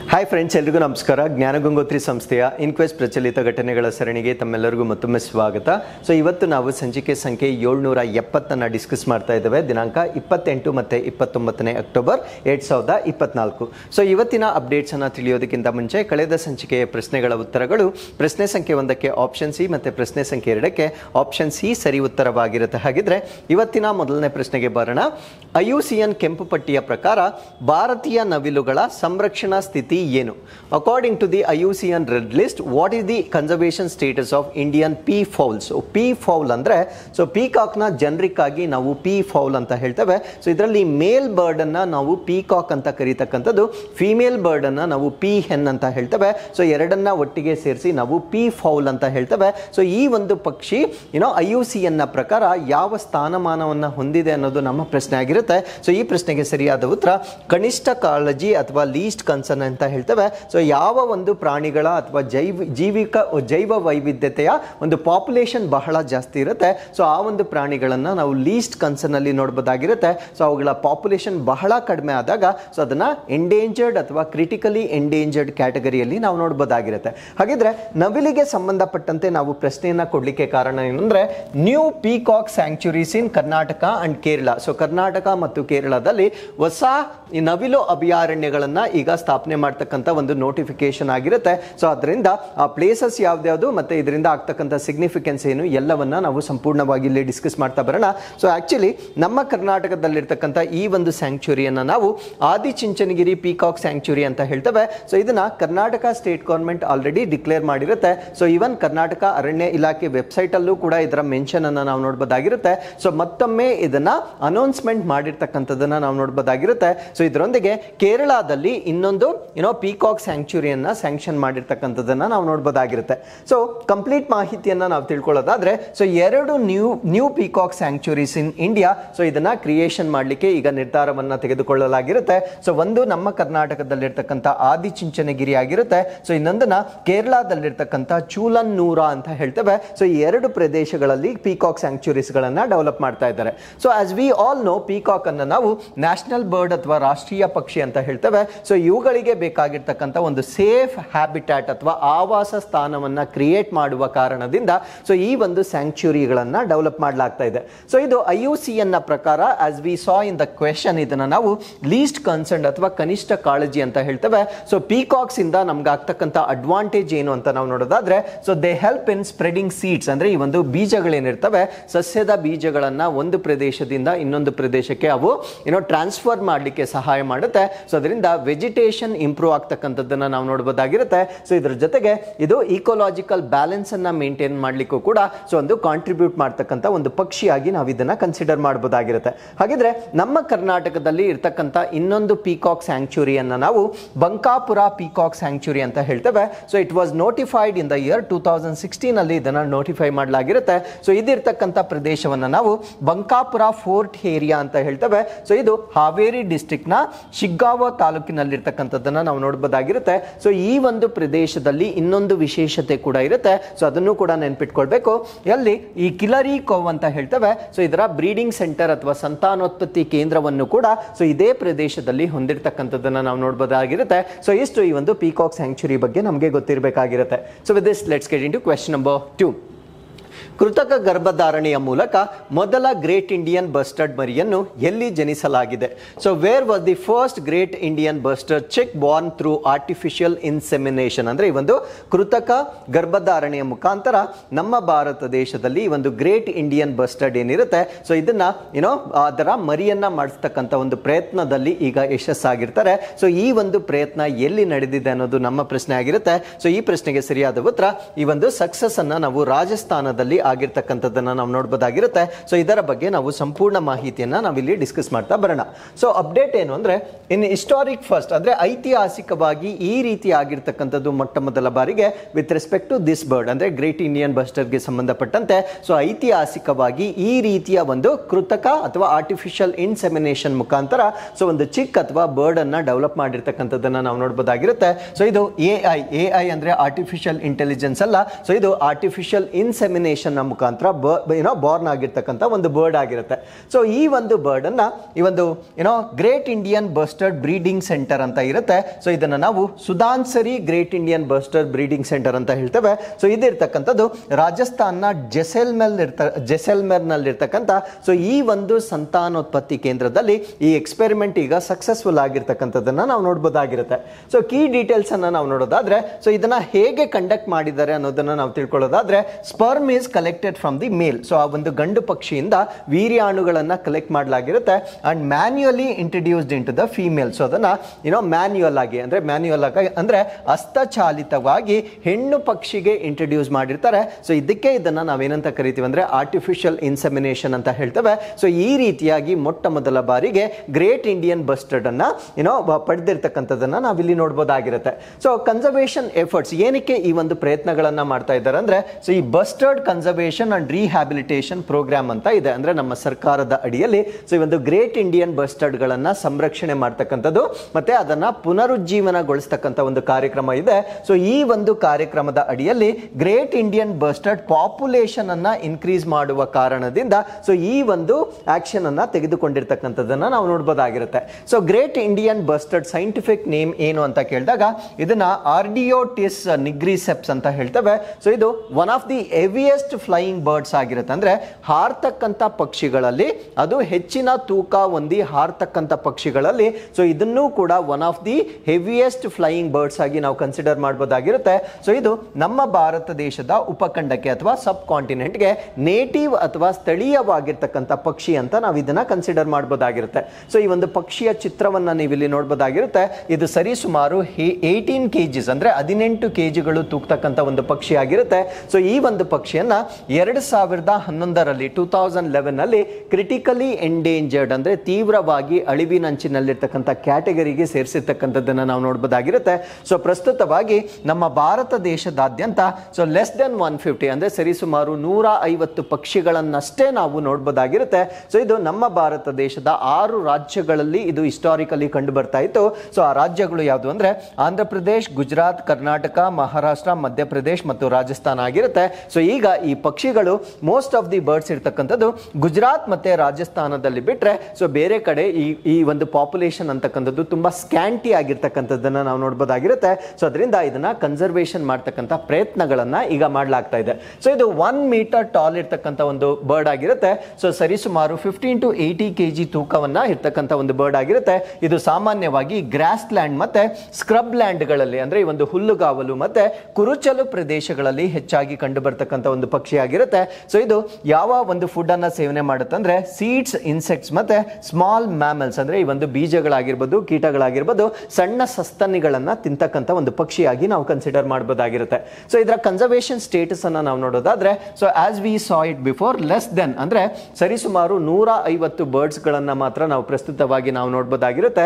hi friends ಎಲ್ರಿಗೂ ನಮಸ್ಕಾರ ಜ್ಞಾನಗಂಗೋತ್ರಿ ಸಂಸ್ಥೆಯ ಇನ್ಕ್ವೆಸ್ಟ್ ಪ್ರಚಲಿತ ಘಟನೆಗಳ ಸರಣಿಗೆ ತಮ್ಮೆಲ್ಲರಿಗೂ ಮತ್ತೊಮ್ಮೆ ಸ್ವಾಗತ ಸೊ ಇವತ್ತು ನಾವು ಸಂಚಿಕೆ ಸಂಖ್ಯೆ ಏಳ್ನೂರ ಎಪ್ಪತ್ತನ್ನು ಡಿಸ್ಕಸ್ ಮಾಡ್ತಾ ಇದ್ದೇವೆ ದಿನಾಂಕ ಇಪ್ಪತ್ತೆಂಟು ಮತ್ತು ಇಪ್ಪತ್ತೊಂಬತ್ತನೇ ಅಕ್ಟೋಬರ್ ಎರಡು ಸಾವಿರದ ಇಪ್ಪತ್ನಾಲ್ಕು ಸೊ ಇವತ್ತಿನ ಅಪ್ಡೇಟ್ಸನ್ನು ತಿಳಿಯೋದಕ್ಕಿಂತ ಮುಂಚೆ ಕಳೆದ ಸಂಚಿಕೆಯ ಪ್ರಶ್ನೆಗಳ ಉತ್ತರಗಳು ಪ್ರಶ್ನೆ ಸಂಖ್ಯೆ ಒಂದಕ್ಕೆ ಆಪ್ಷನ್ ಸಿ ಮತ್ತು ಪ್ರಶ್ನೆ ಸಂಖ್ಯೆ ಎರಡಕ್ಕೆ ಆಪ್ಷನ್ ಸಿ ಸರಿ ಉತ್ತರವಾಗಿರುತ್ತೆ ಹಾಗಿದ್ರೆ ಇವತ್ತಿನ ಮೊದಲನೇ ಪ್ರಶ್ನೆಗೆ ಬರೋಣ ಐಯುಸಿಎನ್ ಕೆಂಪು ಪಟ್ಟಿಯ ಪ್ರಕಾರ ಭಾರತೀಯ ನವಿಲುಗಳ ಸಂರಕ್ಷಣಾ ಸ್ಥಿತಿ ಏನು according to the IUCN red list what is the conservation status of Indian peafowls peafowl ಅಂದರೆ ಸೊ ಪೀಕಾಕ್ನ ಜನರಿಕ್ ಆಗಿ ನಾವು ಪಿ ಫೌಲ್ ಅಂತ ಹೇಳ್ತೇವೆ ಸೊ ಇದರಲ್ಲಿ ಮೇಲ್ ಬರ್ಡನ್ನು ನಾವು ಪೀಕಾಕ್ ಅಂತ ಕರೀತಕ್ಕಂಥದ್ದು ಫಿಮೇಲ್ ಬರ್ಡನ್ನು ನಾವು ಪಿ ಹೆನ್ ಅಂತ ಹೇಳ್ತೇವೆ ಸೊ ಎರಡನ್ನ ಒಟ್ಟಿಗೆ ಸೇರಿಸಿ ನಾವು ಪಿ ಫೌಲ್ ಅಂತ ಹೇಳ್ತೇವೆ ಸೊ ಈ ಒಂದು ಪಕ್ಷಿ ಏನೋ ಐ ಯು ಸಿ ಎನ್ನ ಪ್ರಕಾರ ಯಾವ ಸ್ಥಾನಮಾನವನ್ನು ಹೊಂದಿದೆ ಅನ್ನೋದು ನಮ್ಮ ಪ್ರಶ್ನೆ ಆಗಿರುತ್ತೆ ಸೊ ಈ ಪ್ರಶ್ನೆಗೆ ಸರಿಯಾದ ಉತ್ತರ ಕನಿಷ್ಠ ಕಾಳಜಿ ಅಥವಾ ಲೀಸ್ಟ್ ಕನ್ಸರ್ನ್ ಅಂತ ಹೇಳ್ತೇವೆ ಸೊ ಯಾವ ಒಂದು ಪ್ರಾಣಿಗಳ ಅಥವಾ ಜೈವ ಜೀವಿಕ ಜೈವ ವೈವಿಧ್ಯತೆಯ ಒಂದು ಪಾಪ್ಯುಲೇಷನ್ ಬಹಳ ಜಾಸ್ತಿ ಇರುತ್ತೆ ಸೊ ಆ ಒಂದು ಪ್ರಾಣಿಗಳನ್ನು ನಾವು ಲೀಸ್ಟ್ ಕನ್ಸರ್ನ್ ಅಲ್ಲಿ ನೋಡ್ಬೋದಾಗಿರುತ್ತೆ ಸೊ ಅವುಗಳ ಪಾಪ್ಯುಲೇಷನ್ ಬಹಳ ಕಡಿಮೆ ಆದಾಗ ಸೊ ಅದನ್ನ ಎಂಡೇಂಜರ್ಡ್ ಅಥವಾ ಕ್ರಿಟಿಕಲಿ ಎಂಡೇಂಜರ್ಡ್ ಕ್ಯಾಟಗರಿಯಲ್ಲಿ ನಾವು ನೋಡ್ಬೋದಾಗಿರುತ್ತೆ ಹಾಗಿದ್ರೆ ನವಿಲಿಗೆ ಸಂಬಂಧಪಟ್ಟಂತೆ ನಾವು ಪ್ರಶ್ನೆಯನ್ನ ಕೊಡ್ಲಿಕ್ಕೆ ಕಾರಣ ಏನಂದ್ರೆ new peacock sanctuaries in Karnataka and Kerala so Karnataka ಮತ್ತು ಕೇರಳದಲ್ಲಿ ಹೊಸ ಈ ನವಿಲು ಅಭಯಾರಣ್ಯಗಳನ್ನ ಈಗ ಸ್ಥಾಪನೆ ಮಾಡ್ತಕ್ಕಂಥ ಒಂದು ನೋಟಿಫಿಕೇಶನ್ ಆಗಿರುತ್ತೆ ಸೊ ಅದರಿಂದ ಆ ಪ್ಲೇಸಸ್ ಯಾವ್ದ್ಯಾವುದು ಮತ್ತೆ ಇದರಿಂದ ಆಗ್ತಕ್ಕಂಥ ಸಿಗ್ನಿಫಿಕೆನ್ಸ್ ಏನು ಎಲ್ಲವನ್ನ ನಾವು ಸಂಪೂರ್ಣವಾಗಿ ಇಲ್ಲಿ ಡಿಸ್ಕಸ್ ಮಾಡ್ತಾ ಬರೋಣ ಸೊ ಆಕ್ಚುಲಿ ನಮ್ಮ ಕರ್ನಾಟಕದಲ್ಲಿರ್ತಕ್ಕಂಥ ಈ ಒಂದು ಸ್ಯಾಂಕ್ಚುರಿಯನ್ನ ನಾವು ಆದಿಚುಂಚನಗಿರಿ ಪೀಕಾಕ್ ಸ್ಯಾಂಕ್ಚುರಿ ಅಂತ ಹೇಳ್ತೇವೆ ಸೊ ಇದನ್ನ Karnataka state government already declare ಮಾಡಿರುತ್ತೆ ಸೊ ಇವನ್ ಕರ್ನಾಟಕ ಅರಣ್ಯ ಇಲಾಖೆ ವೆಬ್ಸೈಟ್ ಅಲ್ಲೂ ಕೂಡ ಇದರ ಮೆನ್ಷನ್ ಅನ್ನ ನಾವು ನೋಡ್ಬೋದಾಗಿರುತ್ತೆ ಸೊ ಮತ್ತೊಮ್ಮೆ ಇದನ್ನ ಅನೌನ್ಸ್ಮೆಂಟ್ ಮಾಡಿರ್ತಕ್ಕಂಥದ್ದನ್ನ ನಾವು ನೋಡ್ಬೋದಾಗಿರುತ್ತೆ ಸೊ ಇದರೊಂದಿಗೆ ಕೇರಳದಲ್ಲಿ ಇನ್ನೊಂದು ಏನೋ ಪೀಕಾಕ್ ಸ್ಯಾಂಕ್ಚುರಿಯನ್ನ ಸ್ಯಾಂಕ್ಷನ್ ಮಾಡಿರ್ತಕ್ಕಂಥದ್ದನ್ನ ನಾವು ನೋಡ್ಬೋದಾಗಿರುತ್ತೆ ಸೊ ಕಂಪ್ಲೀಟ್ ಮಾಹಿತಿಯನ್ನ ನಾವು ತಿಳ್ಕೊಳ್ಳೋದಾದ್ರೆ ಸೊ ಎರಡು new new peacock sanctuaries in India so ಇದನ್ನ ಕ್ರಿಯೇಷನ್ ಮಾಡಲಿಕ್ಕೆ ಈಗ ನಿರ್ಧಾರವನ್ನ ತೆಗೆದುಕೊಳ್ಳಲಾಗಿರುತ್ತೆ ಸೊ ಒಂದು ನಮ್ಮ ಕರ್ನಾಟಕದಲ್ಲಿರ್ತಕ್ಕಂಥ ಆದಿಚುಂಚನಗಿರಿ ಆಗಿರುತ್ತೆ ಸೊ ಇನ್ನೊಂದನ್ನ ಕೇರಳದಲ್ಲಿರ್ತಕ್ಕಂಥ ಚೂಲನ್ನೂರ ಅಂತ ಹೇಳ್ತೇವೆ ಸೊ ಈ ಎರಡು ಪ್ರದೇಶಗಳಲ್ಲಿ ಪೀಕಾಕ್ ಸ್ಯಾಂಕ್ಚುರೀಸ್ ಗಳನ್ನ ಡೆವಲಪ್ ಮಾಡ್ತಾ ಇದ್ದಾರೆ so as we all know peacock ಅನ್ನ ನಾವು ನ್ಯಾಷನಲ್ ಬರ್ಡ್ ಅಥವಾ ರಾಷ್ಟ್ರೀಯ ಪಕ್ಷಿ ಅಂತ ಹೇಳ್ತೇವೆ ಸೊ ಇವುಗಳಿಗೆ ಬೇಕಾಗಿರ್ತಕ್ಕಂಥ ಒಂದು ಸೇಫ್ ಹ್ಯಾಬಿಟ್ಯಾಟ್ ಅಥವಾ ಆವಾಸ ಸ್ಥಾನವನ್ನ ಕ್ರಿಯೇಟ್ ಮಾಡುವ ಕಾರಣದಿಂದ ಸೊ ಈ ಒಂದು ಸ್ಯಾಂಕ್ಚುರಿಗಳನ್ನ ಡೆವಲಪ್ ಮಾಡಲಾಗ್ತಾ ಇದೆ ಸೊ ಇದು ಐ ಯು ಸಿ ಎನ್ನ ಪ್ರಕಾರ as we saw in the question ಇದನ್ನ ನಾವು ಲೀಸ್ಟ್ ಕನ್ಸರ್ನ್ ಅಥವಾ ಕನಿಷ್ಠ ಕಾಳಜಿ ಅಂತ ಹೇಳ್ತೇವೆ ಸೊ ಪೀಕಾಕ್ಸ್ ಇಂದ ನಮ್ಗೆ ಆಗ್ತಕ್ಕಂಥ ಅಡ್ವಾಂಟೇಜ್ ಏನು ಅಂತ ನಾವು ನೋಡೋದಾದ್ರೆ so they help in spreading seeds ಅಂದ್ರೆ ಈ ಒಂದು ಬೀಜಗಳೇನಿರ್ತವೆ ಸಸ್ಯದ ಬೀಜಗಳನ್ನ ಒಂದು ಪ್ರದೇಶದಿಂದ ಇನ್ನೊಂದು ಪ್ರದೇಶಕ್ಕೆ ಅವು ಏನೋ ಟ್ರಾನ್ಸ್ಫರ್ ಮಾಡಲಿಕ್ಕೆ ಸಹಾಯ ಮಾಡುತ್ತೆ ಸೊ ಅದರಿಂದ ವೆಜಿಟೇಷನ್ ಇಂಪ್ರೂವ್ ಆಗ್ತಕ್ಕಂಥದ್ದನ್ನ ನಾವು ನೋಡಬಹುದಾಗಿರುತ್ತೆ ಸೊ ಇದ್ರ ಜೊತೆಗೆ ಇದು ಈಕೋಲಾಜಿಕಲ್ ಬ್ಯಾಲೆನ್ಸ್ ಅನ್ನ ಮೇಂಟೈನ್ ಮಾಡ್ಲಿಕ್ಕೂ ಕೂಡ ಸೊ ಒಂದು ಕಾಂಟ್ರಿಬ್ಯೂಟ್ ಮಾಡ್ತಕ್ಕಂಥ ಒಂದು ಪಕ್ಷಿಯಾಗಿ ನಾವು ಇದನ್ನ ಕನ್ಸಿಡರ್ ಮಾಡಬಹುದಾಗಿರುತ್ತೆ ಹಾಗಿದ್ರೆ ನಮ್ಮ ಕರ್ನಾಟಕದಲ್ಲಿ ಇರ್ತಕ್ಕಂಥ ಇನ್ನೊಂದು ಪೀಕಾಕ್ ಸ್ಯಾಂಕ್ಚುರಿಯನ್ನ ನಾವು ಬಂಕಾಪುರ ಪೀಕಾಕ್ ಸ್ಯಾಂಕ್ಚುರಿ ಅಂತ ಹೇಳ್ತೇವೆ so it was notified in the year two thousand sixteen ಅಲ್ಲಿ ಇದನ್ನ ನೋಟಿಫೈ ಮಾಡಲಾಗಿರುತ್ತೆ ಸೊ ಇದಿರ್ತಕ್ಕಂಥ ಪ್ರದೇಶವನ್ನ ನಾವು ಬಂಕಾಪುರ ಫೋರ್ಟ್ ಏರಿಯಾ ಅಂತ ಹೇಳ್ತೇವೆ ಸೊ ಇದು ಹಾವೇರಿ ಡಿಸ್ಟಿಕ್ ನ ಶಿಗ್ಗಾಂವ ತಾಲೂಕಿನಲ್ಲಿರ್ತಕ್ಕಂಥದ್ದನ್ನ ನಾವು ನೋಡಬಹುದಾಗಿರುತ್ತೆ ಸೊ ಈ ಒಂದು ಪ್ರದೇಶದಲ್ಲಿ ಇನ್ನೊಂದು ವಿಶೇಷತೆ ಕೂಡ ಇರುತ್ತೆ ಸೊ ಅದನ್ನು ಕೂಡ ನೆನ್ಪಿಟ್ಕೊಳ್ಬೇಕು ಎಲ್ಲಿ ಈ ಕಿಲರಿ ಕೋವ್ ಅಂತ ಹೇಳ್ತೇವೆ ಸೊ ಇದರ ಬ್ರೀಡಿಂಗ್ ಸೆಂಟರ್ ಅಥವಾ ಸಂತಾನೋತ್ಪತ್ತಿ ಕೇಂದ್ರವನ್ನು ಕೂಡ ಸೊ ಇದೇ ಪ್ರದೇಶದಲ್ಲಿ ಹೊಂದಿರತಕ್ಕಂಥದ್ದನ್ನ ನಾವು ನೋಡಬಹುದಾಗಿರುತ್ತೆ ಸೊ ಇಷ್ಟು ಈ ಒಂದು ಪೀಕಾಕ್ ಸ್ಯಾಂಕ್ಚುರಿ ಬಗ್ಗೆ ನಮಗೆ ಗೊತ್ತಿರಬೇಕಾಗಿರುತ್ತೆ so with this let's get into question number two ಕೃತಕ ಗರ್ಭಧಾರಣೆಯ ಮೂಲಕ ಮೊದಲ ಗ್ರೇಟ್ ಇಂಡಿಯನ್ ಬಸ್ಟರ್ಡ್ ಮರಿಯನ್ನು ಎಲ್ಲಿ ಜನಿಸಲಾಗಿದೆ so where was the first great Indian bustard chick born through artificial insemination ಅಂದ್ರೆ ಈ ಒಂದು ಕೃತಕ ಗರ್ಭಧಾರಣೆಯ ಮುಖಾಂತರ ನಮ್ಮ ಭಾರತ ದೇಶದಲ್ಲಿ ಈ ಒಂದು ಗ್ರೇಟ್ ಇಂಡಿಯನ್ ಬಸ್ಟರ್ಡ್ ಏನಿರುತ್ತೆ ಸೊ ಇದನ್ನ ಏನೋ ಅದರ ಮರಿಯನ್ನ ಮಾಡಿಸ್ತಕ್ಕಂಥ ಒಂದು ಪ್ರಯತ್ನದಲ್ಲಿ ಈಗ ಯಶಸ್ಸಾಗಿರ್ತಾರೆ ಸೊ ಈ ಒಂದು ಪ್ರಯತ್ನ ಎಲ್ಲಿ ನಡೆದಿದೆ ಅನ್ನೋದು ನಮ್ಮ ಪ್ರಶ್ನೆ ಆಗಿರುತ್ತೆ ಸೊ ಈ ಪ್ರಶ್ನೆಗೆ ಸರಿಯಾದ ಉತ್ತರ ಈ ಒಂದು ಸಕ್ಸಸ್ ಅನ್ನ ನಾವು ರಾಜಸ್ಥಾನದಲ್ಲಿ ಆಗಿರ್ತಕ್ಕಂಥದ್ದನ್ನ ನಾವು ನೋಡ್ಬೋದಾಗಿರುತ್ತೆ ಸೊ ಇದರ ಬಗ್ಗೆ ನಾವು ಸಂಪೂರ್ಣ ಮಾಹಿತಿಯನ್ನ ನಾವಿಲ್ಲಿ ಡಿಸ್ಕಸ್ ಮಾಡ್ತಾ ಬರೋಣ ಸೊ ಅಪ್ಡೇಟ್ ಏನು ಅಂದ್ರೆ ಇನ್ ಹಿಸ್ಟಾರಿಕ್ ಫಸ್ಟ್ ಅಂದ್ರೆ ಐತಿಹಾಸಿಕವಾಗಿ ಈ ರೀತಿ ಆಗಿರ್ತಕ್ಕಂಥದ್ದು ಮೊಟ್ಟ ಮೊದಲ ಬಾರಿಗೆ with respect to this bird ಅಂದ್ರೆ ಗ್ರೇಟ್ ಇಂಡಿಯನ್ ಬಸ್ಟರ್ಗೆ ಸಂಬಂಧಪಟ್ಟಂತೆ ಸೊ ಐತಿಹಾಸಿಕವಾಗಿ ಈ ರೀತಿಯ ಒಂದು ಕೃತಕ ಅಥವಾ ಆರ್ಟಿಫಿಷಿಯಲ್ ಇನ್ಸೆಮಿನೇಷನ್ ಮುಖಾಂತರ ಸೊ ಒಂದು ಚಿಕ್ ಅಥವಾ ಬರ್ಡ್ ಅನ್ನ ಡೆವಲಪ್ ಮಾಡಿರ್ತಕ್ಕಂಥದ್ದನ್ನ ನಾವು ನೋಡಬಹುದಾಗಿರುತ್ತೆ ಸೊ ಇದು ಎ ಐ ಎ ಐ ಅಂದ್ರೆ ಆರ್ಟಿಫಿಷಿಯಲ್ ಇಂಟೆಲಿಜೆನ್ಸ್ ಅಲ್ಲ ಸೊ ಇದು ಆರ್ಟಿಫಿಷಿಯಲ್ ಇನ್ಸೆಮಿನೇಷನ್ ಇನ್ಸೆಮಿನೇಷನ್ ನ ಮುಖಾಂತರ ಏನೋ ಬಾರ್ನ್ ಆಗಿರ್ತಕ್ಕಂಥ ಒಂದು ಬರ್ಡ್ ಆಗಿರುತ್ತೆ ಸೊ ಈ ಒಂದು ಬರ್ಡ್ ಅನ್ನ ಈ ಒಂದು ಏನೋ great Indian bustard breeding centre ಅಂತ ಇರುತ್ತೆ ಸೊ ಇದನ್ನ ನಾವು Sudasari great Indian bustard breeding centre ಅಂತ ಹೇಳ್ತೇವೆ ಸೊ ಇದಿರ್ತಕ್ಕಂಥದ್ದು ರಾಜಸ್ಥಾನ್ನ ಜೆಸೆಲ್ಮೆಲ್ ಇರ್ತ ಜೆಸೆಲ್ಮೆರ್ನಲ್ಲಿ ಇರ್ತಕ್ಕಂಥ ಸೊ ಈ ಒಂದು ಸಂತಾನೋತ್ಪತ್ತಿ ಕೇಂದ್ರದಲ್ಲಿ ಈ ಎಕ್ಸ್ಪೆರಿಮೆಂಟ್ ಈಗ ಸಕ್ಸಸ್ಫುಲ್ ಆಗಿರ್ತಕ್ಕಂಥದ್ದನ್ನ ನಾವು ನೋಡ್ಬೋದಾಗಿರುತ್ತೆ ಸೊ ಕೀ ಡೀಟೇಲ್ಸ್ ಅನ್ನ ನಾವು ನೋಡೋದಾದ್ರೆ ಸೊ ಇದನ್ನ ಹೇಗೆ ಕಂಡಕ್ಟ್ ಮಾಡಿದ್ದಾರೆ ಅನ್ನೋದನ್ನ ನಾವು ತಿಳ್ಕೊಳ್ಳೋದಾದ್ರೆ sperm is collected from the male so ಆ ಒಂದು ಗಂಡು ಪಕ್ಷಿಯಿಂದ ವೀರ್ಯಾಣುಗಳನ್ನ ಕಲೆಕ್ಟ್ ಮಾಡಲಾಗಿರುತ್ತೆ and manually introduced into the female so ಅದನ್ನ ಏನೋ ಮ್ಯಾನ್ಯುಯಲ್ ಆಗಿ ಅಂದ್ರೆ ಮ್ಯಾನ್ಯುಯಲ್ ಆಗಿ ಅಂದ್ರೆ ಹಸ್ತಚಾಲಿತವಾಗಿ ಹೆಣ್ಣು ಪಕ್ಷಿಗೆ ಇಂಟ್ರಡ್ಯೂಸ್ ಮಾಡಿರ್ತಾರೆ ಸೊ ಇದಕ್ಕೆ ಇದನ್ನ ನಾವೇನಂತ ಕರಿತೀವಿ ಅಂದ್ರೆ ಆರ್ಟಿಫಿಷಿಯಲ್ ಇನ್ಸೆಮಿನೇಷನ್ ಅಂತ ಹೇಳ್ತೇವೆ ಸೊ ಈ ರೀತಿಯಾಗಿ ಮೊಟ್ಟ ಮೊದಲ ಬಾರಿಗೆ ಗ್ರೇಟ್ ಇಂಡಿಯನ್ ಬಸ್ಟರ್ಡ್ ಅನ್ನ ಏನೋ ಪಡೆದಿರ್ತಕ್ಕಂಥದ್ದನ್ನ ನಾವಿಲ್ಲಿ ನೋಡ್ಬೋದಾಗಿರುತ್ತೆ ಸೊ ಕನ್ಸರ್ವೇಷನ್ ಎಫರ್ಟ್ಸ್ ಏನಕ್ಕೆ ಈ ಒಂದು ಪ್ರಯತ್ನಗಳನ್ನ ಮಾಡ್ತಾ ಇದ್ದಾರೆ ಅಂದ್ರೆ ಸೊ ಈ bustard conservation and rehabilitation programme ಅಂತ ಇದೆ ಅಂದ್ರೆ ನಮ್ಮ ಸರ್ಕಾರದ ಅಡಿಯಲ್ಲಿ ಸೊ ಈ ಒಂದು ಗ್ರೇಟ್ ಇಂಡಿಯನ್ ಬಸ್ಟರ್ಡ್ ಗಳನ್ನ ಸಂರಕ್ಷಣೆ ಮಾಡ್ತಕ್ಕಂಥದ್ದು ಮತ್ತೆ ಅದನ್ನ ಪುನರುಜ್ಜೀವನಗೊಳಿಸ್ತಕ್ಕಂಥ ಒಂದು ಕಾರ್ಯಕ್ರಮ ಇದೆ ಸೊ ಈ ಒಂದು ಕಾರ್ಯಕ್ರಮದ ಅಡಿಯಲ್ಲಿ ಗ್ರೇಟ್ ಇಂಡಿಯನ್ ಬಸ್ಟರ್ಡ್ ಪಾಪ್ಯುಲೇಷನ್ ಅನ್ನ ಇನ್ಕ್ರೀಸ್ ಮಾಡುವ ಕಾರಣದಿಂದ ಸೊ ಈ ಒಂದು ಆಕ್ಷನ್ ಅನ್ನ ತೆಗೆದುಕೊಂಡಿರ್ತಕ್ಕಂಥದ್ದನ್ನ ನಾವು ನೋಡ್ಬೋದಾಗಿರುತ್ತೆ so great Indian bustard scientific name ಏನು ಅಂತ ಕೇಳಿದಾಗ ಇದನ್ನ ಆರ್ಡಿಯೋಟಿಸ್ ನಿಗ್ರಿಸೆಪ್ಸ್ ಅಂತ ಹೇಳ್ತೇವೆ ಸೊ ಇದು one of the heaviest flying birds ಆಗಿರುತ್ತೆ ಅಂದ್ರೆ ಹಾರ್ತಕ್ಕಂಥ ಪಕ್ಷಿಗಳಲ್ಲಿ ಅದು ಹೆಚ್ಚಿನ ತೂಕ ಹೊಂದಿ ಹಾರ್ತಕ್ಕಂಥ ಪಕ್ಷಿಗಳಲ್ಲಿ ಸೊ ಇದನ್ನೂ ಕೂಡ one of the heaviest flying birds ಆಗಿ ನಾವು ಕನ್ಸಿಡರ್ ಮಾಡಬಹುದಾಗಿರುತ್ತೆ ಸೊ ಇದು ನಮ್ಮ ಭಾರತ ದೇಶದ ಉಪಖಂಡಕ್ಕೆ ಅಥವಾ ಸಬ್ ಕಾಂಟಿನೆಂಟ್ಗೆ ನೇಟಿವ್ ಅಥವಾ ಸ್ಥಳೀಯವಾಗಿರ್ತಕ್ಕಂಥ ಪಕ್ಷಿ ಅಂತ ನಾವು ಇದನ್ನ ಕನ್ಸಿಡರ್ ಮಾಡಬಹುದಾಗಿರುತ್ತೆ ಸೊ ಈ ಒಂದು ಪಕ್ಷಿಯ ಚಿತ್ರವನ್ನ ನೀವು ಇಲ್ಲಿ ನೋಡಬಹುದಾಗಿರುತ್ತೆ ಇದು ಸರಿ ಸುಮಾರು ಏಯ್ಟೀನ್ ಕೆಜಿಸ್ ಅಂದ್ರೆ ಹದಿನೆಂಟು ಕೆಜಿಗಳು ತೂಗ್ತಕ್ಕಂಥ ಒಂದು ಪಕ್ಷಿ ಆಗಿರುತ್ತೆ ಸೊ ಈ ಒಂದು ಪಕ್ಷಿಯನ್ನ ಎರಡು ಸಾವಿರದ ಹನ್ನೊಂದರಲ್ಲಿ ಟೂ ತೌಸಂಡ್ ಲೆವೆನ್ ಅಲ್ಲಿ ಕ್ರಿಟಿಕಲಿ ಎಂಡೇಂಜರ್ಡ್ ಅಂದ್ರೆ ತೀವ್ರವಾಗಿ ಅಳಿವಿನಂಚಿನಲ್ಲಿರ್ತಕ್ಕಂಥ ಕ್ಯಾಟಗರಿಗೆ ಸೇರಿಸಿರ್ತಕ್ಕಂಥದ್ದನ್ನ ನಾವು ನೋಡಬಹುದಾಗಿರುತ್ತೆ ಸೊ ಪ್ರಸ್ತುತವಾಗಿ ನಮ್ಮ ಭಾರತ ದೇಶದಾದ್ಯಂತ so less than one fifty ಅಂದ್ರೆ ಸರಿಸುಮಾರು ನೂರ ಐವತ್ತು ಪಕ್ಷಿಗಳನ್ನಷ್ಟೇ ನಾವು ನೋಡಬಹುದಾಗಿರುತ್ತೆ ಸೊ ಇದು ನಮ್ಮ ಭಾರತ ದೇಶದ ಆರು ರಾಜ್ಯಗಳಲ್ಲಿ ಇದು ಹಿಸ್ಟಾರಿಕಲಿ ಕಂಡು ಬರ್ತಾ ಇತ್ತು ಸೊ ಆ ರಾಜ್ಯಗಳು ಯಾವುದು ಅಂದ್ರೆ ಆಂಧ್ರ ಪ್ರದೇಶ್ ಗುಜರಾತ್ ಕರ್ನಾಟಕ ಮಹಾರಾಷ್ಟ್ರ ಮಧ್ಯಪ್ರದೇಶ್ ಮತ್ತು ರಾಜಸ್ಥಾನ ಆಗಿರುತ್ತೆ ಸೊ ಈಗ ಈ ಪಕ್ಷಿಗಳು ಮೋಸ್ಟ್ ಆಫ್ ದಿ ಬರ್ಡ್ಸ್ ಇರ್ತಕ್ಕಂಥದ್ದು ಗುಜರಾತ್ ಮತ್ತೆ ರಾಜಸ್ಥಾನದಲ್ಲಿ ಬಿಟ್ರೆ ಸೊ ಬೇರೆ ಕಡೆ ಈ ಈ ಒಂದು ಪಾಪ್ಯುಲೇಷನ್ ಅಂತಕ್ಕಂಥದ್ದು ತುಂಬಾ ಸ್ಕ್ಯಾಂಟಿ ಆಗಿರ್ತಕ್ಕಂಥದ್ದನ್ನ ನಾವು ನೋಡ್ಬೋದಾಗಿರುತ್ತೆ ಸೊ ಅದರಿಂದ ಇದನ್ನ ಕನ್ಸರ್ವೇಷನ್ ಮಾಡ್ತಕ್ಕಂಥ ಪ್ರಯತ್ನಗಳನ್ನ ಈಗ ಮಾಡಲಾಗ್ತಾ ಇದೆ ಸೊ ಇದು ಒನ್ ಮೀಟರ್ ಟಾಲ್ ಇರ್ತಕ್ಕಂಥ ಒಂದು ಬರ್ಡ್ ಆಗಿರುತ್ತೆ ಸೊ ಸರಿಸುಮಾರು fifteen to eighty K G ತೂಕವನ್ನ ಇರ್ತಕ್ಕಂಥ ಒಂದು ಬರ್ಡ್ ಆಗಿರುತ್ತೆ ಇದು ಸಾಮಾನ್ಯವಾಗಿ ಗ್ರಾಸ್ ಲ್ಯಾಂಡ್ ಮತ್ತೆ ಸ್ಕ್ರಬ್ ಲ್ಯಾಂಡ್ಗಳಲ್ಲಿ ಅಂದ್ರೆ ಈ ಒಂದು ಹುಲ್ಲುಗಾವಲು ಮತ್ತೆ ಕುರುಚಲು ಪ್ರದೇಶಗಳಲ್ಲಿ ಹೆಚ್ಚಾಗಿ ಕಂಡು ಬರ್ತಕ್ಕಂಥ ಒಂದು ಪಕ್ಷಿ ಆಗಿರುತ್ತೆ ಸೊ ಇದು ಯಾವ ಒಂದು ಫುಡ್ ಅನ್ನ ಸೇವನೆ ಮಾಡುತ್ತೆ ಅಂದ್ರೆ ಸೀಡ್ಸ್ ಇನ್ಸೆಕ್ಟ್ಸ್ ಮತ್ತೆ ಸ್ಮಾಲ್ ಮ್ಯಾಮಲ್ಸ್ ಅಂದ್ರೆ ಈ ಒಂದು ಬೀಜಗಳಾಗಿರ್ಬೋದು ಕೀಟಗಳಾಗಿರ್ಬೋದು ಸಣ್ಣ ಸಸ್ತನಿಗಳನ್ನ ತಿಂತಕ್ಕಂಥ ಒಂದು ಪಕ್ಷಿಯಾಗಿ ನಾವು ಕನ್ಸಿಡರ್ ಮಾಡಬಹುದಾಗಿರುತ್ತೆ ಸೊ ಇದರ ಕನ್ಸರ್ವೇಷನ್ ಸ್ಟೇಟಸ್ ಅನ್ನ ನಾವು ನೋಡೋದಾದ್ರೆ so as we saw it before less than ಅಂದ್ರೆ ಸರಿಸುಮಾರು ನೂರ ಐವತ್ತು ಬರ್ಡ್ಸ್ ಗಳನ್ನ ಮಾತ್ರ ನಾವು ಪ್ರಸ್ತುತವಾಗಿ ನಾವು ನೋಡಬಹುದಾಗಿರುತ್ತೆ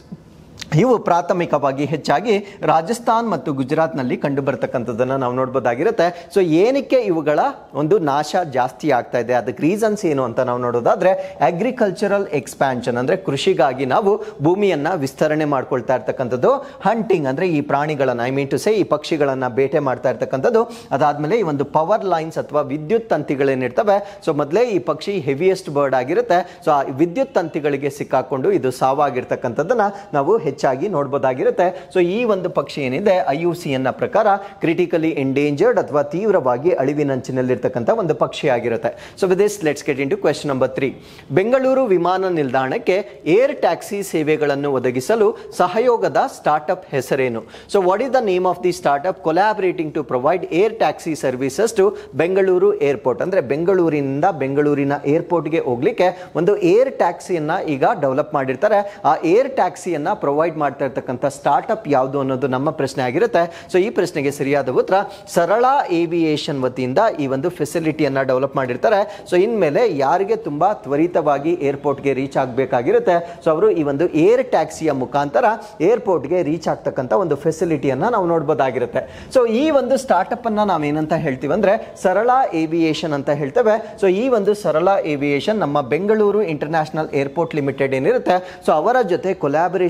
ಇವು ಪ್ರಾಥಮಿಕವಾಗಿ ಹೆಚ್ಚಾಗಿ ರಾಜಸ್ಥಾನ್ ಮತ್ತು ಗುಜರಾತ್ನಲ್ಲಿ ಕಂಡು ಬರ್ತಕ್ಕಂಥದ್ದನ್ನು ನಾವು ನೋಡ್ಬೋದಾಗಿರುತ್ತೆ ಸೊ ಏನಕ್ಕೆ ಇವುಗಳ ಒಂದು ನಾಶ ಜಾಸ್ತಿ ಆಗ್ತಾ ಇದೆ ಅದಕ್ಕೆ ರೀಸನ್ಸ್ ಏನು ಅಂತ ನಾವು ನೋಡೋದಾದ್ರೆ ಅಗ್ರಿಕಲ್ಚರಲ್ ಎಕ್ಸ್ಪ್ಯಾನ್ಷನ್ ಅಂದ್ರೆ ಕೃಷಿಗಾಗಿ ನಾವು ಭೂಮಿಯನ್ನ ವಿಸ್ತರಣೆ ಮಾಡ್ಕೊಳ್ತಾ ಇರ್ತಕ್ಕಂಥದ್ದು ಹಂಟಿಂಗ್ ಅಂದ್ರೆ ಈ ಪ್ರಾಣಿಗಳನ್ನ ಐ ಮೀನ್ ಟು ಸೇ ಈ ಪಕ್ಷಿಗಳನ್ನ ಬೇಟೆ ಮಾಡ್ತಾ ಇರ್ತಕ್ಕಂಥದ್ದು ಅದಾದ್ಮೇಲೆ ಈ ಒಂದು ಪವರ್ ಲೈನ್ಸ್ ಅಥವಾ ವಿದ್ಯುತ್ ತಂತಿಗಳೇನಿರ್ತವೆ ಸೊ ಮೊದಲೇ ಈ ಪಕ್ಷಿ ಹೆವಿಯೆಸ್ಟ್ ಬರ್ಡ್ ಆಗಿರುತ್ತೆ ಸೊ ಆ ವಿದ್ಯುತ್ ತಂತಿಗಳಿಗೆ ಸಿಕ್ಕಾಕೊಂಡು ಇದು ಸಾವಾಗಿರ್ತಕ್ಕಂಥದ್ದನ್ನ ನಾವು ಹೆಚ್ಚಾಗಿ ನೋಡ್ಬೋದಾಗಿರುತ್ತೆ ಸೊ ಈ ಒಂದು ಪಕ್ಷಿ ಏನಿದೆ ಐ ಯು ಸಿ ಎನ್ನ ಪ್ರಕಾರ ಕ್ರಿಟಿಕಲಿ ಎಂಡೇಂಜರ್ಡ್ ಅಥವಾ ತೀವ್ರವಾಗಿ ಅಳಿವಿನಂಚಿನಲ್ಲಿರ್ತಕ್ಕಂಥ ಒಂದು ಪಕ್ಷಿ ಆಗಿರುತ್ತೆ so with this let's get into question number three Bengaluru ವಿಮಾನ ನಿಲ್ದಾಣಕ್ಕೆ ಏರ್ ಟ್ಯಾಕ್ಸಿ ಸೇವೆಗಳನ್ನು ಒದಗಿಸಲು ಸಹಯೋಗದ ಸ್ಟಾರ್ಟ್ಅಪ್ ಹೆಸರೇನು so what is the name of the startup collaborating to provide air taxi services to Bengaluru airport ಅಂದ್ರೆ ಬೆಂಗಳೂರಿನಿಂದ ಬೆಂಗಳೂರಿನ ಏರ್ಪೋರ್ಟ್ಗೆ ಹೋಗ್ಲಿಕ್ಕೆ ಒಂದು ಏರ್ ಟ್ಯಾಕ್ಸಿಯನ್ನ ಈಗ ಡೆವಲಪ್ ಮಾಡಿರ್ತಾರೆ ಆ ಏರ್ ಟ್ಯಾಕ್ಸಿಯನ್ನ ಪ್ರೊವೈಡ್ ಮಾಡ್ತಾ ಇರ್ತಕ್ಕಂಥ ಸ್ಟಾರ್ಟ್ಅಪ್ ಯಾವುದು ಅನ್ನೋದು ನಮ್ಮ ಪ್ರಶ್ನೆ ಆಗಿರುತ್ತೆ ಸೊ ಈ ಪ್ರಶ್ನೆಗೆ ಸರಿಯಾದ ಉತ್ತರ ಸರಳ ಏವಿಯೇಷನ್ ವತಿಯಿಂದ ಈ ಒಂದು ಫೆಸಿಲಿಟಿಯನ್ನ ಡೆವಲಪ್ ಮಾಡಿರ್ತಾರೆ ಸೊ ಇನ್ಮೇಲೆ ಯಾರಿಗೆ ತುಂಬಾ ತ್ವರಿತವಾಗಿ ಏರ್ಪೋರ್ಟ್ಗೆ ರೀಚ್ ಆಗಬೇಕಾಗಿರುತ್ತೆ ಸೊ ಅವರು ಈ ಒಂದು ಏರ್ ಟ್ಯಾಕ್ಸಿಯ ಮುಖಾಂತರ ಏರ್ಪೋರ್ಟ್ಗೆ ರೀಚ್ ಆಗ್ತಕ್ಕಂಥ ಒಂದು ಫೆಸಿಲಿಟಿಯನ್ನ ನಾವು ನೋಡ್ಬೋದಾಗಿರುತ್ತೆ ಸೊ ಈ ಒಂದು ಸ್ಟಾರ್ಟ್ಅಪ್ ಅನ್ನ ನಾವೇನಂತ ಹೇಳ್ತೀವಿ ಅಂದ್ರೆ ಸರಳ ಏವಿಯೇಷನ್ ಅಂತ ಹೇಳ್ತೇವೆ ಸೊ ಈ ಒಂದು ಸರಳ ಏವಿಯೇಷನ್ ನಮ್ಮ ಬೆಂಗಳೂರು ಇಂಟರ್ನ್ಯಾಷನಲ್ ಏರ್ಪೋರ್ಟ್ ಲಿಮಿಟೆಡ್ ಏನಿರುತ್ತೆ ಸೊ ಅವರ ಜೊತೆ ಕೊಲಾಬರೇಷನ್ ಅನ್ನ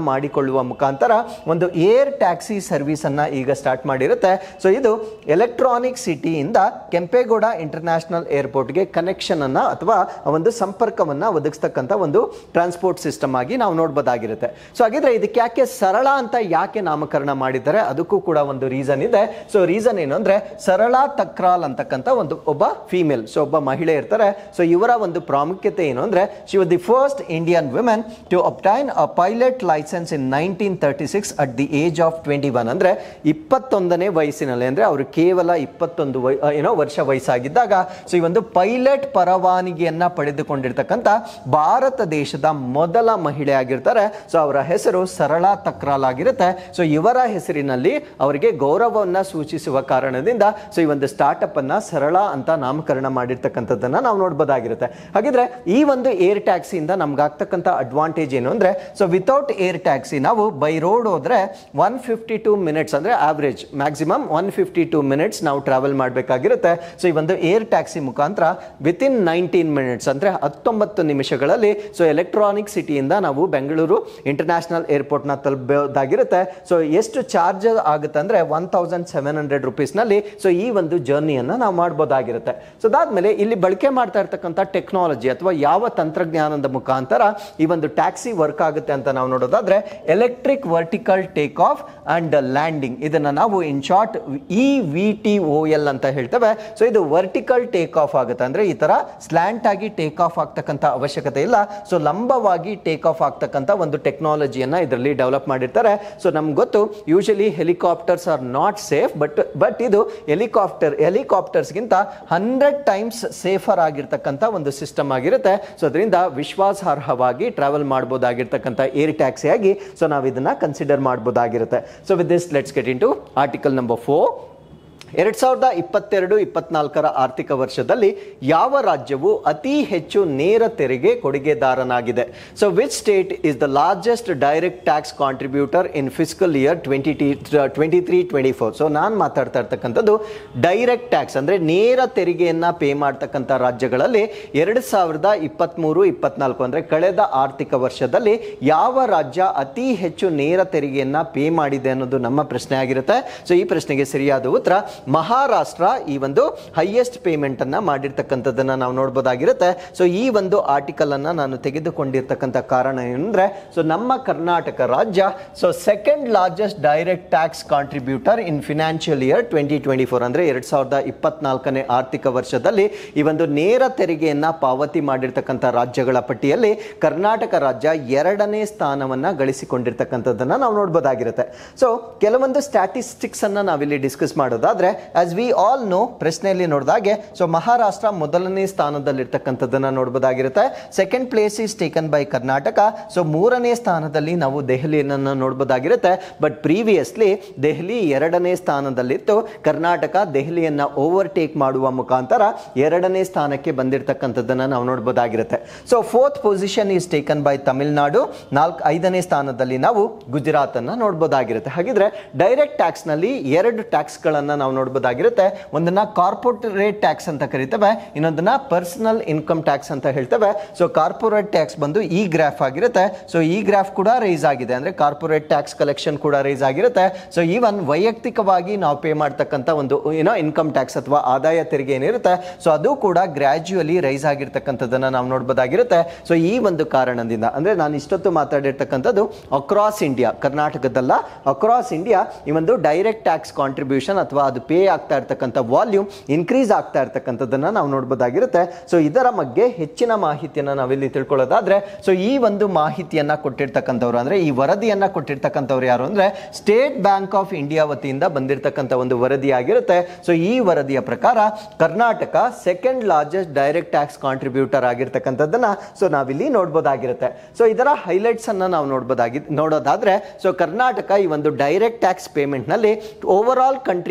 ಮಾಡಿಕೊಳ್ಳುವ ಮುಖಾಂತರ ಒಂದು ಏರ್ ಟ್ಯಾಕ್ಸಿ ಸರ್ವಿಸ್ ಅನ್ನ ಈಗ ಸ್ಟಾರ್ಟ್ ಮಾಡಿರುತ್ತೆ ಸೊ ಇದು ಎಲೆಕ್ಟ್ರಾನಿಕ್ ಸಿಟಿಯಿಂದ ಕೆಂಪೇಗೌಡ ಇಂಟರ್ನ್ಯಾಷನಲ್ ಏರ್ಪೋರ್ಟ್ಗೆ ಕನೆಕ್ಷನ್ ಅನ್ನ ಅಥವಾ ಒಂದು ಸಂಪರ್ಕವನ್ನ ಒದಗಿಸ್ತಕ್ಕಂಥ ಒಂದು ಟ್ರಾನ್ಸ್ಪೋರ್ಟ್ ಸಿಸ್ಟಮ್ ಆಗಿ ನಾವು ನೋಡ್ಬೋದಾಗಿರುತ್ತೆ ಸೊ ಹಾಗಿದ್ರೆ ಇದಕ್ಕೆ ಯಾಕೆ ಸರಳ ಅಂತ ಯಾಕೆ ನಾಮಕರಣ ಮಾಡಿದ್ದಾರೆ ಅದಕ್ಕೂ ಕೂಡ ಒಂದು ರೀಸನ್ ಇದೆ ಸೊ ರೀಸನ್ ಏನು ಅಂದ್ರೆ ಸರಳ ತಕ್ರಾಲ್ ಅಂತಕ್ಕಂಥ ಒಂದು ಒಬ್ಬ ಫೀಮೇಲ್ ಸೊ ಒಬ್ಬ ಮಹಿಳೆ ಇರ್ತಾರೆ ಸೊ ಇವರ ಒಂದು ಪ್ರಾಮುಖ್ಯತೆ ಏನು ಅಂದ್ರೆ she was the first Indian women to obtain a pilot licence in nineteen thirty six at the age of twenty one ಅಂದ್ರೆ ಇಪ್ಪತ್ತೊಂದನೇ ವಯಸ್ಸಿನಲ್ಲಿ ಅಂದ್ರೆ ಅವರು ಕೇವಲ ಇಪ್ಪತ್ತೊಂದು ವಯ ಆ, ಏನೋ ವರ್ಷ ವಯಸ್ಸಾಗಿದ್ದಾಗ ಸೊ ಈ ಒಂದು ಪೈಲಟ್ ಪರವಾನಗಿಯನ್ನ ಪಡೆದುಕೊಂಡಿರ್ತಕ್ಕಂಥ ಭಾರತ ದೇಶದ ಮೊದಲ ಮಹಿಳೆ ಆಗಿರ್ತಾರೆ ಸೊ ಅವರ ಹೆಸರು ಸರಳಾ ತಕ್ರಾಲ್ ಆಗಿರುತ್ತೆ ಸೊ ಇವರ ಹೆಸರಿನಲ್ಲಿ ಅವರಿಗೆ ಗೌರವವನ್ನ ಸೂಚಿಸುವ ಕಾರಣದಿಂದ ಸೊ ಈ ಒಂದು ಸ್ಟಾರ್ಟ್ಅಪ್ ಅನ್ನ ಸರಳ ಅಂತ ನಾಮಕರಣ ಮಾಡಿರ್ತಕ್ಕಂಥದ್ದನ್ನ ನಾವು ನೋಡ್ಬೋದಾಗಿರುತ್ತೆ ಹಾಗಿದ್ರೆ ಈ ಒಂದು ಏರ್ ಟ್ಯಾಕ್ಸಿಯಿಂದ ನಮ್ಗಾಗ್ತಕ್ಕಂಥ ಅಡ್ವಾಂಟೇಜ್ ಏನು ಅಂದ್ರೆ ಸೊ ವಿತೌಟ್ ಏರ್ ಟ್ಯಾಕ್ಸಿ ನಾವು ಬೈ ರೋಡ್ ಹೋದ್ರೆ ಒನ್ ಫಿಫ್ಟಿ ಟೂ ಮಿನಿಟ್ಸ್ ಅಂದ್ರೆ average maximum one fifty two minutes ನಾವು ಟ್ರಾವೆಲ್ ಮಾಡಬೇಕಾಗಿರುತ್ತೆ ಸೊ ಈ ಒಂದು ಏರ್ ಟ್ಯಾಕ್ಸಿ ಮುಖಾಂತರ ವಿತ್ ಇನ್ ನೈನ್ಟೀನ್ ಮಿನಿಟ್ಸ್ ಅಂದ್ರೆ ಹತ್ತೊಂಬತ್ತು ನಿಮಿಷಗಳಲ್ಲಿ ಸೊ ಎಲೆಕ್ಟ್ರಾನಿಕ್ ಸಿಟಿಯಿಂದ ನಾವು ಬೆಂಗಳೂರು ಇಂಟರ್ನ್ಯಾಷನಲ್ ಏರ್ಪೋರ್ಟ್ನ ತಲುಪಬಹುದಾಗಿರುತ್ತೆ ಸೊ ಎಷ್ಟು ಚಾರ್ಜ್ ಆಗುತ್ತೆ ಅಂದ್ರೆ ಒನ್ ತೌಸಂಡ್ ಸೆವೆನ್ ಹಂಡ್ರೆಡ್ ರುಪೀಸ್ನಲ್ಲಿ ಸೊ ಈ ಒಂದು ಜರ್ನಿಯನ್ನು ನಾವು ಮಾಡ್ಬೋದಾಗಿರುತ್ತೆ ಸೊ ಅದಾದ್ಮೇಲೆ ಇಲ್ಲಿ ಬಳಕೆ ಮಾಡ್ತಾ ಇರ್ತಕ್ಕಂಥ ಟೆಕ್ನಾಲಜಿ ಅಥವಾ ಯಾವ ತಂತ್ರಜ್ಞಾನದ ಮುಖಾಂತರ ಈ ಒಂದು ಟ್ಯಾಕ್ಸಿ ವರ್ಕ್ ಆಗುತ್ತೆ ಅಂತ ನಾವು ನೋಡೋದಾದ್ರೆ electric vertical take off and landing ಇದನ್ನ ನಾವು in short E V T O L ಅಂತ ಹೇಳ್ತೇವೆ ಸೊ ಇದು ವರ್ಟಿಕಲ್ ಟೇಕ್ ಆಫ್ ಆಗುತ್ತೆ ಅಂದ್ರೆ ಈ ತರ ಸ್ಲ್ಯಾಂಟ್ ಆಗಿ ಟೇಕ್ ಆಫ್ ಆಗ್ತಕ್ಕಂಥ ಅವಶ್ಯಕತೆ ಇಲ್ಲ ಸೊ ಲಂಬವಾಗಿ ಟೇಕ್ ಆಫ್ ಆಗ್ತಕ್ಕಂಥ ಒಂದು ಟೆಕ್ನಾಲಜಿಯನ್ನ ಇದರಲ್ಲಿ ಡೆವಲಪ್ ಮಾಡಿರ್ತಾರೆ ಸೊ ನಮ್ಗೆ ಗೊತ್ತು usually helicopters are not safe but but ಇದು ಹೆಲಿಕಾಪ್ಟರ್ ಹೆಲಿಕಾಪ್ಟರ್ಸ್ಗಿಂತ ಹಂಡ್ರೆಡ್ ಟೈಮ್ಸ್ ಸೇಫರ್ ಆಗಿರ್ತಕ್ಕಂಥ ಒಂದು ಸಿಸ್ಟಮ್ ಆಗಿರುತ್ತೆ ಸೊ ಅದರಿಂದ ವಿಶ್ವಾಸಾರ್ಹವಾಗಿ ಟ್ರಾವೆಲ್ ಮಾಡ್ಬೋದಾಗಿರ್ತಕ್ಕಂಥ ಏರ್ ಟ್ಯಾಕ್ಸಿ ಆಗಿ ಸೊ ನಾವು ಇದನ್ನ ಕನ್ಸಿಡರ್ ಮಾಡ್ಬೋದಾಗಿರುತ್ತೆ so with this let's get into article number four ಎರಡ್ ಸಾವಿರದ ಇಪ್ಪತ್ತೆರಡು ಇಪ್ಪತ್ನಾಲ್ಕರ ಆರ್ಥಿಕ ವರ್ಷದಲ್ಲಿ ಯಾವ ರಾಜ್ಯವು ಅತಿ ಹೆಚ್ಚು ನೇರ ತೆರಿಗೆ ಕೊಡುಗೆದಾರನಾಗಿದೆ so which state is the largest direct tax contributor in physical year twenty twenty three twenty four so ನಾನು ಮಾತಾಡ್ತಾ ಇರ್ತಕ್ಕಂಥದ್ದು ಡೈರೆಕ್ಟ್ ಟ್ಯಾಕ್ಸ್ ಅಂದ್ರೆ ನೇರ ತೆರಿಗೆಯನ್ನ ಪೇ ಮಾಡ್ತಕ್ಕಂಥ ರಾಜ್ಯಗಳಲ್ಲಿ ಎರಡು ಸಾವಿರದ ಇಪ್ಪತ್ತ್ಮೂರು ಇಪ್ಪತ್ನಾಲ್ಕು ಅಂದ್ರೆ ಕಳೆದ ಆರ್ಥಿಕ ವರ್ಷದಲ್ಲಿ ಯಾವ ರಾಜ್ಯ ಅತಿ ಹೆಚ್ಚು ನೇರ ತೆರಿಗೆಯನ್ನ ಪೇ ಮಾಡಿದೆ ಅನ್ನೋದು ನಮ್ಮ ಪ್ರಶ್ನೆ ಆಗಿರುತ್ತೆ ಸೊ ಈ ಪ್ರಶ್ನೆಗೆ ಸರಿಯಾದ ಉತ್ತರ ಮಹಾರಾಷ್ಟ್ರ ಈ ಒಂದು ಹೈಯೆಸ್ಟ್ ಪೇಮೆಂಟ್ ಅನ್ನ ಮಾಡಿರ್ತಕ್ಕಂಥದ್ದನ್ನ ನಾವು ನೋಡ್ಬೋದಾಗಿರುತ್ತೆ ಸೊ ಈ ಒಂದು ಆರ್ಟಿಕಲ್ ಅನ್ನ ನಾನು ತೆಗೆದುಕೊಂಡಿರ್ತಕ್ಕಂಥ ಕಾರಣ ಏನಂದ್ರೆ ಸೊ ನಮ್ಮ ಕರ್ನಾಟಕ ರಾಜ್ಯ so second largest direct tax contributor in financial year twenty twenty four ಅಂದ್ರೆ ಎರಡ್ ಸಾವಿರದ ಇಪ್ಪತ್ನಾಲ್ಕನೇ ಆರ್ಥಿಕ ವರ್ಷದಲ್ಲಿ ಈ ಒಂದು ನೇರ ತೆರಿಗೆಯನ್ನ ಪಾವತಿ ಮಾಡಿರ್ತಕ್ಕಂಥ ರಾಜ್ಯಗಳ ಪಟ್ಟಿಯಲ್ಲಿ ಕರ್ನಾಟಕ ರಾಜ್ಯ ಎರಡನೇ ಸ್ಥಾನವನ್ನ ಗಳಿಸಿಕೊಂಡಿರ್ತಕ್ಕಂಥದ್ದನ್ನ ನಾವು ನೋಡ್ಬೋದಾಗಿರುತ್ತೆ ಸೊ ಕೆಲವೊಂದು ಸ್ಟ್ಯಾಟಿಸ್ಟಿಕ್ಸ್ ಅನ್ನ ನಾವಿಲ್ಲಿ ಡಿಸ್ಕಸ್ ಮಾಡೋದಾದ್ರೆ ಆಸ್ ವಿ ಆಲ್ ನೋ ಪ್ರಶ್ನೆಯಲ್ಲಿ ನೋಡಿದಾಗೆ ಸೊ ಮಹಾರಾಷ್ಟ್ರ ಮೊದಲನೇ ಸ್ಥಾನದಲ್ಲಿರ್ತಕ್ಕಂಥದ್ದನ್ನ ನೋಡ್ಬೋದಾಗಿರುತ್ತೆ second place is taken by Karnataka so ಮೂರನೇ ಸ್ಥಾನದಲ್ಲಿ ನಾವು ದೆಹಲಿಯನ್ನು ನೋಡ್ಬೋದಾಗಿರುತ್ತೆ ಬಟ್ ಪ್ರೀವಿಯಸ್ಲಿ ದೆಹಲಿ ಎರಡನೇ ಸ್ಥಾನದಲ್ಲಿತ್ತು ಕರ್ನಾಟಕ ದೆಹಲಿಯನ್ನ ಓವರ್ಟೇಕ್ ಮಾಡುವ ಮುಖಾಂತರ ಎರಡನೇ ಸ್ಥಾನಕ್ಕೆ ಬಂದಿರತಕ್ಕಂಥದ್ದನ್ನ ನಾವು ನೋಡ್ಬೋದಾಗಿರುತ್ತೆ so fourth position is taken by Tamil Nadu ನಾಲ್ಕು ಐದನೇ ಸ್ಥಾನದಲ್ಲಿ ನಾವು ಗುಜರಾತ್ ಅನ್ನ ನೋಡ್ಬೋದಾಗಿರುತ್ತೆ ಹಾಗಿದ್ರೆ ಡೈರೆಕ್ಟ್ ಟ್ಯಾಕ್ಸ್ ನಲ್ಲಿ ಎರಡು ಟ್ಯಾಕ್ಸ್ ಗಳನ್ನ ನಾವು ನೋಡ್ಬೋದಾಗಿರುತ್ತೆ ಒಂದನ್ನ ಕಾರ್ಪೊರೇಟ್ ಟ್ಯಾಕ್ಸ್ ಅಂತ ಕರಿತೇವೆ ಇನ್ನೊಂದನ್ನ ಪರ್ಸನಲ್ ಇನ್ಕಮ್ ಟ್ಯಾಕ್ಸ್ ಅಂತ ಹೇಳ್ತೇವೆ ಸೊ ಕಾರ್ಪೊರೇಟ್ ಟ್ಯಾಕ್ಸ್ ಬಂದು ಈ ಗ್ರಾಫ್ ಆಗಿರುತ್ತೆ ಸೊ ಈ ಗ್ರಾಫ್ ಕೂಡ ರೈಸ್ ಆಗಿದೆ ಅಂದ್ರೆ ಕಾರ್ಪೊರೇಟ್ ಟ್ಯಾಕ್ಸ್ ಕಲೆಕ್ಷನ್ ಕೂಡ ರೈಸ್ ಆಗಿರುತ್ತೆ ಸೊ ಈವನ್ ವೈಯಕ್ತಿಕವಾಗಿ ನಾವು ಪೇ ಮಾಡ್ತಕ್ಕಂಥ ಒಂದು ಏನೋ ಇನ್ಕಮ್ ಟ್ಯಾಕ್ಸ್ ಅಥವಾ ಆದಾಯ ತೆರಿಗೆ ಏನಿರುತ್ತೆ ಸೊ ಅದು ಕೂಡ ಗ್ರಾಜುಯಲಿ ರೈಸ್ ಆಗಿರ್ತಕ್ಕಂಥದ್ದನ್ನ ನಾವು ನೋಡ್ಬೋದಾಗಿರುತ್ತೆ ಸೊ ಈ ಒಂದು ಕಾರಣದಿಂದ ಅಂದ್ರೆ ನಾನು ಇಷ್ಟೊತ್ತು ಮಾತಾಡಿರ್ತಕ್ಕಂಥದ್ದು ಅಕ್ರಾಸ್ ಇಂಡಿಯಾ ಕರ್ನಾಟಕದಲ್ಲ ಅಕ್ರಾಸ್ ಇಂಡಿಯಾ ಈ ಒಂದು ಡೈರೆಕ್ಟ್ ಟ್ಯಾಕ್ಸ್ ಕಾಂಟ್ರಿಬ್ಯೂಷನ್ ಅಥವಾ ಅದು ಪೇ ಆಗ್ತಾ ಇರ್ತಕ್ಕಂಥ ವಾಲ್ಯೂಮ್ ಇನ್ಕ್ರೀಸ್ ಆಗ್ತಾ ಇರ್ತಕ್ಕಂಥದ್ದನ್ನ ನಾವು ನೋಡ್ಬೋದಾಗಿರುತ್ತೆ ಸೊ ಇದರ ಬಗ್ಗೆ ಹೆಚ್ಚಿನ ಮಾಹಿತಿಯನ್ನ ನಾವಿಲ್ಲಿ ತಿಳ್ಕೊಳ್ಳೋದಾದ್ರೆ ಸೊ ಈ ಒಂದು ಮಾಹಿತಿಯನ್ನ ಕೊಟ್ಟಿರ್ತಕ್ಕಂಥವ್ರು ಅಂದ್ರೆ ಈ ವರದಿಯನ್ನ ಕೊಟ್ಟಿರ್ತಕ್ಕಂಥವ್ರು ಯಾರು ಅಂದ್ರೆ ಸ್ಟೇಟ್ ಬ್ಯಾಂಕ್ ಆಫ್ ಇಂಡಿಯಾ ವತಿಯಿಂದ ಬಂದಿರತಕ್ಕಂಥ ಒಂದು ವರದಿ ಆಗಿರುತ್ತೆ ಸೊ ಈ ವರದಿಯ ಪ್ರಕಾರ Karnataka second largest direct tax contributor ಆಗಿರ್ತಕ್ಕಂಥದ್ದನ್ನ ಸೊ ನಾವಿಲ್ಲಿ ನೋಡ್ಬೋದಾಗಿರುತ್ತೆ ಸೊ ಇದರ ಹೈಲೈಟ್ಸ್ ಅನ್ನ ನಾವು ನೋಡ್ಬೋದಾಗಿ ನೋಡೋದಾದ್ರೆ ಸೊ ಕರ್ನಾಟಕ ಈ ಒಂದು ಡೈರೆಕ್ಟ್ ಟ್ಯಾಕ್ಸ್ ಪೇಮೆಂಟ್ ನಲ್ಲಿ ಓವರ್ ಆಲ್ ಕಂಟ್ರಿಯನ್ನ ತೆಗೆದು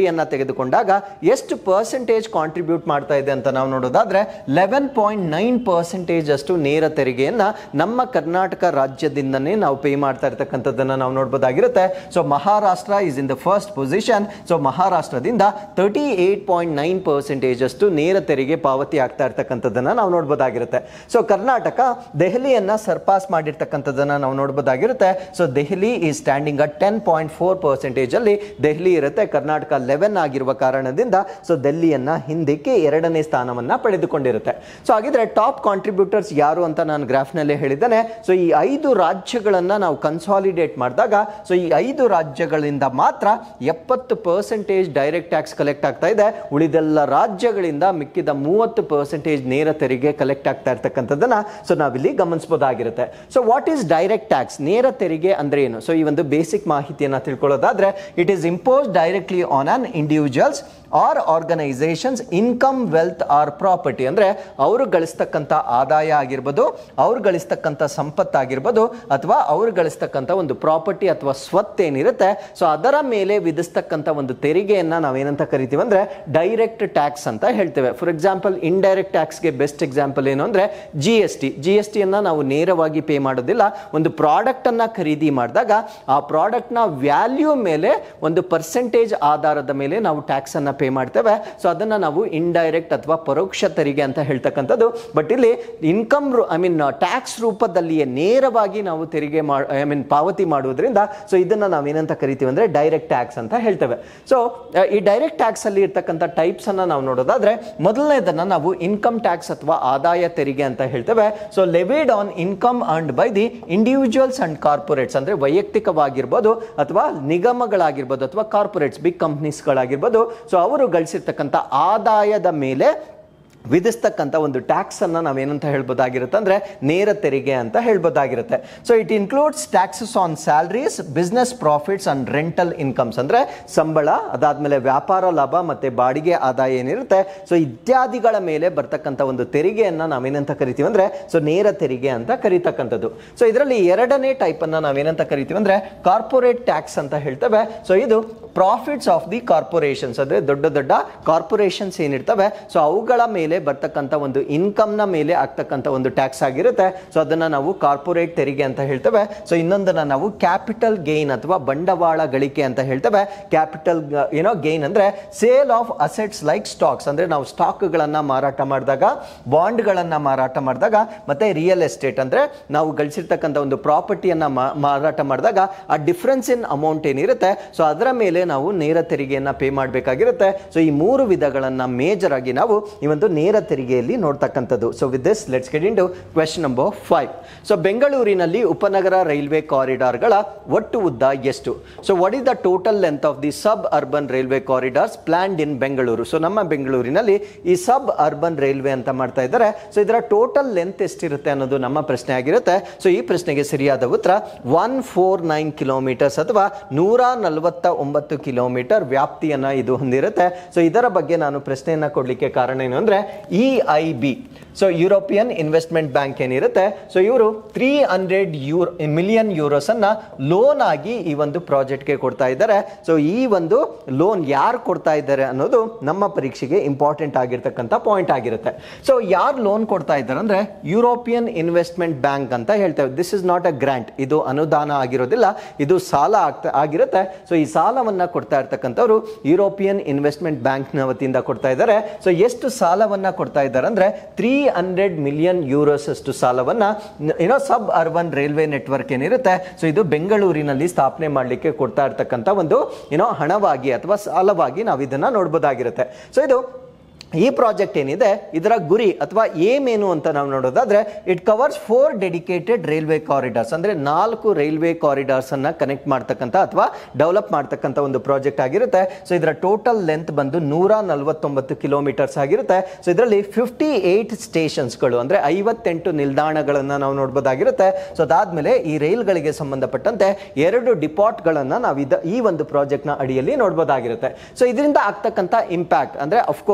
ತೆಗೆದುಕೊಂಡಾಗ ಎಷ್ಟು ಪರ್ಸೆಂಟೇಜ್ ಕಾಂಟ್ರಿಬ್ಯೂಟ್ ಮಾಡ್ತಾ ಇದೆ ಅಂತ ನಾವು ನೋಡೋದಾದ್ರೆ ಲೆವೆನ್ ಪಾಯಿಂಟ್ ನೈನ್ ಪರ್ಸೆಂಟೇಜ್ ಅಷ್ಟು ನೇರ ತೆರಿಗೆಯನ್ನ ನಮ್ಮ ಕರ್ನಾಟಕ ರಾಜ್ಯದಿಂದನೇ ನಾವು ಪೇ ಮಾಡ್ತಾ ಇರ್ತಕ್ಕಂಥದ್ದನ್ನ ನಾವು ನೋಡ್ಬೋದಾಗಿರುತ್ತೆ so Maharashtra is in the first position so ಮಹಾರಾಷ್ಟ್ರದಿಂದ thirty eight point nine percentage ಅಷ್ಟು ನೇರ ತೆರಿಗೆ ಪಾವತಿ ಆಗ್ತಾ ಇರ್ತಕ್ಕಂಥದ್ದನ್ನ ನಾವು ನೋಡ್ಬೋದಾಗಿರುತ್ತೆ ಸೊ ಕರ್ನಾಟಕ ದೆಹಲಿಯನ್ನ ಸರ್ಪಾಸ್ ಮಾಡಿರ್ತಕ್ಕಂಥದ್ದನ್ನ ನಾವು ನೋಡ್ಬೋದಾಗಿರುತ್ತೆ ಸೊ ದೆಹಲಿ ಈ standing at ten point four percentage ಅಲ್ಲಿ ದೆಹಲಿ ಇರುತ್ತೆ ಕರ್ನಾಟಕ ಲೆವೆನ್ ಆಗಿರುವ ಕಾರಣದಿಂದ ಸೊ ದೆಹಲಿಯನ್ನ ಹಿಂದಕ್ಕೆ ಎರಡನೇ ಸ್ಥಾನವನ್ನ ಪಡೆದುಕೊಂಡಿರುತ್ತೆ ಸೊ ಹಾಗಿದ್ರೆ ಟಾಪ್ ಕಾಂಟ್ರಿಬ್ಯೂಟರ್ಸ್ ಯಾರು ಅಂತ ನಾನು ಗ್ರಾಫ್ನಲ್ಲಿ ಹೇಳಿದ್ದೇನೆ ಸೊ ಈ ಐದು ರಾಜ್ಯಗಳನ್ನ ನಾವು ಕನ್ಸಾಲಿಡೇಟ್ ಮಾಡಿದಾಗ ಸೊ ಈ ಐದು ರಾಜ್ಯಗಳಿಂದ ಮಾತ್ರ ಎಪ್ಪತ್ತು ಪರ್ಸೆಂಟೇಜ್ ಡೈರೆಕ್ಟ್ ಟ್ಯಾಕ್ಸ್ ಕಲೆಕ್ಟ್ ಆಗ್ತಾ ಇದೆ ಉಳಿದೆಲ್ಲ ರಾಜ್ಯಗಳಿಂದ ಮಿಕ್ಕಿದ ಮೂವತ್ತು ಪರ್ಸೆಂಟೇಜ್ ನೇರ ತೆರಿಗೆ ಕಲೆಕ್ಟ್ ಆಗ್ತಾ ಇರ್ತಕ್ಕಂಥದ್ದನ್ನ ಸೊ ನಾವಿಲ್ಲಿ ಗಮನಿಸಬಹುದಾಗಿರುತ್ತೆ so what is direct tax ನೇರ ತೆರಿಗೆ ಅಂದ್ರೆ ಏನು ಸೊ ಈ ಒಂದು ಬೇಸಿಕ್ ಮಾಹಿತಿಯನ್ನ ತಿಳ್ಕೊಳ್ಳೋದಾದ್ರೆ it is impose directly on an individuals or organisations income wealth or property ಅಂದ್ರೆ ಅವರು ಗಳಿಸ್ತಕ್ಕಂಥ ಆದಾಯ ಆಗಿರ್ಬೋದು ಅವ್ರು ಗಳಿಸ್ತಕ್ಕಂಥ ಸಂಪತ್ತಾಗಿರ್ಬೋದು ಅಥವಾ ಅವ್ರು ಗಳಿಸ್ತಕ್ಕಂಥ ಒಂದು ಪ್ರಾಪರ್ಟಿ ಅಥವಾ ಸ್ವತ್ತೇನಿರುತ್ತೆ ಸೊ ಅದರ ಮೇಲೆ ವಿಧಿಸ್ತಕ್ಕಂಥ ಒಂದು ತೆರಿಗೆಯನ್ನ ನಾವೇನಂತ ಕರಿತೀವಿ ಅಂದ್ರೆ ಡೈರೆಕ್ಟ್ ಟ್ಯಾಕ್ಸ್ ಅಂತ ಹೇಳ್ತೇವೆ ಫಾರ್ ಎಕ್ಸಾಂಪಲ್ ಇಂಡೈರೆಕ್ಟ್ ಟ್ಯಾಕ್ಸ್ಗೆ ಬೆಸ್ಟ್ ಎಕ್ಸಾಂಪಲ್ ಏನು ಅಂದ್ರೆ G S T G S ಟಿಯನ್ನ ನಾವು ನೇರವಾಗಿ ಪೇ ಮಾಡೋದಿಲ್ಲ ಒಂದು ಪ್ರಾಡಕ್ಟ್ ಅನ್ನ ಖರೀದಿ ಮಾಡಿದಾಗ ಆ ಪ್ರಾಡಕ್ಟ್ನ ವ್ಯಾಲ್ಯೂ ಮೇಲೆ ಒಂದು ಪರ್ಸೆಂಟೇಜ್ ಆಧಾರದ ಮೇಲೆ ನಾವು ಟ್ಯಾಕ್ಸ್ ಅನ್ನ ಪೇ ಮಾಡ್ತೇವೆ ಸೊ ಅದನ್ನ ನಾವು ಇಂಡೈರೆಕ್ಟ್ ಅಥವಾ ಪರೋಕ್ಷ ತೆರಿಗೆ ಅಂತ ಹೇಳ್ತಕ್ಕಂಥದ್ದು ಬಟ್ ಇಲ್ಲಿ ಇನ್ಕಮ್ ಐ ಮೀನ್ ಟ್ಯಾಕ್ಸ್ ರೂಪದಲ್ಲಿಯೇ ನೇರವಾಗಿ ನಾವು ತೆರಿಗೆ ಐ ಮೀನ್ ಪಾವತಿ ಮಾಡುವುದರಿಂದ ಸೊ ಇದನ್ನ ನಾವೇನಂತ ಕರಿತೀವಿ ಅಂದ್ರೆ ಡೈರೆಕ್ಟ್ ಟ್ಯಾಕ್ಸ್ ಅಂತ ಹೇಳ್ತೇವೆ ಸೊ ಈ ಡೈರೆಕ್ಟ್ ಟ್ಯಾಕ್ಸ್ ಅಲ್ಲಿ ಇರ್ತಕ್ಕಂಥ ಟೈಪ್ಸ್ ಅನ್ನ ನಾವು ನೋಡೋದಾದ್ರೆ ಮೊದಲನೇದನ್ನ ನಾವು ಇನ್ಕಮ್ ಟ್ಯಾಕ್ಸ್ ಅಥವಾ ಆದಾಯ ತೆರಿಗೆ ಅಂತ ಹೇಳ್ತೇವೆ so levied on income earned by the individuals and corporates ಅಂದ್ರೆ ವೈಯಕ್ತಿಕವಾಗಿರ್ಬೋದು ಅಥವಾ ನಿಗಮಗಳಾಗಿರ್ಬೋದು ಅಥವಾ ಕಾರ್ಪೊರೇಟ್ಸ್ ಬಿಗ್ ಕಂಪ್ನೀಸ್ಗಳಾಗಿರ್ಬೋದು ಸೊ ಅವರು ಗಳಿಸಿರ್ತಕ್ಕಂಥ ಆದಾಯದ ಮೇಲೆ ವಿಧಿಸ್ತಕ್ಕಂಥ ಒಂದು ಟ್ಯಾಕ್ಸ್ ಅನ್ನ ನಾವೇನಂತ ಹೇಳ್ಬೋದಾಗಿರುತ್ತೆ ಅಂದ್ರೆ ನೇರ ತೆರಿಗೆ ಅಂತ ಹೇಳ್ಬೋದಾಗಿರುತ್ತೆ so it includes taxes on salaries business profits and rental incomes ಅಂದ್ರೆ ಸಂಬಳ ಅದಾದ್ಮೇಲೆ ವ್ಯಾಪಾರ ಲಾಭ ಮತ್ತೆ ಬಾಡಿಗೆ ಆದಾಯ ಏನಿರುತ್ತೆ ಸೊ ಇತ್ಯಾದಿಗಳ ಮೇಲೆ ಬರ್ತಕ್ಕಂಥ ಒಂದು ತೆರಿಗೆಯನ್ನ ನಾವೇನಂತ ಕರಿತೀವಿ ಅಂದ್ರೆ ಸೊ ನೇರ ತೆರಿಗೆ ಅಂತ ಕರಿತಕ್ಕಂಥದ್ದು ಸೊ ಇದರಲ್ಲಿ ಎರಡನೇ ಟೈಪ್ ಅನ್ನ ನಾವೇನಂತ ಕರಿತೀವಿ ಅಂದ್ರೆ ಕಾರ್ಪೊರೇಟ್ ಟ್ಯಾಕ್ಸ್ ಅಂತ ಹೇಳ್ತೇವೆ ಸೊ ಇದು ಪ್ರಾಫಿಟ್ಸ್ ಆಫ್ ದಿ ಕಾರ್ಪೊರೇಷನ್ಸ್ ಅಂದ್ರೆ ದೊಡ್ಡ ದೊಡ್ಡ ಕಾರ್ಪೊರೇಷನ್ಸ್ ಏನಿರ್ತವೆ ಸೊ ಅವುಗಳ ಮೇಲೆ ಬರ್ತಕ್ಕಂಥ ಒಂದು ಇನ್ಕಮ್ ನ ಮೇಲೆ ಆಗ್ತಕ್ಕಂಥ ಒಂದು ಟ್ಯಾಕ್ಸ್ ಆಗಿರುತ್ತೆ ಸೊ ಅದನ್ನ ನಾವು ಕಾರ್ಪೊರೇಟ್ ತೆರಿಗೆ ಅಂತ ಹೇಳ್ತೇವೆ ಸೊ ಇನ್ನೊಂದನ್ನ ನಾವು ಕ್ಯಾಪಿಟಲ್ ಗೇನ್ ಅಥವಾ ಬಂಡವಾಳ ಗಳಿಕೆ ಅಂತ ಹೇಳ್ತೇವೆ ಕ್ಯಾಪಿಟಲ್ ಏನೋ ಗೇನ್ ಅಂದ್ರೆ sale of assets like stocks ಅಂದ್ರೆ ನಾವು ಸ್ಟಾಕ್ಗಳನ್ನ ಮಾರಾಟ ಮಾಡಿದಾಗ ಬಾಂಡ್ಗಳನ್ನ ಮಾರಾಟ ಮಾಡಿದಾಗ ಮತ್ತೆ ರಿಯಲ್ ಎಸ್ಟೇಟ್ ಅಂದ್ರೆ ನಾವು ಗಳಿಸಿರ್ತಕ್ಕಂಥ ಒಂದು ಪ್ರಾಪರ್ಟಿಯನ್ನ ಮಾರಾಟ ಮಾಡಿದಾಗ ಆ ಡಿಫ್ರೆನ್ಸ್ ಇನ್ ಅಮೌಂಟ್ ಏನಿರುತ್ತೆ ಸೊ ಅದರ ಮೇಲೆ ನಾವು ನೇರ ತೆರಿಗೆಯನ್ನ ಪೇ ಮಾಡಬೇಕಾಗಿರುತ್ತೆ ಸೊ ಈ ಮೂರು ವಿಧಗಳನ್ನ ಮೇಜರ್ ಆಗಿ ನಾವು ಈ ಒಂದು ನೇರ ತೆರಿಗೆಯಲ್ಲಿ ನೋಡ್ತಕ್ಕಂಥದ್ದು so with this let's get into question number five so ಬೆಂಗಳೂರಿನಲ್ಲಿ ಉಪನಗರ ರೈಲ್ವೆ ಕಾರಿಡಾರ್ಗಳ ಒಟ್ಟು ಉದ್ದ ಎಷ್ಟು so what is the total length of the suburban railway corridors planned in Bengaluru so ನಮ್ಮ ಬೆಂಗಳೂರಿನಲ್ಲಿ ಈ ಸಬ್ ಅರ್ಬನ್ ರೈಲ್ವೆ ಅಂತ ಮಾಡ್ತಾ ಇದ್ದಾರೆ ಸೊ ಇದರ ಟೋಟಲ್ ಲೆಂತ್ ಎಷ್ಟಿರುತ್ತೆ ಅನ್ನೋದು ನಮ್ಮ ಪ್ರಶ್ನೆ ಆಗಿರುತ್ತೆ ಸೊ ಈ ಪ್ರಶ್ನೆಗೆ ಸರಿಯಾದ ಉತ್ತರ ಒನ್ ಫೋರ್ ನೈನ್ ಕಿಲೋಮೀಟರ್ಸ್ ಅಥವಾ ನೂರ ನಲವತ್ತ ಒಂಬತ್ತು ಕಿಲೋಮೀಟರ್ ವ್ಯಾಪ್ತಿಯನ್ನ ಇದು ಹೊಂದಿರುತ್ತೆ ಸೊ ಇದರ ಬಗ್ಗೆ ನಾನು ಪ್ರಶ್ನೆಯನ್ನ ಕೊಡ್ಲಿಕ್ಕೆ ಕಾರಣ ಏನು ಅಂದ್ರೆ E I B so European investment bank ಏನಿರುತ್ತೆ ಸೊ ಇವರು three hundred euro million euros ಅನ್ನ ಲೋನ್ ಆಗಿ ಈ ಒಂದು ಪ್ರಾಜೆಕ್ಟ್ಗೆ ಕೊಡ್ತಾ ಇದ್ದಾರೆ ಸೊ ಈ ಒಂದು ಲೋನ್ ಯಾರು ಕೊಡ್ತಾ ಇದ್ದಾರೆ ಅನ್ನೋದು ನಮ್ಮ ಪರೀಕ್ಷೆಗೆ ಇಂಪಾರ್ಟೆಂಟ್ ಆಗಿರ್ತಕ್ಕಂಥ ಪಾಯಿಂಟ್ ಆಗಿರುತ್ತೆ ಸೊ ಯಾರು ಲೋನ್ ಕೊಡ್ತಾ ಇದ್ದಾರೆ ಅಂದ್ರೆ ಯುರೋಪಿಯನ್ ಇನ್ವೆಸ್ಟ್ಮೆಂಟ್ ಬ್ಯಾಂಕ್ ಅಂತ ಹೇಳ್ತೇವೆ this is not a grant ಇದು ಅನುದಾನ ಆಗಿರೋದಿಲ್ಲ ಇದು ಸಾಲ ಆಗ್ತಾ ಆಗಿರುತ್ತೆ ಸೊ ಈ ಸಾಲವನ್ನ ಕೊಡ್ತಾ ಇರ್ತಕ್ಕಂಥವ್ರು ಯುರೋಪಿಯನ್ ಇನ್ವೆಸ್ಟ್ಮೆಂಟ್ ಬ್ಯಾಂಕ್ನ ವತಿಯಿಂದ ಕೊಡ್ತಾ ಇದ್ದಾರೆ ಸೊ ಎಷ್ಟು ಸಾಲವನ್ನ ಕೊಡ್ತಾ ಇದ್ದಾರೆ ಅಂದ್ರೆ ತ್ರೀ ಹಂಡ್ರೆಡ್ ಮಿಲಿಯನ್ ಯೂರೋಸ್ ಅಷ್ಟು ಸಾಲವನ್ನ ಏನೋ ಸಬ್ ಅರ್ಬನ್ ರೈಲ್ವೆ ನೆಟ್ವರ್ಕ್ ಏನಿರುತ್ತೆ ಸೊ ಇದು ಬೆಂಗಳೂರಿನಲ್ಲಿ ಸ್ಥಾಪನೆ ಮಾಡಲಿಕ್ಕೆ ಕೊಡ್ತಾ ಇರ್ತಕ್ಕಂಥ ಒಂದು ಏನೋ ಹಣವಾಗಿ ಅಥವಾ ಸಾಲವಾಗಿ ನಾವು ಇದನ್ನ ನೋಡ್ಬೋದಾಗಿರುತ್ತೆ ಸೊ ಇದು ಈ ಪ್ರಾಜೆಕ್ಟ್ ಏನಿದೆ ಇದರ ಗುರಿ ಅಥವಾ ಏಮ್ ಏನು ಅಂತ ನಾವು ನೋಡೋದಾದ್ರೆ it covers four dedicated railway corridors ಅಂದ್ರೆ ನಾಲ್ಕು ರೈಲ್ವೆ ಕಾರಿಡಾರ್ಸ್ ಅನ್ನ ಕನೆಕ್ಟ್ ಮಾಡ್ತಕ್ಕಂಥ ಅಥವಾ ಡೆವಲಪ್ ಮಾಡ್ತಕ್ಕಂಥ ಒಂದು ಪ್ರಾಜೆಕ್ಟ್ ಆಗಿರುತ್ತೆ ಸೊ ಇದರ ಟೋಟಲ್ ಲೆಂತ್ ಬಂದು ನೂರ ನಲವತ್ತೊಂಬತ್ತು ಕಿಲೋಮೀಟರ್ಸ್ ಆಗಿರುತ್ತೆ ಸೊ ಇದರಲ್ಲಿ ಫಿಫ್ಟಿ ಏಟ್ ಸ್ಟೇಷನ್ಸ್ಗಳು ಅಂದ್ರೆ ಐವತ್ತೆಂಟು ನಿಲ್ದಾಣಗಳನ್ನ ನಾವು ನೋಡ್ಬೋದಾಗಿರುತ್ತೆ ಸೊ ಅದಾದ್ಮೇಲೆ ಈ ರೈಲ್ಗಳಿಗೆ ಸಂಬಂಧಪಟ್ಟಂತೆ ಎರಡು ಡಿಪಾರ್ಟ್ಗಳನ್ನ ನಾವು ಇದ ಈ ಒಂದು ಪ್ರಾಜೆಕ್ಟ್ ನ ಅಡಿಯಲ್ಲಿ ನೋಡ್ಬೋದಾಗಿರುತ್ತೆ ಸೊ ಇದರಿಂದ ಆಗ್ತಕ್ಕಂಥ ಇಂಪ್ಯಾಕ್ಟ್ ಅಂದ್ರೆ ಅಫ್ಕೋರ್ಸ್ ರೈಲ್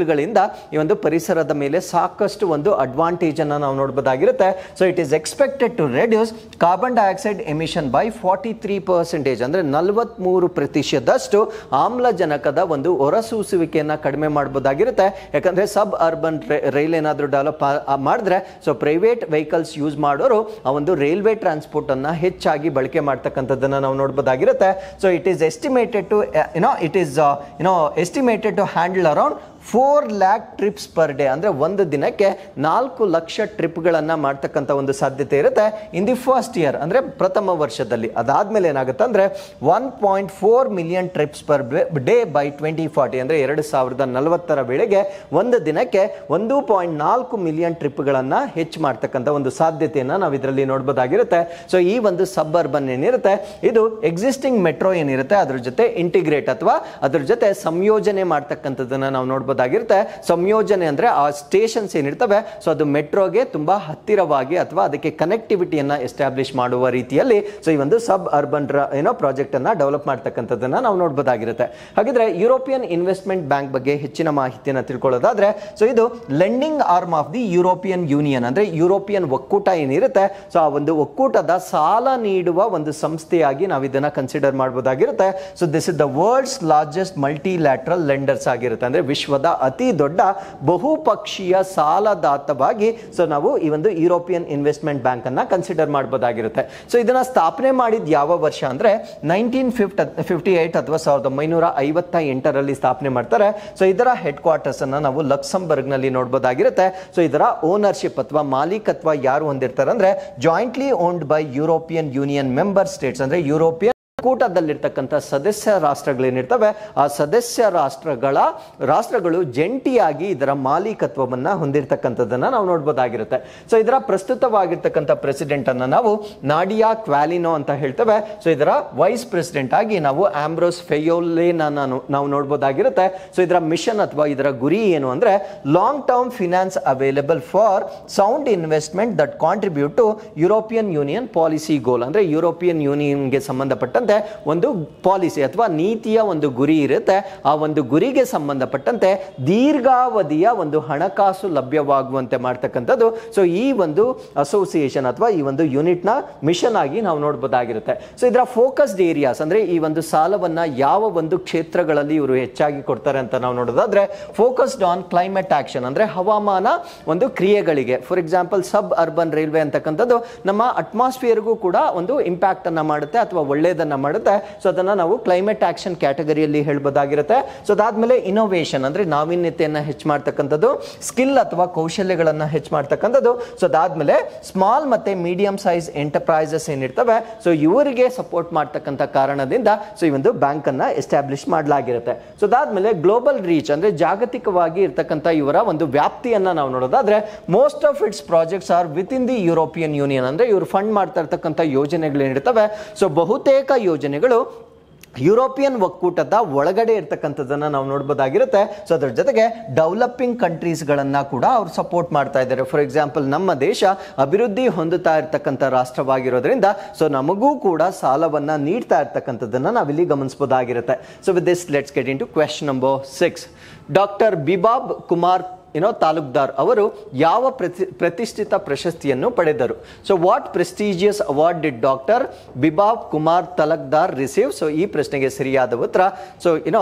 ಗಳಿಂದ ಈ ಒಂದು ಪರಿಸರದ ಮೇಲೆ ಸಾಕಷ್ಟು ಒಂದು ಅಡ್ವಾಂಟೇಜ್ ಅನ್ನ ನಾವು ನೋಡಬಹುದಾಗಿರುತ್ತೆ so it is expected to reduce carbon dioxide emission by forty three percentage ಅಂದ್ರೆ ನಲವತ್ಮೂರು ಪ್ರತಿಶತದಷ್ಟು ಆಮ್ಲಜನಕದ ಒಂದು ಹೊರಸೂಸುವಿಕೆಯನ್ನ ಕಡಿಮೆ ಮಾಡಬಹುದಾಗಿರುತ್ತೆ ಯಾಕಂದ್ರೆ ಸಬ್ ಅರ್ಬನ್ ರೈಲ್ ಏನಾದರೂ ಡೆವಲಪ್ ಮಾಡಿದ್ರೆ ಸೊ ಪ್ರೈವೇಟ್ ವೆಹಿಕಲ್ಸ್ ಯೂಸ್ ಮಾಡೋರು ಆ ಒಂದು ರೈಲ್ವೆ ಟ್ರಾನ್ಸ್ಪೋರ್ಟ್ ಅನ್ನ ಹೆಚ್ಚಾಗಿ ಬಳಕೆ ಮಾಡ್ತಕ್ಕಂಥದ್ದನ್ನ ನಾವು ನೋಡಬಹುದಾಗಿರುತ್ತೆ so it is estimated to you know it is you know estimated to handle around four lakh trips per day ಅಂದರೆ ಒಂದು ದಿನಕ್ಕೆ ನಾಲ್ಕು ಲಕ್ಷ ಟ್ರಿಪ್ಗಳನ್ನು ಮಾಡ್ತಕ್ಕಂಥ ಒಂದು ಸಾಧ್ಯತೆ ಇರುತ್ತೆ ಇನ್ ದಿ ಫಸ್ಟ್ ಇಯರ್ ಅಂದರೆ ಪ್ರಥಮ ವರ್ಷದಲ್ಲಿ ಅದಾದಮೇಲೆ ಏನಾಗುತ್ತೆ ಅಂದರೆ one point four million trips per day by twenty forty ಅಂದರೆ ಎರಡು ಸಾವಿರದ ನಲವತ್ತರ ವೇಳೆಗೆ ಒಂದು ದಿನಕ್ಕೆ ಒಂದು ಪಾಯಿಂಟ್ ನಾಲ್ಕು ಮಿಲಿಯನ್ ಟ್ರಿಪ್ಗಳನ್ನು ಹೆಚ್ಚು ಮಾಡ್ತಕ್ಕಂಥ ಒಂದು ಸಾಧ್ಯತೆಯನ್ನು ನಾವು ಇದರಲ್ಲಿ ನೋಡ್ಬೋದಾಗಿರುತ್ತೆ ಸೊ ಈ ಒಂದು ಸಬ್ ಅರ್ಬನ್ ಏನಿರುತ್ತೆ ಇದು ಎಕ್ಸಿಸ್ಟಿಂಗ್ ಮೆಟ್ರೋ ಏನಿರುತ್ತೆ ಅದ್ರ ಜೊತೆ ಇಂಟಿಗ್ರೇಟ್ ಅಥವಾ ಅದ್ರ ಜೊತೆ ಸಂಯೋಜನೆ ಮಾಡ್ತಕ್ಕಂಥದ್ದನ್ನ ನಾವು ನೋಡ್ಬೋದಾಗಿರುತ್ತೆ ಸಂಯೋಜನೆ ಅಂದ್ರೆ ಆ ಸ್ಟೇಷನ್ಸ್ ಏನಿರ್ತವೆ ಸೊ ಅದು ಮೆಟ್ರೋಗೆ ತುಂಬಾ ಹತ್ತಿರವಾಗಿ ಅಥವಾ ಅದಕ್ಕೆ ಕನೆಕ್ಟಿವಿಟಿಯನ್ನ ಎಸ್ಟಾಬ್ಲಿಷ್ ಮಾಡುವ ರೀತಿಯಲ್ಲಿ ಸೊ ಈ ಒಂದು ಸಬ್ ಅರ್ಬನ್ ಏನೋ ಪ್ರಾಜೆಕ್ಟ್ ಅನ್ನ ಡೆವಲಪ್ ಮಾಡ್ತಕ್ಕಂಥದ್ದನ್ನ ನಾವು ನೋಡ್ಬೋದಾಗಿರುತ್ತೆ ಹಾಗಿದ್ರೆ ಯುರೋಪಿಯನ್ ಇನ್ವೆಸ್ಟ್ಮೆಂಟ್ ಬ್ಯಾಂಕ್ ಬಗ್ಗೆ ಹೆಚ್ಚಿನ ಮಾಹಿತಿಯನ್ನು ತಿಳ್ಕೊಳ್ಳೋದಾದ್ರೆ ಸೊ ಇದು lending arm of the European union ಅಂದ್ರೆ ಯುರೋಪಿಯನ್ ಒಕ್ಕೂಟ ಏನಿರುತ್ತೆ ಸೊ ಆ ಒಂದು ಒಕ್ಕೂಟದ ಸಾಲ ನೀಡುವ ಒಂದು ಸಂಸ್ಥೆಯಾಗಿ ನಾವು ಇದನ್ನ ಕನ್ಸಿಡರ್ ಮಾಡಬಹುದಾಗಿರುತ್ತೆ so this is the world's largest multilateral lenders ಆಗಿರುತ್ತೆ ಅಂದ್ರೆ ವಿಶ್ವದ ಅತಿ ದೊಡ್ಡ ಬಹುಪಕ್ಷೀಯ ಸಾಲದಾತವಾಗಿ ಸೊ ನಾವು ಈ ಒಂದು ಯುರೋಪಿಯನ್ ಇನ್ವೆಸ್ಟ್ಮೆಂಟ್ ಬ್ಯಾಂಕ್ ಅನ್ನ ಕನ್ಸಿಡರ್ ಮಾಡಬಹುದಾಗಿರುತ್ತೆ ಸೊ ಇದನ್ನ ಸ್ಥಾಪನೆ ಮಾಡಿದ ಯಾವ ವರ್ಷ ಅಂದ್ರೆ ನೈನ್ಟೀನ್ ಫಿಫ್ಟ್ ಫಿಫ್ಟಿ ಏಟ್ ಅಥವಾ ಸಾವಿರದ ಒಂಬೈನೂರ ಐವತ್ತ ಎಂಟರಲ್ಲಿ ಸ್ಥಾಪನೆ ಮಾಡ್ತಾರೆ ಸೊ ಇದರ ಹೆಡ್ ಕ್ವಾರ್ಟರ್ಸ್ ಅನ್ನ ನಾವು ಲಕ್ಸಂಬರ್ಗ್ ನಲ್ಲಿ ನೋಡಬಹುದಾಗಿರುತ್ತೆ ಸೊ ಇದರ ಓನರ್ಶಿಪ್ ಅಥವಾ ಮಾಲೀಕತ್ವ ಯಾರು ಹೊಂದಿರ್ತಾರೆ ಅಂದ್ರೆ jointly owned by European union member states ಅಂದ್ರೆ ಯುರೋಪಿಯನ್ ಕೂಟದಲ್ಲಿರ್ತಕ್ಕಂಥ ಸದಸ್ಯ ರಾಷ್ಟ್ರಗಳೇನಿರ್ತವೆ ಆ ಸದಸ್ಯ ರಾಷ್ಟ್ರಗಳ ರಾಷ್ಟ್ರಗಳು ಜಂಟಿಯಾಗಿ ಇದರ ಮಾಲೀಕತ್ವವನ್ನ ಹೊಂದಿರತಕ್ಕಂಥದ್ದನ್ನ ನಾವು ನೋಡ್ಬೋದಾಗಿರುತ್ತೆ ಸೊ ಇದರ ಪ್ರಸ್ತುತವಾಗಿರ್ತಕ್ಕಂಥ ಪ್ರೆಸಿಡೆಂಟ್ ಅನ್ನ ನಾವು ನಾಡಿಯಾ ಕ್ವಾಲಿನೋ ಅಂತ ಹೇಳ್ತೇವೆ ಸೊ ಇದರ ವೈಸ್ ಪ್ರೆಸಿಡೆಂಟ್ ಆಗಿ ನಾವು ಆಂಬ್ರೋಸ್ ಫೆಯೋಲೇನ ನಾವು ನೋಡ್ಬೋದಾಗಿರುತ್ತೆ ಸೊ ಇದರ ಮಿಷನ್ ಅಥವಾ ಇದರ ಗುರಿ ಏನು ಅಂದ್ರೆ long term finance available for sound investment that contribute to European union policy goal ಅಂದ್ರೆ ಯುರೋಪಿಯನ್ ಯೂನಿಯನ್ಗೆ ಸಂಬಂಧಪಟ್ಟಂತೆ ಒಂದು ಪಾಲಿಸಿ ಅಥವಾ ನೀತಿಯ ಒಂದು ಗುರಿ ಇರುತ್ತೆ ಆ ಒಂದು ಗುರಿಗೆ ಸಂಬಂಧಪಟ್ಟಂತೆ ದೀರ್ಘಾವಧಿಯ ಒಂದು ಹಣಕಾಸು ಲಭ್ಯವಾಗುವಂತೆ ಮಾಡ್ತಕ್ಕಂಥದ್ದು ಸೊ ಈ ಒಂದು ಅಸೋಸಿಯೇಷನ್ ಅಥವಾ ಈ ಒಂದು ಯೂನಿಟ್ ನ ಮಿಷನ್ ಆಗಿ ನಾವು ನೋಡಬಹುದಾಗಿರುತ್ತೆ ಸೊ ಇದರ ಫೋಕಸ್ಡ್ ಏರಿಯಾಸ್ ಅಂದ್ರೆ ಈ ಒಂದು ಸಾಲವನ್ನ ಯಾವ ಒಂದು ಕ್ಷೇತ್ರಗಳಲ್ಲಿ ಇವರು ಹೆಚ್ಚಾಗಿ ಕೊಡ್ತಾರೆ ಅಂತ ನಾವು ನೋಡೋದಾದ್ರೆ ಫೋಕಸ್ಡ್ ಆನ್ ಕ್ಲೈಮೇಟ್ ಆಕ್ಷನ್ ಅಂದ್ರೆ ಹವಾಮಾನ ಒಂದು ಕ್ರಿಯೆಗಳಿಗೆ for example suburban railway ಅಂತಕ್ಕಂಥದ್ದು ನಮ್ಮ ಅಟ್ಮಾಸ್ಫಿಯರ್ಗೂ ಕೂಡ ಒಂದು ಇಂಪ್ಯಾಕ್ಟ್ ಅನ್ನ ಮಾಡುತ್ತೆ ಅಥವಾ ಒಳ್ಳೆಯದನ್ನ ಮಾಡುತ್ತೆ ಸೊ ಅದನ್ನ ನಾವು ಕ್ಲೈಮೇಟ್ ಆಕ್ಷನ್ ಕ್ಯಾಟಗರಿಯಲ್ಲಿ ಹೇಳ್ಬೋದಾಗಿರುತ್ತೆ ಸೊ ಅದಾದ್ಮೇಲೆ ಇನೋವೇಷನ್ ಅಂದ್ರೆ ನಾವೀನ್ಯತೆಯನ್ನ ಹೆಚ್ಚು ಮಾಡ್ತಕ್ಕಂಥದ್ದು ಸ್ಕಿಲ್ ಅಥವಾ ಕೌಶಲ್ಯಗಳನ್ನ ಹೆಚ್ಚು ಮಾಡ್ತಕ್ಕಂಥದ್ದು ಸೊ ಅದಾದ್ಮೇಲೆ ಸ್ಮಾಲ್ ಮತ್ತೆ ಮೀಡಿಯಂ ಸೈಜ್ ಎಂಟರ್ಪ್ರೈಸಸ್ ಏನಿರ್ತವೆ ಸೊ ಇವರಿಗೆ ಸಪೋರ್ಟ್ ಮಾಡ್ತಕ್ಕಂಥ ಕಾರಣದಿಂದ ಸೊ ಈ ಒಂದು ಬ್ಯಾಂಕ್ ಅನ್ನ ಎಸ್ಟಾಬ್ಲಿಷ್ ಮಾಡಲಾಗಿರುತ್ತೆ ಸೊ ಅದಾದ್ಮೇಲೆ ಗ್ಲೋಬಲ್ ರೀಚ್ ಅಂದ್ರೆ ಜಾಗತಿಕವಾಗಿ ಇರ್ತಕ್ಕಂಥ ಇವರ ಒಂದು ವ್ಯಾಪ್ತಿಯನ್ನ ನಾವು ನೋಡೋದಾದ್ರೆ most of its projects are within the European union ಅಂದ್ರೆ ಇವರು ಫಂಡ್ ಮಾಡ್ತಾ ಇರ್ತಕ್ಕಂಥ ಯೋಜನೆಗಳೇನಿರ್ತವೆ ಸೊ ಬಹುತೇಕ ಯೋಜನೆಗಳು ಯುರೋಪಿಯನ್ ಒಕ್ಕೂಟದ ಒಳಗಡೆ ಇರ್ತಕ್ಕಂಥದ್ದನ್ನ ನಾವು ನೋಡ್ಬೋದಾಗಿರುತ್ತೆ ಸೊ ಅದ್ರ ಜೊತೆಗೆ ಡೆವಲಪಿಂಗ್ ಕಂಟ್ರೀಸ್ಗಳನ್ನ ಕೂಡ ಅವ್ರು ಸಪೋರ್ಟ್ ಮಾಡ್ತಾ ಇದ್ದಾರೆ ಫಾರ್ ಎಕ್ಸಾಂಪಲ್ ನಮ್ಮ ದೇಶ ಅಭಿವೃದ್ಧಿ ಹೊಂದುತ್ತಾ ಇರ್ತಕ್ಕಂಥ ರಾಷ್ಟ್ರವಾಗಿರೋದ್ರಿಂದ ಸೊ ನಮಗೂ ಕೂಡ ಸಾಲವನ್ನ ನೀಡ್ತಾ ಇರ್ತಕ್ಕಂಥದ್ದನ್ನ ನಾವಿಲ್ಲಿ ಗಮನಿಸಬಹುದಾಗಿರುತ್ತೆ so with this let's get into question number six doctor Bibhab Kumar ಏನೋ ತಾಲೂಕ್ದಾರ್ ಅವರು ಯಾವ ಪ್ರತಿ ಪ್ರತಿಷ್ಠಿತ ಪ್ರಶಸ್ತಿಯನ್ನು ಪಡೆದರು so what prestigious award did doctor Bibhab Kumar Talukdar receive so ಈ ಪ್ರಶ್ನೆಗೆ ಸರಿಯಾದ ಉತ್ತರ ಸೊ ಏನೋ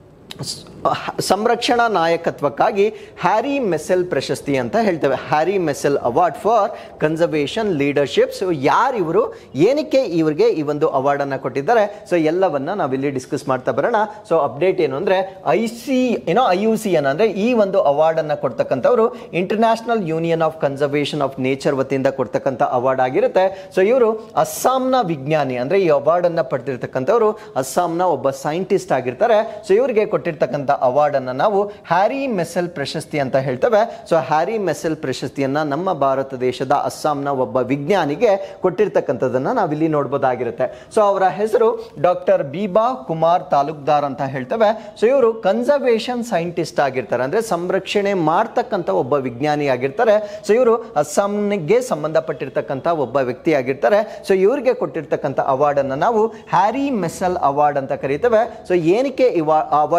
ಸಂರಕ್ಷಣಾ ನಾಯಕತ್ವಕ್ಕಾಗಿ ಹ್ಯಾರಿ ಮೆಸೆಲ್ ಪ್ರಶಸ್ತಿ ಅಂತ ಹೇಳ್ತೇವೆ Harry Messel award for conservation leadership so ಯಾರು ಇವರು ಏನಕ್ಕೆ ಇವರಿಗೆ ಈ ಒಂದು ಅವಾರ್ಡ್ ಅನ್ನ ಕೊಟ್ಟಿದ್ದಾರೆ ಸೊ ಎಲ್ಲವನ್ನ ನಾವಿಲ್ಲಿ ಡಿಸ್ಕಸ್ ಮಾಡ್ತಾ ಬರೋಣ ಸೊ ಅಪ್ಡೇಟ್ ಏನು ಅಂದ್ರೆ ಐ ಸಿ ಏನೋ ಐ ಯು ಸಿ ಎನ್ ಅಂದ್ರೆ ಈ ಒಂದು ಅವಾರ್ಡ್ ಅನ್ನ ಕೊಡ್ತಕ್ಕಂಥವ್ರು international union of conservation of nature ವತಿಯಿಂದ ಕೊಡ್ತಕ್ಕಂಥ ಅವಾರ್ಡ್ ಆಗಿರುತ್ತೆ ಸೊ ಇವರು ಅಸ್ಸಾಂನ ವಿಜ್ಞಾನಿ ಅಂದ್ರೆ ಈ ಅವಾರ್ಡ್ ಅನ್ನ ಪಡೆದಿರ್ತಕ್ಕಂಥವ್ರು ಅಸ್ಸಾಂನ ಒಬ್ಬ ಸೈಂಟಿಸ್ಟ್ ಆಗಿರ್ತಾರೆ ಸೊ ಇವರಿಗೆ ಕೊಟ್ಟಿರ್ತಕ್ಕಂಥ ಅವಾರ್ಡ್ ಅನ್ನ ನಾವು ಹ್ಯಾರಿ ಮೆಸೆಲ್ ಪ್ರಶಸ್ತಿ ಅಂತ ಹೇಳ್ತೇವೆ ಸೊ ಹ್ಯಾರಿ ಮೆಸೆಲ್ ಪ್ರಶಸ್ತಿಯನ್ನ ನಮ್ಮ ಭಾರತ ದೇಶದ ಅಸ್ಸಾಂನ ಒಬ್ಬ ವಿಜ್ಞಾನಿಗೆ ಕೊಟ್ಟಿರ್ತಕ್ಕಂಥದ್ದನ್ನ ನಾವಿಲ್ಲಿ ನೋಡ್ಬೋದಾಗಿರುತ್ತೆ ಸೊ ಅವರ ಹೆಸರು ಡಾಕ್ಟರ್ ಬೀಬಾ ಕುಮಾರ್ ತಾಲೂಕ್ದಾರ್ ಅಂತ ಹೇಳ್ತೇವೆ ಸೊ ಇವರು ಕನ್ಸರ್ವೇಷನ್ ಸೈಂಟಿಸ್ಟ್ ಆಗಿರ್ತಾರೆ ಅಂದ್ರೆ ಸಂರಕ್ಷಣೆ ಮಾಡ್ತಕ್ಕಂಥ ಒಬ್ಬ ವಿಜ್ಞಾನಿ ಆಗಿರ್ತಾರೆ ಸೊ ಇವರು ಅಸ್ಸಾಂಗೆ ಸಂಬಂಧಪಟ್ಟಿರ್ತಕ್ಕಂಥ ಒಬ್ಬ ವ್ಯಕ್ತಿ ಆಗಿರ್ತಾರೆ ಸೊ ಇವರಿಗೆ ಕೊಟ್ಟಿರ್ತಕ್ಕಂಥ ಅವಾರ್ಡ್ ಅನ್ನ ನಾವು ಹ್ಯಾರಿ ಮೆಸಲ್ ಅವಾರ್ಡ್ ಅಂತ ಕರೀತೇವೆ ಸೊ ಏನಕ್ಕೆ ಈ ಅವಾರ್ಡ್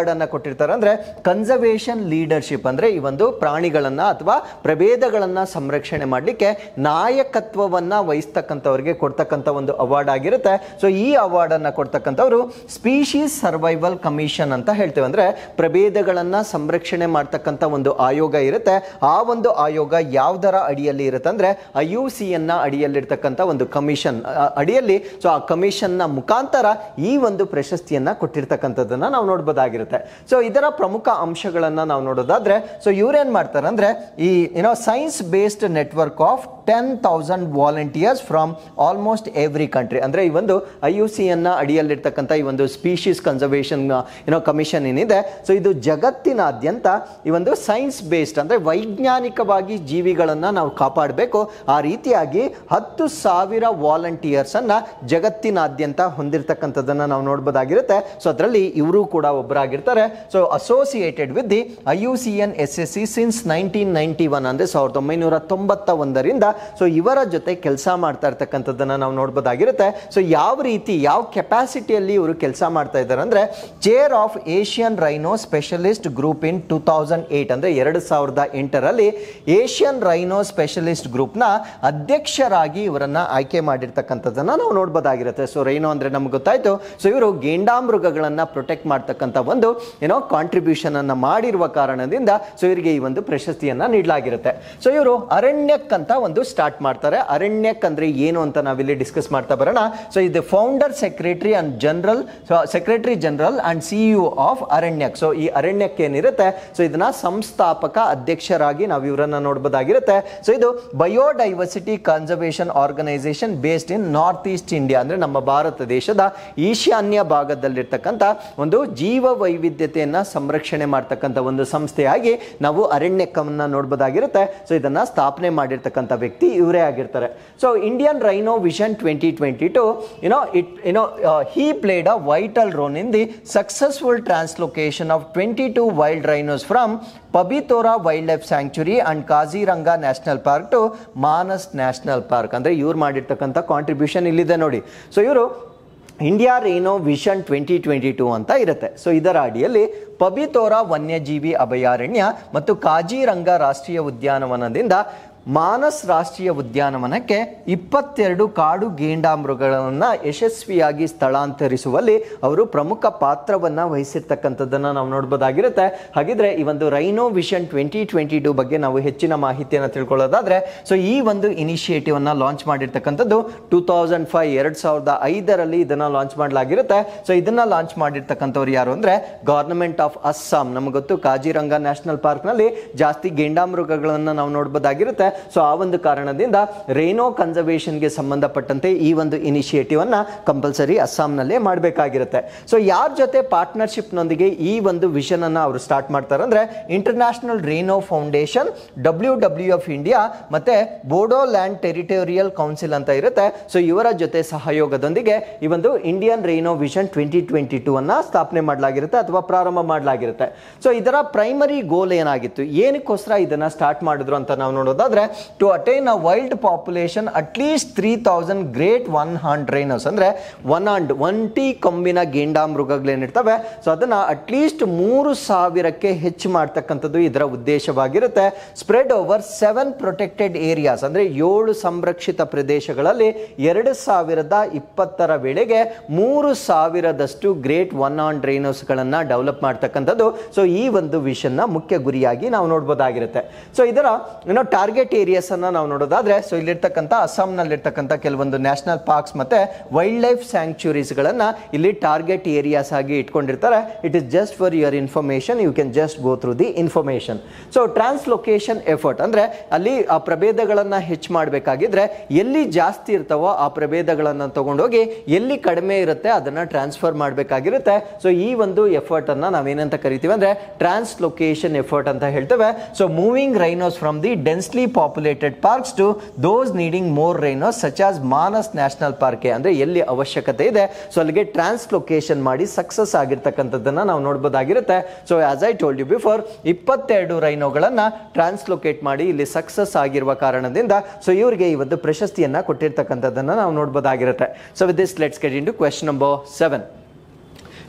ಅವಾರ್ಡ್ ಅನ್ನ ಕೊಟ್ಟಿರ್ತಾರೆ ಅಂದ್ರೆ ಕನ್ಸರ್ವೇಷನ್ ಲೀಡರ್ಶಿಪ್ ಅಂದ್ರೆ ಈ ಒಂದು ಪ್ರಾಣಿಗಳನ್ನ ಅಥವಾ ಪ್ರಭೇದಗಳನ್ನ ಸಂರಕ್ಷಣೆ ಮಾಡಲಿಕ್ಕೆ ನಾಯಕತ್ವವನ್ನ ವಹಿಸ್ತಕ್ಕಂಥವ್ರಿಗೆ ಕೊಡ್ತಕ್ಕಂಥ ಒಂದು ಅವಾರ್ಡ್ ಆಗಿರುತ್ತೆ ಸೊ ಈ ಅವಾರ್ಡ್ ಅನ್ನ ಕೊಡ್ತಕ್ಕಂಥವ್ರು ಸ್ಪೀಶೀಸ್ ಸರ್ವೈವಲ್ ಕಮಿಷನ್ ಅಂತ ಹೇಳ್ತೇವೆ ಅಂದ್ರೆ ಪ್ರಭೇದಗಳನ್ನ ಸಂರಕ್ಷಣೆ ಮಾಡ್ತಕ್ಕಂಥ ಒಂದು ಆಯೋಗ ಇರುತ್ತೆ ಆ ಒಂದು ಆಯೋಗ ಯಾವ್ದರ ಅಡಿಯಲ್ಲಿ ಇರುತ್ತೆ ಅಂದ್ರೆ ಐ ಯು ಸಿ ಅನ್ನ ಅಡಿಯಲ್ಲಿರ್ತಕ್ಕಂಥ ಒಂದು ಕಮಿಷನ್ ಅಡಿಯಲ್ಲಿ ಸೊ ಆ ಕಮಿಷನ್ ನ ಮುಖಾಂತರ ಈ ಒಂದು ಪ್ರಶಸ್ತಿಯನ್ನ ಕೊಟ್ಟಿರ್ತಕ್ಕಂಥದ್ದನ್ನ ನಾವು ನೋಡ್ಬೋದಾಗಿರುತ್ತೆ ಸೊ ಇದರ ಪ್ರಮುಖ ಅಂಶಗಳನ್ನ ನಾವು ನೋಡೋದಾದ್ರೆ ಸೊ ಇವ್ರೇನ್ ಮಾಡ್ತಾರೆ ಅಂದ್ರೆ ಈ ಏನೋ science based network of ten thousand volunteers from almost every country ಅಂದ್ರೆ ಈ ಒಂದು ಐ ಯು ಸಿ ಅನ್ನ ಅಡಿಯಲ್ಲಿರ್ತಕ್ಕಂಥ ಈ ಒಂದು ಸ್ಪೀಶೀಸ್ ಕನ್ಸರ್ವೇಷನ್ ಏನೋ ಕಮಿಷನ್ ಏನಿದೆ ಸೊ ಇದು ಜಗತ್ತಿನಾದ್ಯಂತ ಈ ಒಂದು ಸೈನ್ಸ್ ಬೇಸ್ಡ್ ಅಂದ್ರೆ ವೈಜ್ಞಾನಿಕವಾಗಿ ಜೀವಿಗಳನ್ನ ನಾವು ಕಾಪಾಡಬೇಕು ಆ ರೀತಿಯಾಗಿ ಹತ್ತು ಸಾವಿರ ವಾಲಂಟಿಯರ್ಸ್ ಅನ್ನ ಜಗತ್ತಿನಾದ್ಯಂತ ಹೊಂದಿರತಕ್ಕಂಥದ್ದನ್ನ ನಾವು ನೋಡ್ಬೋದಾಗಿರುತ್ತೆ ಸೊ ಅದರಲ್ಲಿ ಇವರು ಕೂಡ ಒಬ್ಬರಾಗಿರ್ತಾರೆ so associated with the I U C N S S C since nineteen ninety one ಅಂದ್ರೆ ಸಾವಿರದ ಒಂಬೈನೂರ ತೊಂಬತ್ತ ಒಂದರಿಂದ ಸೊ ಇವರ ಜೊತೆ ಕೆಲಸ ಮಾಡ್ತಾ ಇರ್ತಕ್ಕಂಥದ್ದನ್ನ ನಾವು ನೋಡ್ಬೋದಾಗಿರುತ್ತೆ ಸೊ ಯಾವ ರೀತಿ ಯಾವ ಕೆಪಾಸಿಟಿಯಲ್ಲಿ ಇವರು ಕೆಲಸ ಮಾಡ್ತಾ ಇದ್ದಾರೆ ಅಂದ್ರೆ chair of Asian rhino specialist group in two thousand eight ಅಂದ್ರೆ ಎರಡು ಸಾವಿರದ ಎಂಟರಲ್ಲಿ ಏಷ್ಯನ್ ರೈನೋ ಸ್ಪೆಷಲಿಸ್ಟ್ ಗ್ರೂಪ್ನ ಅಧ್ಯಕ್ಷರಾಗಿ ಇವರನ್ನ ಆಯ್ಕೆ ಮಾಡಿರ್ತಕ್ಕಂಥದ್ದನ್ನ ನಾವು ನೋಡ್ಬೋದಾಗಿರುತ್ತೆ ಸೊ ರೈನೋ ಅಂದ್ರೆ ನಮ್ಗೆ ಗೊತ್ತಾಯ್ತು ಸೊ ಇವರು ಗೇಂಡಾಮೃಗಗಳನ್ನ ಪ್ರೊಟೆಕ್ಟ್ ಮಾಡ್ತಕ್ಕಂಥ ಒಂದು ಏನೋ ಕಾಂಟ್ರಿಬ್ಯೂಷನ್ ಅನ್ನ ಮಾಡಿರುವ ಕಾರಣದಿಂದ ಸೊ ಇವರಿಗೆ ಈ ಒಂದು ಪ್ರಶಸ್ತಿಯನ್ನ ನೀಡಲಾಗಿರುತ್ತೆ ಸೊ ಇವರು ಅರಣ್ಯಕ್ ಅಂತ ಒಂದು ಸ್ಟಾರ್ಟ್ ಮಾಡ್ತಾರೆ ಅರಣ್ಯಕ್ ಅಂದ್ರೆ ಏನು ಅಂತ ನಾವಿಲ್ಲಿ ಡಿಸ್ಕಸ್ ಮಾಡ್ತಾ ಬರೋಣ ಸೊ ಇದು founder secretary and general secretary general and CEO of Aaranyak so ಈ ಅರಣ್ಯಕ್ಕೆ ಏನಿರುತ್ತೆ ಸೊ ಇದನ್ನ ಸಂಸ್ಥಾಪಕ ಅಧ್ಯಕ್ಷರಾಗಿ ನಾವು ಇವರನ್ನ ನೋಡಬಹುದಾಗಿರುತ್ತೆ ಸೊ ಇದು biodiversity conservation organisation based in north east India ಅಂದ್ರೆ ನಮ್ಮ ಭಾರತ ದೇಶದ ಈಶಾನ್ಯ ಭಾಗದಲ್ಲಿರ್ತಕ್ಕಂಥ ಒಂದು ಜೀವ ವೈವಿಧ್ಯತೆಯನ್ನ ಸಂರಕ್ಷಣೆ ಮಾಡ್ತಕ್ಕಂಥ ಒಂದು ಸಂಸ್ಥೆಯಾಗಿ ನಾವು ಅರಣ್ಯಕವನ್ನ ನೋಡಬಹುದಾಗಿರುತ್ತೆ ಸೊ ಇದನ್ನ ಸ್ಥಾಪನೆ ಮಾಡಿರ್ತಕ್ಕಂಥ ವ್ಯಕ್ತಿ ಇವರೇ ಆಗಿರ್ತಾರೆ so Indian rhino vision twenty twenty two you know it you know he played a vital role in the successful translocation of twenty two wild rhinos from Pobitora wildlife sanctuary and Kaziranga national park to Manas national park ಅಂದ್ರೆ ಇವ್ರು ಮಾಡಿರ್ತಕ್ಕಂಥ contribution ಇಲ್ಲಿದೆ ನೋಡಿ so ಇವರು India rhino vision twenty twenty two ಅಂತ ಇರುತ್ತೆ so ಇದರ ಅಡಿಯಲ್ಲಿ ಪಬಿತೋರಾ ವನ್ಯಜೀವಿ ಅಭಯಾರಣ್ಯ ಮತ್ತು ಕಾಜಿರಂಗ ರಾಷ್ಟ್ರೀಯ ಉದ್ಯಾನವನದಿಂದ ಮಾನಸ್ ರಾಷ್ಟ್ರೀಯ ಉದ್ಯಾನವನಕ್ಕೆ ಇಪ್ಪತ್ತೆರಡು ಕಾಡು ಗೇಂಡಾಮೃಗಗಳನ್ನು ಯಶಸ್ವಿಯಾಗಿ ಸ್ಥಳಾಂತರಿಸುವಲ್ಲಿ ಅವರು ಪ್ರಮುಖ ಪಾತ್ರವನ್ನು ವಹಿಸಿರ್ತಕ್ಕಂಥದ್ದನ್ನು ನಾವು ನೋಡ್ಬೋದಾಗಿರುತ್ತೆ ಹಾಗಿದ್ರೆ ಈ ಒಂದು rhino vision twenty twenty two ಬಗ್ಗೆ ನಾವು ಹೆಚ್ಚಿನ ಮಾಹಿತಿಯನ್ನು ತಿಳ್ಕೊಳ್ಳೋದಾದ್ರೆ ಸೊ ಈ ಒಂದು ಇನಿಷಿಯೇಟಿವ್ ಅನ್ನ ಲಾಂಚ್ ಮಾಡಿರ್ತಕ್ಕಂಥದ್ದು ಟೂ ತೌಸಂಡ್ ಫೈವ್ ಎರಡ್ ಸಾವಿರದ ಐದರಲ್ಲಿ ಇದನ್ನ ಲಾಂಚ್ ಮಾಡಲಾಗಿರುತ್ತೆ ಸೊ ಇದನ್ನ ಲಾಂಚ್ ಮಾಡಿರ್ತಕ್ಕಂಥವ್ರು ಯಾರು ಅಂದ್ರೆ ಗವರ್ನಮೆಂಟ್ ಆಫ್ ಅಸ್ಸಾಂ ನಮ್ಗೆ ಗೊತ್ತು ಕಾಜಿರಂಗ ನ್ಯಾಷನಲ್ ಪಾರ್ಕ್ ನಲ್ಲಿ ಜಾಸ್ತಿ ಗೇಂಡಾಮೃಗಗಳನ್ನ ನಾವು ನೋಡ್ಬೋದಾಗಿರುತ್ತೆ ಸೊ ಆ ಒಂದು ಕಾರಣದಿಂದ ರೇನೋ ಕನ್ಸರ್ವೇಷನ್ಗೆ ಸಂಬಂಧಪಟ್ಟಂತೆ ಈ ಒಂದು ಇನಿಷಿಯೇಟಿವ್ ಅನ್ನ ಕಂಪಲ್ಸರಿ ಅಸ್ಸಾಂನಲ್ಲೇ ಮಾಡಬೇಕಾಗಿರುತ್ತೆ ಸೊ ಯಾರ ಜೊತೆ ಪಾರ್ಟ್ನರ್ಶಿಪ್ ನೊಂದಿಗೆ ಈ ಒಂದು ವಿಷನ್ ಅನ್ನ ಅವರು ಸ್ಟಾರ್ಟ್ ಮಾಡ್ತಾರೆ ಅಂದ್ರೆ international rhino foundation W W F India ಮತ್ತೆ ಬೋಡೋ ಲ್ಯಾಂಡ್ ಟೆರಿಟೋರಿಯಲ್ ಕೌನ್ಸಿಲ್ ಅಂತ ಇರುತ್ತೆ ಸೊ ಇವರ ಜೊತೆ ಸಹಯೋಗದೊಂದಿಗೆ ಈ ಒಂದು Indian rhino vision twenty twenty two ಅನ್ನ ಸ್ಥಾಪನೆ ಮಾಡಲಾಗಿರುತ್ತೆ ಅಥವಾ ಪ್ರಾರಂಭ ಮಾಡಲಾಗಿರುತ್ತೆ ಸೊ ಇದರ ಪ್ರೈಮರಿ ಗೋಲ್ ಏನಾಗಿತ್ತು ಏನಕ್ಕೋಸ್ಕರ ಇದನ್ನ ಸ್ಟಾರ್ಟ್ ಮಾಡಿದ್ರು ಅಂತ ನಾವು ನೋಡೋದಾದ್ರೆ to attain a wild population at least three thousand great one horned rhinos ಅಂದ್ರೆ ಒನ್ ಅಂಡ್ ಒಂಟಿ ಕೊಂಬಿನ ಗೇಂಡಾಮೃಗಗಳೇನಿರ್ತವೆ ಸೊ ಅದನ್ನ ಅಟ್ಲೀಸ್ಟ್ ಮೂರು ಸಾವಿರಕ್ಕೆ ಹೆಚ್ಚು ಮಾಡ್ತಕ್ಕಂಥದ್ದು ಇದರ ಉದ್ದೇಶವಾಗಿರುತ್ತೆ spread over seven protected areas ಅಂದ್ರೆ ಏಳು ಸಂರಕ್ಷಿತ ಪ್ರದೇಶಗಳಲ್ಲಿ ಎರಡು ಸಾವಿರದ ಇಪ್ಪತ್ತರ ವೇಳೆಗೆ ಮೂರು ಸಾವಿರದಷ್ಟು ಗ್ರೇಟ್ ಒನ್ ಆನ್ ಡ್ರೈನೋಸ್ಗಳನ್ನ ಡೆವಲಪ್ ಮಾಡ್ತಕ್ಕಂಥದ್ದು ಸೊ ಈ ಒಂದು ವಿಷನ್ನ ಮುಖ್ಯ ಗುರಿಯಾಗಿ ನಾವು ನೋಡ್ಬೋದಾಗಿರುತ್ತೆ ಸೊ ಇದರ ಏನೋ ಟಾರ್ಗೆಟ್ ಏರಿಯಾಸ್ ಅನ್ನ ನಾವು ನೋಡೋದಾದ್ರೆ ಸೊ ಇಲ್ಲಿರ್ತಕ್ಕಂಥ ಅಸ್ಸಾಂನಲ್ಲಿರ್ತಕ್ಕಂಥ ಕೆಲವೊಂದು ನ್ಯಾಷನಲ್ ಪಾರ್ಕ್ಸ್ ಮತ್ತೆ ವೈಲ್ಡ್ ಲೈಫ್ ಸ್ಯಾಂಕ್ಚುರೀಸ್ ಗಳನ್ನ ಇಲ್ಲಿ ಟಾರ್ಗೆಟ್ ಏರಿಯಾಸ್ ಆಗಿ ಇಟ್ಕೊಂಡಿರ್ತಾರೆ it is just for your information you can just go through the information so translocation effort ಅಂದ್ರೆ ಅಲ್ಲಿ ಆ ಪ್ರಭೇದಗಳನ್ನ ಹೆಚ್ಚು ಮಾಡಬೇಕಾಗಿದ್ರೆ ಎಲ್ಲಿ ಜಾಸ್ತಿ ಇರ್ತಾವೋ ಆ ಪ್ರಭೇದಗಳನ್ನ ತಗೊಂಡೋಗಿ ಎಲ್ಲಿ ಕಡಿಮೆ ಇರುತ್ತೆ ಅದನ್ನ ಟ್ರಾನ್ಸ್ಫರ್ ಮಾಡಬೇಕಾಗಿರುತ್ತೆ ಸೊ ಈ ಒಂದು ಎಫರ್ಟ್ ಅನ್ನ ನಾವೇನಂತ ಕರಿತೀವಿ ಅಂದ್ರೆ ಟ್ರಾನ್ಸ್ಲೊಕೇಶನ್ ಎಫರ್ಟ್ ಅಂತ ಹೇಳ್ತೇವೆ so moving rhinos from the densely populated parks to those needing more rhinos such as Manas national park ಅಂದ್ರೆ ಎಲ್ಲಿ ಅವಶ್ಯಕತೆ ಇದೆ ಸೊ ಅಲ್ಲಿಗೆ ಟ್ರಾನ್ಸ್ಲೊಕೇಶನ್ ಮಾಡಿ ಸಕ್ಸಸ್ ಆಗಿರ್ತಕ್ಕಂಥದ್ದನ್ನ ನಾವು ನೋಡ್ಬೋದಾಗಿರುತ್ತೆ so as I told you before ಇಪ್ಪತ್ತೆರಡು ರೈನೋಗಳನ್ನ ಟ್ರಾನ್ಸ್ಲೊಕೇಟ್ ಮಾಡಿ ಇಲ್ಲಿ ಸಕ್ಸಸ್ ಆಗಿರುವ ಕಾರಣದಿಂದ ಸೊ ಇವರಿಗೆ ಈ ಒಂದು ಪ್ರಶಸ್ತಿಯನ್ನ ಕೊಟ್ಟಿರ್ತಕ್ಕಂಥದ್ದನ್ನ ನಾವು ನೋಡ್ಬೋದಾಗಿರುತ್ತೆ so with this let's get into question number seven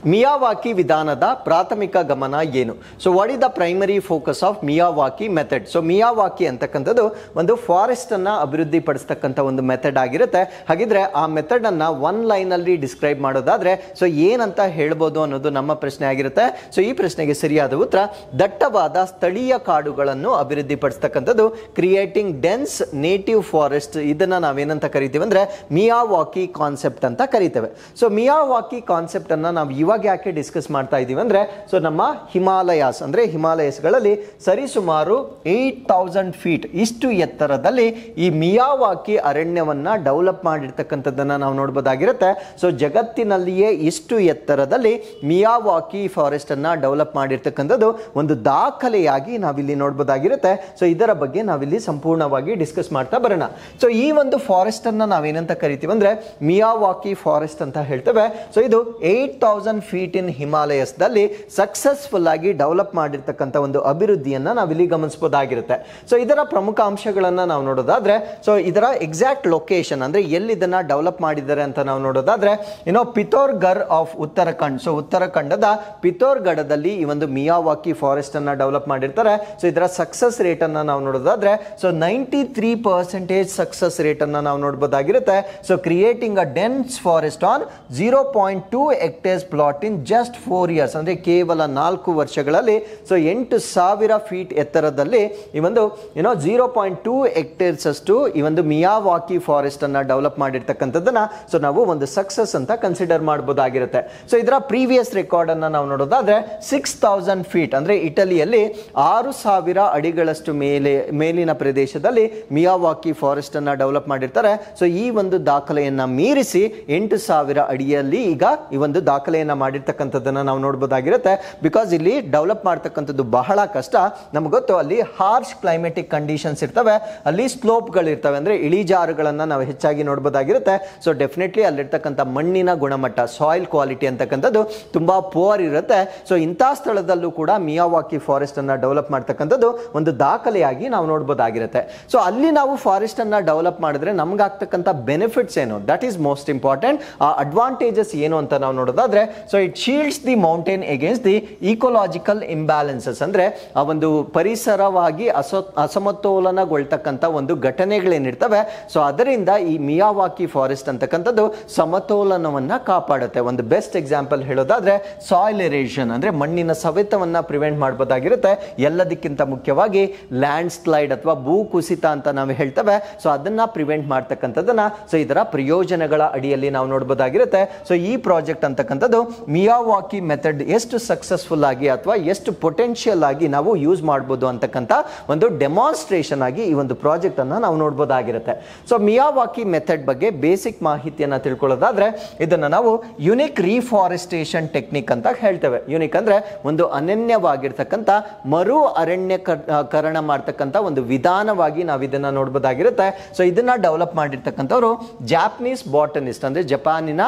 Miyawaki ವಿಧಾನದ ಪ್ರಾಥಮಿಕ ಗಮನ ಏನು so what is the primary focus of Miyawaki method so Miyawaki ಅಂತಕ್ಕಂಥದ್ದು ಒಂದು ಫಾರೆಸ್ಟ್ ಅನ್ನ ಅಭಿವೃದ್ಧಿ ಪಡಿಸ್ತಕ್ಕಂಥ ಒಂದು ಮೆಥಡ್ ಆಗಿರುತ್ತೆ ಹಾಗಿದ್ರೆ ಆ ಮೆಥಡ್ ಅನ್ನ ಒನ್ ಲೈನ್ ಅಲ್ಲಿ ಡಿಸ್ಕ್ರೈಬ್ ಮಾಡೋದಾದ್ರೆ ಸೊ ಏನಂತ ಹೇಳ್ಬೋದು ಅನ್ನೋದು ನಮ್ಮ ಪ್ರಶ್ನೆ ಆಗಿರುತ್ತೆ ಸೊ ಈ ಪ್ರಶ್ನೆಗೆ ಸರಿಯಾದ ಉತ್ತರ ದಟ್ಟವಾದ ಸ್ಥಳೀಯ ಕಾಡುಗಳನ್ನು ಅಭಿವೃದ್ಧಿ ಪಡಿಸ್ತಕ್ಕಂಥದ್ದು ಕ್ರಿಯೇಟಿಂಗ್ ಡೆನ್ಸ್ ನೇಟಿವ್ ಫಾರೆಸ್ಟ್ ಇದನ್ನ ನಾವೇನಂತ ಕರಿತೀವಿ ಅಂದ್ರೆ ಮಿಯಾವಾಕಿ ಕಾನ್ಸೆಪ್ಟ್ ಅಂತ ಕರಿತೇವೆ ಸೊ ಮಿಯಾವಾಕಿ ಕಾನ್ಸೆಪ್ಟ್ ಅನ್ನ ನಾವು ಇವಾಗ ಯಾಕೆ ಡಿಸ್ಕಸ್ ಮಾಡ್ತಾ ಇದೀವಿ ಅಂದ್ರೆ ಸೊ ನಮ್ಮ ಹಿಮಾಲಯಾಸ್ ಅಂದ್ರೆ ಹಿಮಾಲಯಸ್ಗಳಲ್ಲಿ ಸರಿಸುಮಾರು ಏಟ್ ತೌಸಂಡ್ ಫೀಟ್ ಇಷ್ಟು ಎತ್ತರದಲ್ಲಿ ಈ ಮಿಯಾವಾಕಿ ಅರಣ್ಯವನ್ನ ಡೆವಲಪ್ ಮಾಡಿರ್ತಕ್ಕಂಥದ್ದನ್ನ ನಾವು ನೋಡ್ಬೋದಾಗಿರುತ್ತೆ ಸೊ ಜಗತ್ತಿನಲ್ಲಿಯೇ ಇಷ್ಟು ಎತ್ತರದಲ್ಲಿ ಮಿಯಾವಾಕಿ ಫಾರೆಸ್ಟ್ ಅನ್ನ ಡೆವಲಪ್ ಮಾಡಿರ್ತಕ್ಕಂಥದ್ದು ಒಂದು ದಾಖಲೆಯಾಗಿ ನಾವಿಲ್ಲಿ ನೋಡ್ಬೋದಾಗಿರುತ್ತೆ ಸೊ ಇದರ ಬಗ್ಗೆ ನಾವಿಲ್ಲಿ ಸಂಪೂರ್ಣವಾಗಿ ಡಿಸ್ಕಸ್ ಮಾಡ್ತಾ ಬರೋಣ ಸೊ ಈ ಒಂದು ಫಾರೆಸ್ಟ್ ಅನ್ನ ನಾವೇನಂತ ಕರಿತೀವಿ ಅಂದ್ರೆ ಮಿಯಾವಾಕಿ ಫಾರೆಸ್ಟ್ ಅಂತ ಹೇಳ್ತೇವೆ ಸೊ ಇದು ಏಟ್ ತೌಸಂಡ್ ಫೀಟ್ ಇನ್ ಹಿಮಾಲಯಸ್ದಲ್ಲಿ ಸಕ್ಸಸ್ಫುಲ್ ಆಗಿ ಡೆವಲಪ್ ಮಾಡಿರ್ತಕ್ಕಂಥ ಒಂದು ಅಭಿವೃದ್ಧಿಯನ್ನ ನಾವಿಲ್ಲಿ ಗಮನಿಸಬಹುದಾಗಿರುತ್ತೆ ಸೊ ಇದರ ಪ್ರಮುಖ ಅಂಶಗಳನ್ನ ನಾವು ನೋಡೋದಾದ್ರೆ ಸೊ ಇದರ ಎಕ್ಸಾಕ್ಟ್ ಲೊಕೇಶನ್ ಅಂದ್ರೆ ಎಲ್ಲಿ ಇದನ್ನ ಡೆವಲಪ್ ಮಾಡಿದ್ದಾರೆ ಅಂತ ನಾವು ನೋಡೋದಾದ್ರೆ ಏನೋ ಪಿಥೋರ್ಗರ್ ಆಫ್ ಉತ್ತರಾಖಂಡ್ ಸೊ ಉತ್ತರಾಖಂಡದ ಪಿಥೋರ್ಗಢದಲ್ಲಿ ಈ ಒಂದು ಮಿಯಾವಾಕಿ ಫಾರೆಸ್ಟ್ ಅನ್ನ ಡೆವಲಪ್ ಮಾಡಿರ್ತಾರೆ ಸೊ ಇದರ ಸಕ್ಸಸ್ ರೇಟ್ ಅನ್ನ ನಾವು ನೋಡೋದಾದ್ರೆ so ninety three percentage success rate ಅನ್ನ ನಾವು ನೋಡಬಹುದಾಗಿರುತ್ತೆ so creating a dense forest on zero point two hectares plot in just four years ಅಂದ್ರೆ ಕೇವಲ ನಾಲ್ಕು ವರ್ಷಗಳಲ್ಲಿ ಸೊ ಎಂಟು ಸಾವಿರ ಫೀಟ್ ಎತ್ತರದಲ್ಲಿ ಈ ಒಂದು ಏನೋ ಜೀರೋ ಪಾಯಿಂಟ್ ಟೂ ಹೆಕ್ಟೇರ್ಸ್ ಅಷ್ಟು ಈ ಒಂದು ಮಿಯಾವಾಕಿ ಫಾರೆಸ್ಟ್ ಅನ್ನ ಡೆವಲಪ್ ಮಾಡಿರ್ತಕ್ಕಂಥದ್ದನ್ನ ಸೊ ನಾವು ಒಂದು ಸಕ್ಸಸ್ ಅಂತ ಕನ್ಸಿಡರ್ ಮಾಡಬಹುದಾಗಿರುತ್ತೆ ಸೊ ಇದರ ಪ್ರೀವಿಯಸ್ ರೆಕಾರ್ಡ್ ಅನ್ನ ನಾವು ನೋಡೋದಾದ್ರೆ ಸಿಕ್ಸ್ ತೌಸಂಡ್ ಫೀಟ್ ಅಂದ್ರೆ ಇಟಲಿಯಲ್ಲಿ ಆರು ಸಾವಿರ ಅಡಿಗಳಷ್ಟು ಮೇಲೆ ಮೇಲಿನ ಪ್ರದೇಶದಲ್ಲಿ ಮಿಯಾವಾಕಿ ಫಾರೆಸ್ಟ್ ಅನ್ನ ಡೆವಲಪ್ ಮಾಡಿರ್ತಾರೆ ಸೊ ಈ ಒಂದು ದಾಖಲೆಯನ್ನ ಮೀರಿಸಿ ಎಂಟು ಸಾವಿರ ಅಡಿಯಲ್ಲಿ ಈಗ ಈ ಒಂದು ದಾಖಲೆಯನ್ನ ಮಾಡಿರ್ತಕ್ಕಂಥದ್ದನ್ನ ನಾವು ನೋಡ್ಬೋದಾಗಿರುತ್ತೆ ಬಿಕಾಸ್ ಇಲ್ಲಿ ಡೆವಲಪ್ ಮಾಡ್ತಕ್ಕಂಥದ್ದು ಬಹಳ ಕಷ್ಟ ನಮ್ಗೆ ಗೊತ್ತು ಅಲ್ಲಿ ಹಾರ್ಶ್ ಕ್ಲೈಮೆಟಿಕ್ ಕಂಡೀಷನ್ಸ್ ಇರ್ತವೆ ಅಲ್ಲಿ ಸ್ಲೋಪ್ಗಳು ಇರ್ತವೆ ಅಂದ್ರೆ ಇಳಿಜಾರುಗಳನ್ನ ನಾವು ಹೆಚ್ಚಾಗಿ ನೋಡ್ಬೋದಾಗಿರುತ್ತೆ ಸೊ ಡೆಫಿನೆಟ್ಲಿ ಅಲ್ಲಿರ್ತಕ್ಕಂಥ ಮಣ್ಣಿನ ಗುಣಮಟ್ಟ ಸಾಯಿಲ್ ಕ್ವಾಲಿಟಿ ಅಂತಕ್ಕಂಥದ್ದು ತುಂಬಾ ಪುವರ್ ಇರುತ್ತೆ ಸೊ ಇಂಥ ಸ್ಥಳದಲ್ಲೂ ಕೂಡ ಮಿಯಾವಾಕಿ ಫಾರೆಸ್ಟ್ ಅನ್ನ ಡೆವಲಪ್ ಮಾಡ್ತಕ್ಕಂಥದ್ದು ಒಂದು ದಾಖಲೆಯಾಗಿ ನಾವು ನೋಡ್ಬೋದಾಗಿರುತ್ತೆ ಸೊ ಅಲ್ಲಿ ನಾವು ಫಾರೆಸ್ಟ್ ಅನ್ನ ಡೆವಲಪ್ ಮಾಡಿದ್ರೆ ನಮ್ಗಾಗ್ತಕ್ಕಂಥ ಬೆನಿಫಿಟ್ಸ್ ಏನು ದಟ್ ಈಸ್ ಮೋಸ್ಟ್ ಇಂಪಾರ್ಟೆಂಟ್ ಆ ಅಡ್ವಾಂಟೇಜಸ್ ಏನು ಅಂತ ನಾವು ನೋಡೋದಾದ್ರೆ so it shields the mountain against the ecological imbalances ಅಂದ್ರೆ ಆ ಒಂದು ಪರಿಸರವಾಗಿ ಅಸ ಅಸಮತೋಲನಗೊಳ್ತಕ್ಕಂಥ ಒಂದು ಘಟನೆಗಳೇನಿರ್ತವೆ ಸೊ ಅದರಿಂದ ಈ ಮಿಯಾವಾಕಿ ಫಾರೆಸ್ಟ್ ಅಂತಕ್ಕಂಥದ್ದು ಸಮತೋಲನವನ್ನ ಕಾಪಾಡುತ್ತೆ ಒಂದು ಬೆಸ್ಟ್ ಎಕ್ಸಾಂಪಲ್ ಹೇಳೋದಾದ್ರೆ ಸಾಯಿಲ್ ಎರೇಷನ್ ಅಂದ್ರೆ ಮಣ್ಣಿನ ಸವೆತವನ್ನ ಪ್ರಿವೆಂಟ್ ಮಾಡಬಹುದಾಗಿರುತ್ತೆ ಎಲ್ಲದಕ್ಕಿಂತ ಮುಖ್ಯವಾಗಿ ಲ್ಯಾಂಡ್ ಸ್ಲೈಡ್ ಅಥವಾ ಭೂ ಕುಸಿತ ಅಂತ ನಾವು ಹೇಳ್ತೇವೆ ಸೊ ಅದನ್ನ ಪ್ರಿವೆಂಟ್ ಮಾಡ್ತಕ್ಕಂಥದ್ದನ್ನ ಸೊ ಇದರ ಪ್ರಯೋಜನಗಳ ಅಡಿಯಲ್ಲಿ ನಾವು ನೋಡಬಹುದಾಗಿರುತ್ತೆ ಸೊ ಈ ಪ್ರಾಜೆಕ್ಟ್ ಅಂತಕ್ಕಂಥದ್ದು ಮಿಯಾವಾಕಿ ಮೆಥಡ್ ಎಷ್ಟು ಸಕ್ಸಸ್ಫುಲ್ ಆಗಿ ಅಥವಾ ಎಷ್ಟು ಪೊಟೆನ್ಷಿಯಲ್ ಆಗಿ ನಾವು ಯೂಸ್ ಮಾಡ್ಬೋದು ಅಂತಕ್ಕಂಥ ಒಂದು ಡೆಮಾನ್ಸ್ಟ್ರೇಷನ್ ಆಗಿ ಈ ಒಂದು ಪ್ರಾಜೆಕ್ಟ್ ಅನ್ನ ನಾವು ನೋಡ್ಬೋದಾಗಿರುತ್ತೆ ಸೊ ಮಿಯಾವಾಕಿ ಮೆಥಡ್ ಬಗ್ಗೆ ಬೇಸಿಕ್ ಮಾಹಿತಿಯನ್ನ ತಿಳ್ಕೊಳ್ಳೋದಾದ್ರೆ ಇದನ್ನ ನಾವು ಯುನಿಕ್ ರೀಫಾರೆಸ್ಟೇಷನ್ ಟೆಕ್ನಿಕ್ ಅಂತ ಹೇಳ್ತೇವೆ ಯುನಿಕ್ ಅಂದ್ರೆ ಒಂದು ಅನನ್ಯವಾಗಿರ್ತಕ್ಕಂಥ ಮರು ಅರಣ್ಯಕರಣ ಮಾಡ್ತಕ್ಕಂಥ ಒಂದು ವಿಧಾನವಾಗಿ ನಾವು ಇದನ್ನ ನೋಡ್ಬೋದಾಗಿರುತ್ತೆ ಸೊ ಇದನ್ನ ಡೆವಲಪ್ ಮಾಡಿರ್ತಕ್ಕಂಥವ್ರು ಜಾಪನೀಸ್ ಬಾಟನಿಸ್ಟ್ ಅಂದ್ರೆ ಜಪಾನಿನ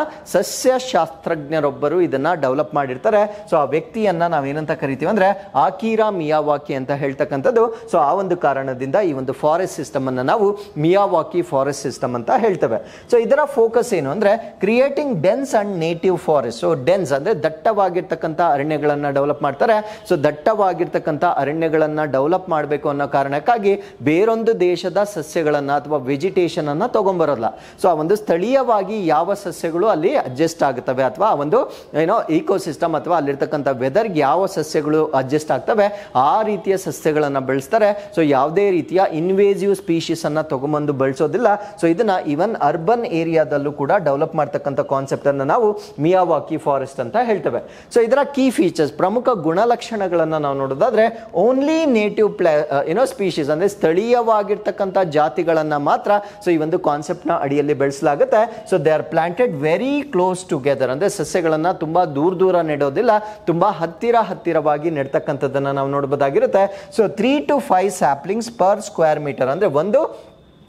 ಸಸ್ಯಶಾಸ್ತ್ರಜ್ಞರೊಬ್ಬರು ಇದನ್ನ ಡೆವಲಪ್ ಮಾಡಿರ್ತಾರೆ ಸೊ ಆ ವ್ಯಕ್ತಿಯನ್ನ ನಾವೇನಂತ ಕರಿತೀವಿ ಅಂದ್ರೆ ಆಕೀರಾ ಮಿಯಾವಾಕಿ ಅಂತ ಹೇಳ್ತಕ್ಕಂಥದ್ದು ಸೊ ಆ ಒಂದು ಕಾರಣದಿಂದ ಈ ಒಂದು ಫಾರೆಸ್ಟ್ ಸಿಸ್ಟಮ್ ಅನ್ನ ನಾವು ಮಿಯಾವಾಕಿ ಫಾರೆಸ್ಟ್ ಸಿಸ್ಟಮ್ ಅಂತ ಹೇಳ್ತೇವೆ ಸೊ ಇದರ ಫೋಕಸ್ ಏನು ಅಂದ್ರೆ creating dense and native forest so dense ಅಂದ್ರೆ ದಟ್ಟವಾಗಿರ್ತಕ್ಕಂಥ ಅರಣ್ಯಗಳನ್ನ ಡೆವಲಪ್ ಮಾಡ್ತಾರೆ ಸೊ ದಟ್ಟವಾಗಿರ್ತಕ್ಕಂಥ ಅರಣ್ಯಗಳನ್ನ ಡೆವಲಪ್ ಮಾಡಬೇಕು ಅನ್ನೋ ಕಾರಣಕ್ಕಾಗಿ ಬೇರೊಂದು ದೇಶದ ಸಸ್ಯಗಳನ್ನ ಅಥವಾ ವೆಜಿಟೇಷನ್ ಅನ್ನ ತಗೊಂಬರೋಲ್ಲ ಸೊ ಆ ಒಂದು ಸ್ಥಳೀಯವಾಗಿ ಯಾವ ಸಸ್ಯಗಳು ಅಲ್ಲಿ ಅಡ್ಜಸ್ಟ್ ಆಗುತ್ತವೆ ಅಥವಾ ಆ ಒಂದು ಏನೋ ಇಕೋಸಿಸ್ಟಮ್ ಅಥವಾ ಅಲ್ಲಿರ್ತಕ್ಕಂಥ ವೆದರ್ಗೆ ಯಾವ ಸಸ್ಯಗಳು ಅಡ್ಜಸ್ಟ್ ಆಗ್ತವೆ ಆ ರೀತಿಯ ಸಸ್ಯಗಳನ್ನ ಬೆಳೆಸ್ತಾರೆ ಸೊ ಯಾವುದೇ ರೀತಿಯ ಇನ್ವೇಸಿವ್ ಸ್ಪೀಶೀಸ್ ಅನ್ನ ತಗೊಂಬಂದು ಬೆಳೆಸೋದಿಲ್ಲ ಸೊ ಇದನ್ನ ಈವನ್ ಅರ್ಬನ್ ಏರಿಯಾದಲ್ಲೂ ಕೂಡ ಡೆವಲಪ್ ಮಾಡ್ತಕ್ಕಂಥ ಕಾನ್ಸೆಪ್ಟ್ ಅನ್ನ ನಾವು ಮಿಯಾವಾಕಿ ಫಾರೆಸ್ಟ್ ಅಂತ ಹೇಳ್ತೇವೆ ಸೊ ಇದರ ಕೀ ಫೀಚರ್ಸ್ ಪ್ರಮುಖ ಗುಣಲಕ್ಷಣಗಳನ್ನ ನಾವು ನೋಡೋದಾದ್ರೆ ಓನ್ಲಿ ನೇಟಿವ್ ಪ್ಲೇ ಏನೋ ಸ್ಪೀಶೀಸ್ ಅಂದ್ರೆ ಸ್ಥಳೀಯವಾಗಿರ್ತಕ್ಕಂಥ ಜಾತಿಗಳನ್ನ ಮಾತ್ರ ಸೊ ಈ ಒಂದು ಕಾನ್ಸೆಪ್ಟ್ ನ ಅಡಿಯಲ್ಲಿ ಬೆಳೆಸಲಾಗುತ್ತೆ so they are planted very close together ಅಂದ್ರೆ ಸಸ್ಯಗಳನ್ನ ತುಂಬಾ ದೂರ ದೂರ ನೆಡೋದಿಲ್ಲ ತುಂಬಾ ಹತ್ತಿರ ಹತ್ತಿರವಾಗಿ ನೆಡ್ತಕ್ಕಂಥದ್ದನ್ನ ನಾವು ನೋಡಬಹುದಾಗಿರುತ್ತೆ so three to five saplings per square metre ಅಂದ್ರೆ ಒಂದು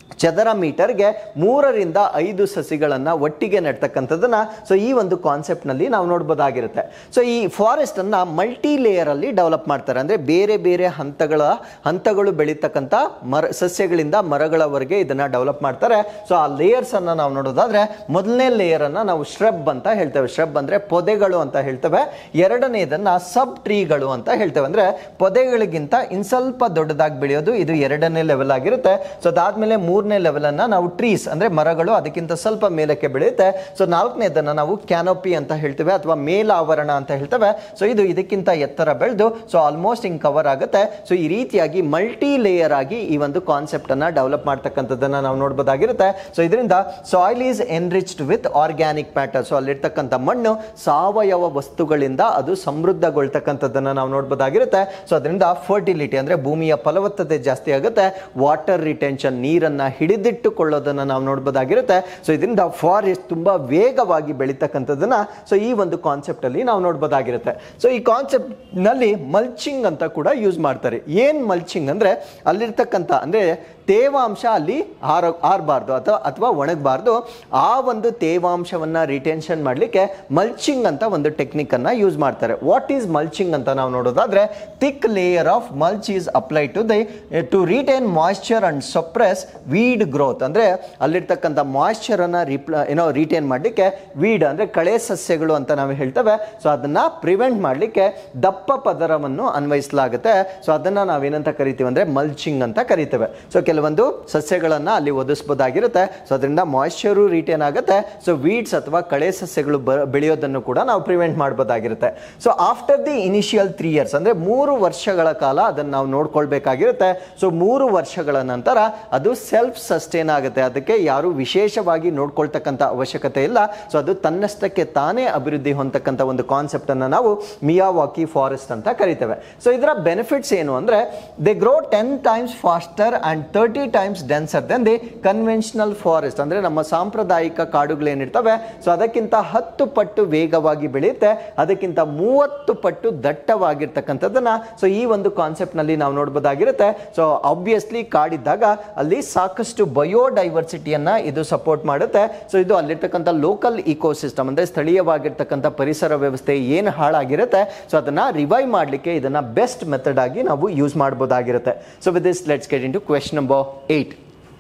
ಚದರ ಮೀಟರ್ಗೆ ಮೂರರಿಂದ ಐದು ಸಸಿಗಳನ್ನು ಒಟ್ಟಿಗೆ ನೆಡ್ತಕ್ಕಂಥದ್ದನ್ನ ಸೊ ಈ ಒಂದು ಕಾನ್ಸೆಪ್ಟ್ನಲ್ಲಿ ನಾವು ನೋಡ್ಬೋದಾಗಿರುತ್ತೆ ಸೊ ಈ ಫಾರೆಸ್ಟ್ ಅನ್ನ ಮಲ್ಟಿ ಲೇಯರ್ ಅಲ್ಲಿ ಡೆವಲಪ್ ಮಾಡ್ತಾರೆ ಅಂದ್ರೆ ಬೇರೆ ಬೇರೆ ಹಂತಗಳ ಹಂತಗಳು ಬೆಳೀತಕ್ಕಂಥ ಮರ ಸಸ್ಯಗಳಿಂದ ಮರಗಳವರೆಗೆ ಇದನ್ನ ಡೆವಲಪ್ ಮಾಡ್ತಾರೆ ಸೊ ಆ ಲೇಯರ್ಸ್ ಅನ್ನ ನಾವು ನೋಡೋದಾದ್ರೆ ಮೊದಲನೇ ಲೇಯರ್ ಅನ್ನ ನಾವು ಶ್ರಬ್ ಅಂತ ಹೇಳ್ತೇವೆ ಶ್ರಬ್ ಅಂದ್ರೆ ಪೊದೆಗಳು ಅಂತ ಹೇಳ್ತೇವೆ ಎರಡನೇದನ್ನ ಸಬ್ ಟ್ರೀಗಳು ಅಂತ ಹೇಳ್ತೇವೆ ಅಂದ್ರೆ ಪೊದೆಗಳಿಗಿಂತ ಇನ್ ಸ್ವಲ್ಪ ದೊಡ್ಡದಾಗಿ ಬೆಳೆಯೋದು ಇದು ಎರಡನೇ ಲೆವೆಲ್ ಆಗಿರುತ್ತೆ ಸೊ ಅದಾದ್ಮೇಲೆ ಮೂರನೇ ಲೆವೆಲ್ ಅನ್ನ ನಾವು ಟ್ರೀಸ್ ಅಂದ್ರೆ ಮರಗಳು ಅದಕ್ಕಿಂತ ಸ್ವಲ್ಪ ಮೇಲಕ್ಕೆ ಬೆಳೆಯುತ್ತೆ ಸೊ ನಾಲ್ಕನೇದನ್ನ ನಾವು ಕ್ಯಾನೋಪಿ ಅಂತ ಹೇಳ್ತೇವೆ ಅಥವಾ ಮೇಲಾವರಣ ಅಂತ ಹೇಳ್ತೇವೆ ಸೊ ಇದು ಇದಕ್ಕಿಂತ ಎತ್ತರ ಬೆಳೆದು ಸೊ ಆಲ್ಮೋಸ್ಟ್ ಹಿಂಗ್ ಕವರ್ ಆಗುತ್ತೆ ಸೊ ಈ ರೀತಿಯಾಗಿ ಮಲ್ಟಿ ಲೇಯರ್ ಆಗಿ ಈ ಒಂದು ಕಾನ್ಸೆಪ್ಟ್ ಅನ್ನ ಡೆವಲಪ್ ಮಾಡ್ತಕ್ಕಂಥದ್ದನ್ನ ನಾವು ನೋಡ್ಬೋದಾಗಿರುತ್ತೆ ಸೊ ಇದರಿಂದ soil is enriched with organic matter so ಅಲ್ಲಿರ್ತಕ್ಕಂಥ ಮಣ್ಣು ಸಾವಯವ ವಸ್ತುಗಳಿಂದ ಅದು ಸಮೃದ್ಧಗೊಳ್ತಕ್ಕಂಥದ್ದನ್ನ ನಾವು ನೋಡ್ಬೋದಾಗಿರುತ್ತೆ ಸೊ ಅದರಿಂದ ಫರ್ಟಿಲಿಟಿ ಅಂದ್ರೆ ಭೂಮಿಯ ಫಲವತ್ತತೆ ಜಾಸ್ತಿ ಆಗುತ್ತೆ ವಾಟರ್ ರಿಟೆನ್ಷನ್ ನೀರನ್ನ ಹಿಡಿದಿಟ್ಟುಕೊಳ್ಳೋದನ್ನ ನಾವು ನೋಡ್ಬೋದಾಗಿರುತ್ತೆ ಸೊ ಇದರಿಂದ ಫಾರೆಸ್ಟ್ ತುಂಬಾ ವೇಗವಾಗಿ ಬೆಳೀತಕ್ಕಂಥದ್ದನ್ನ ಸೊ ಈ ಒಂದು ಕಾನ್ಸೆಪ್ಟ್ ಅಲ್ಲಿ ನಾವು ನೋಡ್ಬೋದಾಗಿರುತ್ತೆ ಸೊ ಈ ಕಾನ್ಸೆಪ್ಟ್ ನಲ್ಲಿ ಮಲ್ಚಿಂಗ್ ಅಂತ ಕೂಡ ಯೂಸ್ ಮಾಡ್ತಾರೆ ಏನ್ ಮಲ್ಚಿಂಗ್ ಅಂದ್ರೆ ಅಲ್ಲಿರ್ತಕ್ಕಂಥ ಅಂದ್ರೆ ತೇವಾಂಶ ಅಲ್ಲಿ ಆರ ಆರಬಾರ್ದು ಅಥವಾ ಅಥವಾ ಒಣಗಬಾರ್ದು ಆ ಒಂದು ತೇವಾಂಶವನ್ನ ರಿಟೆನ್ಷನ್ ಮಾಡಲಿಕ್ಕೆ ಮಲ್ಚಿಂಗ್ ಅಂತ ಒಂದು ಟೆಕ್ನಿಕ್ ಅನ್ನ ಯೂಸ್ ಮಾಡ್ತಾರೆ ವಾಟ್ ಈಸ್ ಮಲ್ಚಿಂಗ್ ಅಂತ ನಾವು ನೋಡೋದಾದ್ರೆ thick layer of mulch is apply to the to retain moisture and suppress weed growth ಅಂದ್ರೆ ಅಲ್ಲಿರ್ತಕ್ಕಂಥ ಮಾಯ್ಶ್ಚರ್ ಅನ್ನ ರಿಪ್ಲ ಏನೋ ರಿಟೈನ್ ಮಾಡಲಿಕ್ಕೆ ವೀಡ್ ಅಂದ್ರೆ ಕಳೆ ಸಸ್ಯಗಳು ಅಂತ ನಾವು ಹೇಳ್ತೇವೆ ಸೊ ಅದನ್ನ ಪ್ರಿವೆಂಟ್ ಮಾಡಲಿಕ್ಕೆ ದಪ್ಪ ಪದರವನ್ನು ಅನ್ವಯಿಸಲಾಗುತ್ತೆ ಸೊ ಅದನ್ನ ನಾವೇನಂತ ಕರಿತೀವಿ ಅಂದ್ರೆ ಮಲ್ಚಿಂಗ್ ಅಂತ ಕರಿತೇವೆ ಸೊ ಕೆಲವೊಂದು ಸಸ್ಯಗಳನ್ನ ಅಲ್ಲಿ ಒದಿಸ್ಬೋದಾಗಿರುತ್ತೆ ಸೊ ಅದರಿಂದ ಮಾಯ್ಶ್ಚರು ರಿಟೇನ್ ಆಗುತ್ತೆ ಸೊ ವೀಡ್ಸ್ ಅಥವಾ ಕಳೆ ಸಸ್ಯಗಳು ಬ- ಬೆಳೆಯೋದನ್ನು ಕೂಡ ನಾವು ಪ್ರಿವೆಂಟ್ ಮಾಡಬಹುದಾಗಿರುತ್ತೆ so after the initial three years ಅಂದ್ರೆ ಮೂರು ವರ್ಷಗಳ ಕಾಲ ಅದನ್ನು ನಾವು ನೋಡ್ಕೊಳ್ಬೇಕಾಗಿರುತ್ತೆ ಸೊ ಮೂರು ವರ್ಷಗಳ ನಂತರ ಅದು ಸೆಲ್ಫ್ ಸಸ್ಟೇನ್ ಆಗುತ್ತೆ ಅದಕ್ಕೆ ಯಾರು ವಿಶೇಷವಾಗಿ ನೋಡ್ಕೊಳ್ತಕ್ಕಂಥ ಅವಶ್ಯಕತೆ ಇಲ್ಲ ಸೊ ಅದು ತನ್ನಷ್ಟಕ್ಕೆ ತಾನೇ ಅಭಿವೃದ್ಧಿ ಹೊಂದತಕ್ಕಂಥ ಒಂದು ಕಾನ್ಸೆಪ್ಟ್ ಅನ್ನ ನಾವು ಮಿಯಾವಾಕಿ ಫಾರೆಸ್ಟ್ ಅಂತ ಕರಿತೇವೆ ಸೊ ಇದರ ಬೆನಿಫಿಟ್ಸ್ ಏನು ಅಂದ್ರೆ they grow ten times faster and thirty times denser than the conventional forest ಅಂದ್ರೆ ನಮ್ಮ ಸಾಂಪ್ರದಾಯಿಕ ಕಾಡುಗಳೇನಿರ್ತವೆ ಸೊ ಅದಕ್ಕಿಂತ ಹತ್ತು ಪಟ್ಟು ವೇಗವಾಗಿ ಬೆಳೆಯುತ್ತೆ ಅದಕ್ಕಿಂತ ಮೂವತ್ತು ಪಟ್ಟು ದಟ್ಟವಾಗಿರ್ತಕ್ಕಂಥದ್ದನ್ನ ಸೊ ಈ ಒಂದು ಕಾನ್ಸೆಪ್ಟ್ ನಲ್ಲಿ ನಾವು ನೋಡ್ಬೋದಾಗಿರುತ್ತೆ ಸೊ ಆಬ್ವಿಯಸ್ಲಿ ಕಾಡಿದ್ದಾಗ ಅಲ್ಲಿ ಸಾಕಷ್ಟು ಬಯೋಡೈವರ್ಸಿಟಿಯನ್ನ ಇದು ಸಪೋರ್ಟ್ ಮಾಡುತ್ತೆ ಸೊ ಇದು ಅಲ್ಲಿರ್ತಕ್ಕಂಥ ಲೋಕಲ್ ಇಕೋಸಿಸ್ಟಮ್ ಅಂದ್ರೆ ಸ್ಥಳೀಯವಾಗಿರ್ತಕ್ಕಂಥ ಪರಿಸರ ವ್ಯವಸ್ಥೆ ಏನು ಹಾಳಾಗಿರುತ್ತೆ ಸೊ ಅದನ್ನ ರಿವೈವ್ ಮಾಡಲಿಕ್ಕೆ ಇದನ್ನ ಬೆಸ್ಟ್ ಮೆಥಡ್ ಆಗಿ ನಾವು ಯೂಸ್ ಮಾಡಬಹುದಾಗಿರುತ್ತೆ so with this let's get into question number eight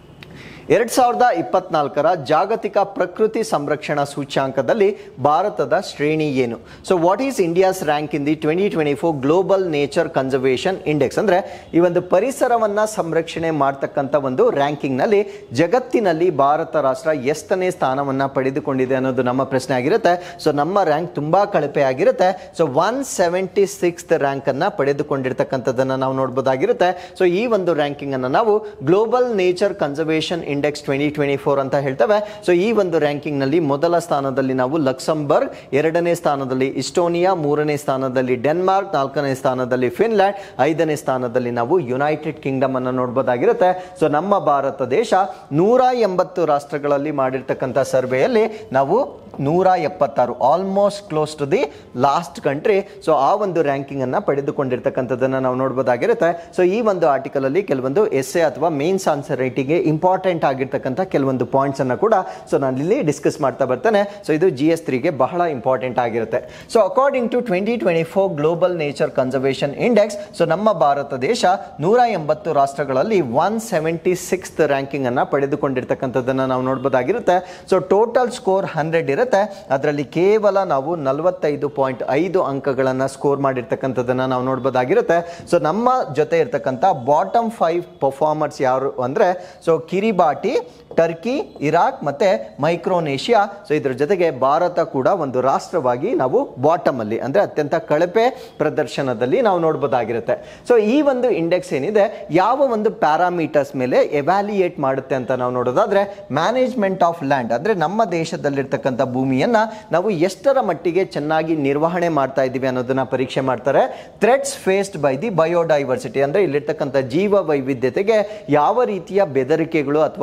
ಎರಡ್ ಸಾವಿರದ ಇಪ್ಪತ್ನಾಲ್ಕರ ಜಾಗತಿಕ ಪ್ರಕೃತಿ ಸಂರಕ್ಷಣಾ ಸೂಚ್ಯಾಂಕದಲ್ಲಿ ಭಾರತದ ಶ್ರೇಣಿ ಏನು so what is India's rank in the twenty twenty four global nature conservation index ಅಂದ್ರೆ ಈ ಒಂದು ಪರಿಸರವನ್ನ ಸಂರಕ್ಷಣೆ ಮಾಡ್ತಕ್ಕಂಥ ಒಂದು ರ್ಯಾಂಕಿಂಗ್ ನಲ್ಲಿ ಜಗತ್ತಿನಲ್ಲಿ ಭಾರತ ರಾಷ್ಟ್ರ ಎಷ್ಟನೇ ಸ್ಥಾನವನ್ನ ಪಡೆದುಕೊಂಡಿದೆ ಅನ್ನೋದು ನಮ್ಮ ಪ್ರಶ್ನೆ ಆಗಿರುತ್ತೆ ಸೊ ನಮ್ಮ ರ್ಯಾಂಕ್ ತುಂಬಾ ಕಳಪೆ ಆಗಿರುತ್ತೆ so one seventy six rank ಅನ್ನ ಪಡೆದುಕೊಂಡಿರ್ತಕ್ಕಂಥದ್ದನ್ನ ನಾವು ನೋಡ್ಬೋದಾಗಿರುತ್ತೆ ಸೊ ಈ ಒಂದು ರ್ಯಾಂಕಿಂಗ್ ಅನ್ನ ನಾವು global nature conservation index twenty twenty four ಅಂತ ಹೇಳ್ತೇವೆ ಸೊ ಈ ಒಂದು ರ್ಯಾಂಕಿಂಗ್ ನಲ್ಲಿ ಮೊದಲ ಸ್ಥಾನದಲ್ಲಿ ನಾವು ಲಕ್ಸಂಬರ್ಗ್ ಎರಡನೇ ಸ್ಥಾನದಲ್ಲಿ ಇಸ್ಟೋನಿಯಾ ಮೂರನೇ ಸ್ಥಾನದಲ್ಲಿ ಡೆನ್ಮಾರ್ಕ್ ನಾಲ್ಕನೇ ಸ್ಥಾನದಲ್ಲಿ ಫಿನ್ಲ್ಯಾಂಡ್ ಐದನೇ ಸ್ಥಾನದಲ್ಲಿ ನಾವು ಯುನೈಟೆಡ್ ಕಿಂಗ್ಡಮ್ ಅನ್ನು ನೋಡ್ಬೋದಾಗಿರುತ್ತೆ ಸೊ ನಮ್ಮ ಭಾರತ ದೇಶ ನೂರ ಎಂಬತ್ತು ರಾಷ್ಟ್ರಗಳಲ್ಲಿ ಮಾಡಿರ್ತಕ್ಕಂಥ ಸರ್ವೆಯಲ್ಲಿ ನಾವು ನೂರ ಎಪ್ಪತ್ತಾರು almost close to the last country so ಆ ಒಂದು ರ್ಯಾಂಕಿಂಗ್ ಅನ್ನ ಪಡೆದುಕೊಂಡಿರ್ತಕ್ಕಂಥದ್ದನ್ನ ನಾವು ನೋಡ್ಬೋದಾಗಿರುತ್ತೆ ಸೊ ಈ ಒಂದು ಆರ್ಟಿಕಲ್ ಅಲ್ಲಿ ಕೆಲವೊಂದು ಎಸ್ಸೆ ಅಥವಾ ಮೇನ್ಸ್ ಆನ್ಸರ್ ರೈಟಿಂಗ್ಗೆ ಇಂಪಾರ್ಟೆಂಟ್ ಆಗಿರ್ತಕ್ಕಂಥ ಕೆಲವೊಂದು ಪಾಯಿಂಟ್ಸ್ ಅನ್ನ ಕೂಡ ಸೊ ನಾನು ಇಲ್ಲಿ ಡಿಸ್ಕಸ್ ಮಾಡ್ತಾ ಬರ್ತೇನೆ ಸೊ ಇದು ಜಿ ಎಸ್ ತ್ರೀಗೆ ಬಹಳ ಇಂಪಾರ್ಟೆಂಟ್ ಆಗಿರುತ್ತೆ so according to twenty twenty four global nature conservation index so ನಮ್ಮ ಭಾರತ ದೇಶ ನೂರ ಎಂಬತ್ತು ರಾಷ್ಟ್ರಗಳಲ್ಲಿ ಒನ್ ಸೆವೆಂಟಿ ಸಿಕ್ಸ್ ರ್ಯಾಂಕಿಂಗ್ ಅನ್ನ ಪಡೆದುಕೊಂಡಿರ್ತಕ್ಕಂಥದ್ದನ್ನ ನಾವು ನೋಡ್ಬೋದಾಗಿರುತ್ತೆ ಸೊ ಟೋಟಲ್ ಸ್ಕೋರ್ ಹಂಡ್ರೆಡ್ ಇರುತ್ತೆ ಅದರಲ್ಲಿ ಕೇವಲ ನಾವು ನಲವತ್ತೈದು ಪಾಯಿಂಟ್ ಐದು ಅಂಕಗಳನ್ನು ಸ್ಕೋರ್ ಮಾಡಿರ್ತಕ್ಕಂಥದ್ದನ್ನ ನಾವು ನೋಡ್ಬೋದಾಗಿರುತ್ತೆ ಸೊ ನಮ್ಮ ಜೊತೆ ಇರ್ತಕ್ಕಂಥ ಬಾಟಮ್ ಫೈವ್ ಪರ್ಫಾರ್ಮರ್ಸ್ ಯಾರು ಅಂದ್ರೆ ಸೊ ಕಿರಿಬಾಟಿ ಟರ್ಕಿ ಇರಾಕ್ ಮತ್ತೆ ಮೈಕ್ರೋನೇಷಿಯಾ ಸೊ ಇದ್ರ ಜೊತೆಗೆ ಭಾರತ ಕೂಡ ಒಂದು ರಾಷ್ಟ್ರವಾಗಿ ನಾವು ಬಾಟಮ್ ಅಲ್ಲಿ ಅಂದ್ರೆ ಅತ್ಯಂತ ಕಳಪೆ ಪ್ರದರ್ಶನದಲ್ಲಿ ನಾವು ನೋಡ್ಬೋದಾಗಿರುತ್ತೆ ಸೊ ಈ ಒಂದು ಇಂಡೆಕ್ಸ್ ಏನಿದೆ ಯಾವ ಒಂದು ಪ್ಯಾರಾಮೀಟರ್ಸ್ ಮೇಲೆ ಎವ್ಯಾಲ್ಯೂಯೇಟ್ ಮಾಡುತ್ತೆ ಅಂತ ನಾವು ನೋಡೋದಾದ್ರೆ ಮ್ಯಾನೇಜ್ಮೆಂಟ್ ಆಫ್ ಲ್ಯಾಂಡ್ ಅಂದ್ರೆ ನಮ್ಮ ದೇಶದಲ್ಲಿರ್ತಕ್ಕಂಥ ಭೂಮಿಯನ್ನ ನಾವು ಎಷ್ಟರ ಮಟ್ಟಿಗೆ ಚೆನ್ನಾಗಿ ನಿರ್ವಹಣೆ ಮಾಡ್ತಾ ಇದ್ದೀವಿ ಅನ್ನೋದನ್ನ ಪರೀಕ್ಷೆ ಮಾಡ್ತಾರೆ threats faced by the biodiversity ಅಂದ್ರೆ ಇಲ್ಲಿರ್ತಕ್ಕಂಥ ಜೀವ ವೈವಿಧ್ಯತೆಗೆ ಯಾವ ರೀತಿಯ ಬೆದರಿಕೆಗಳು ಅಥವಾ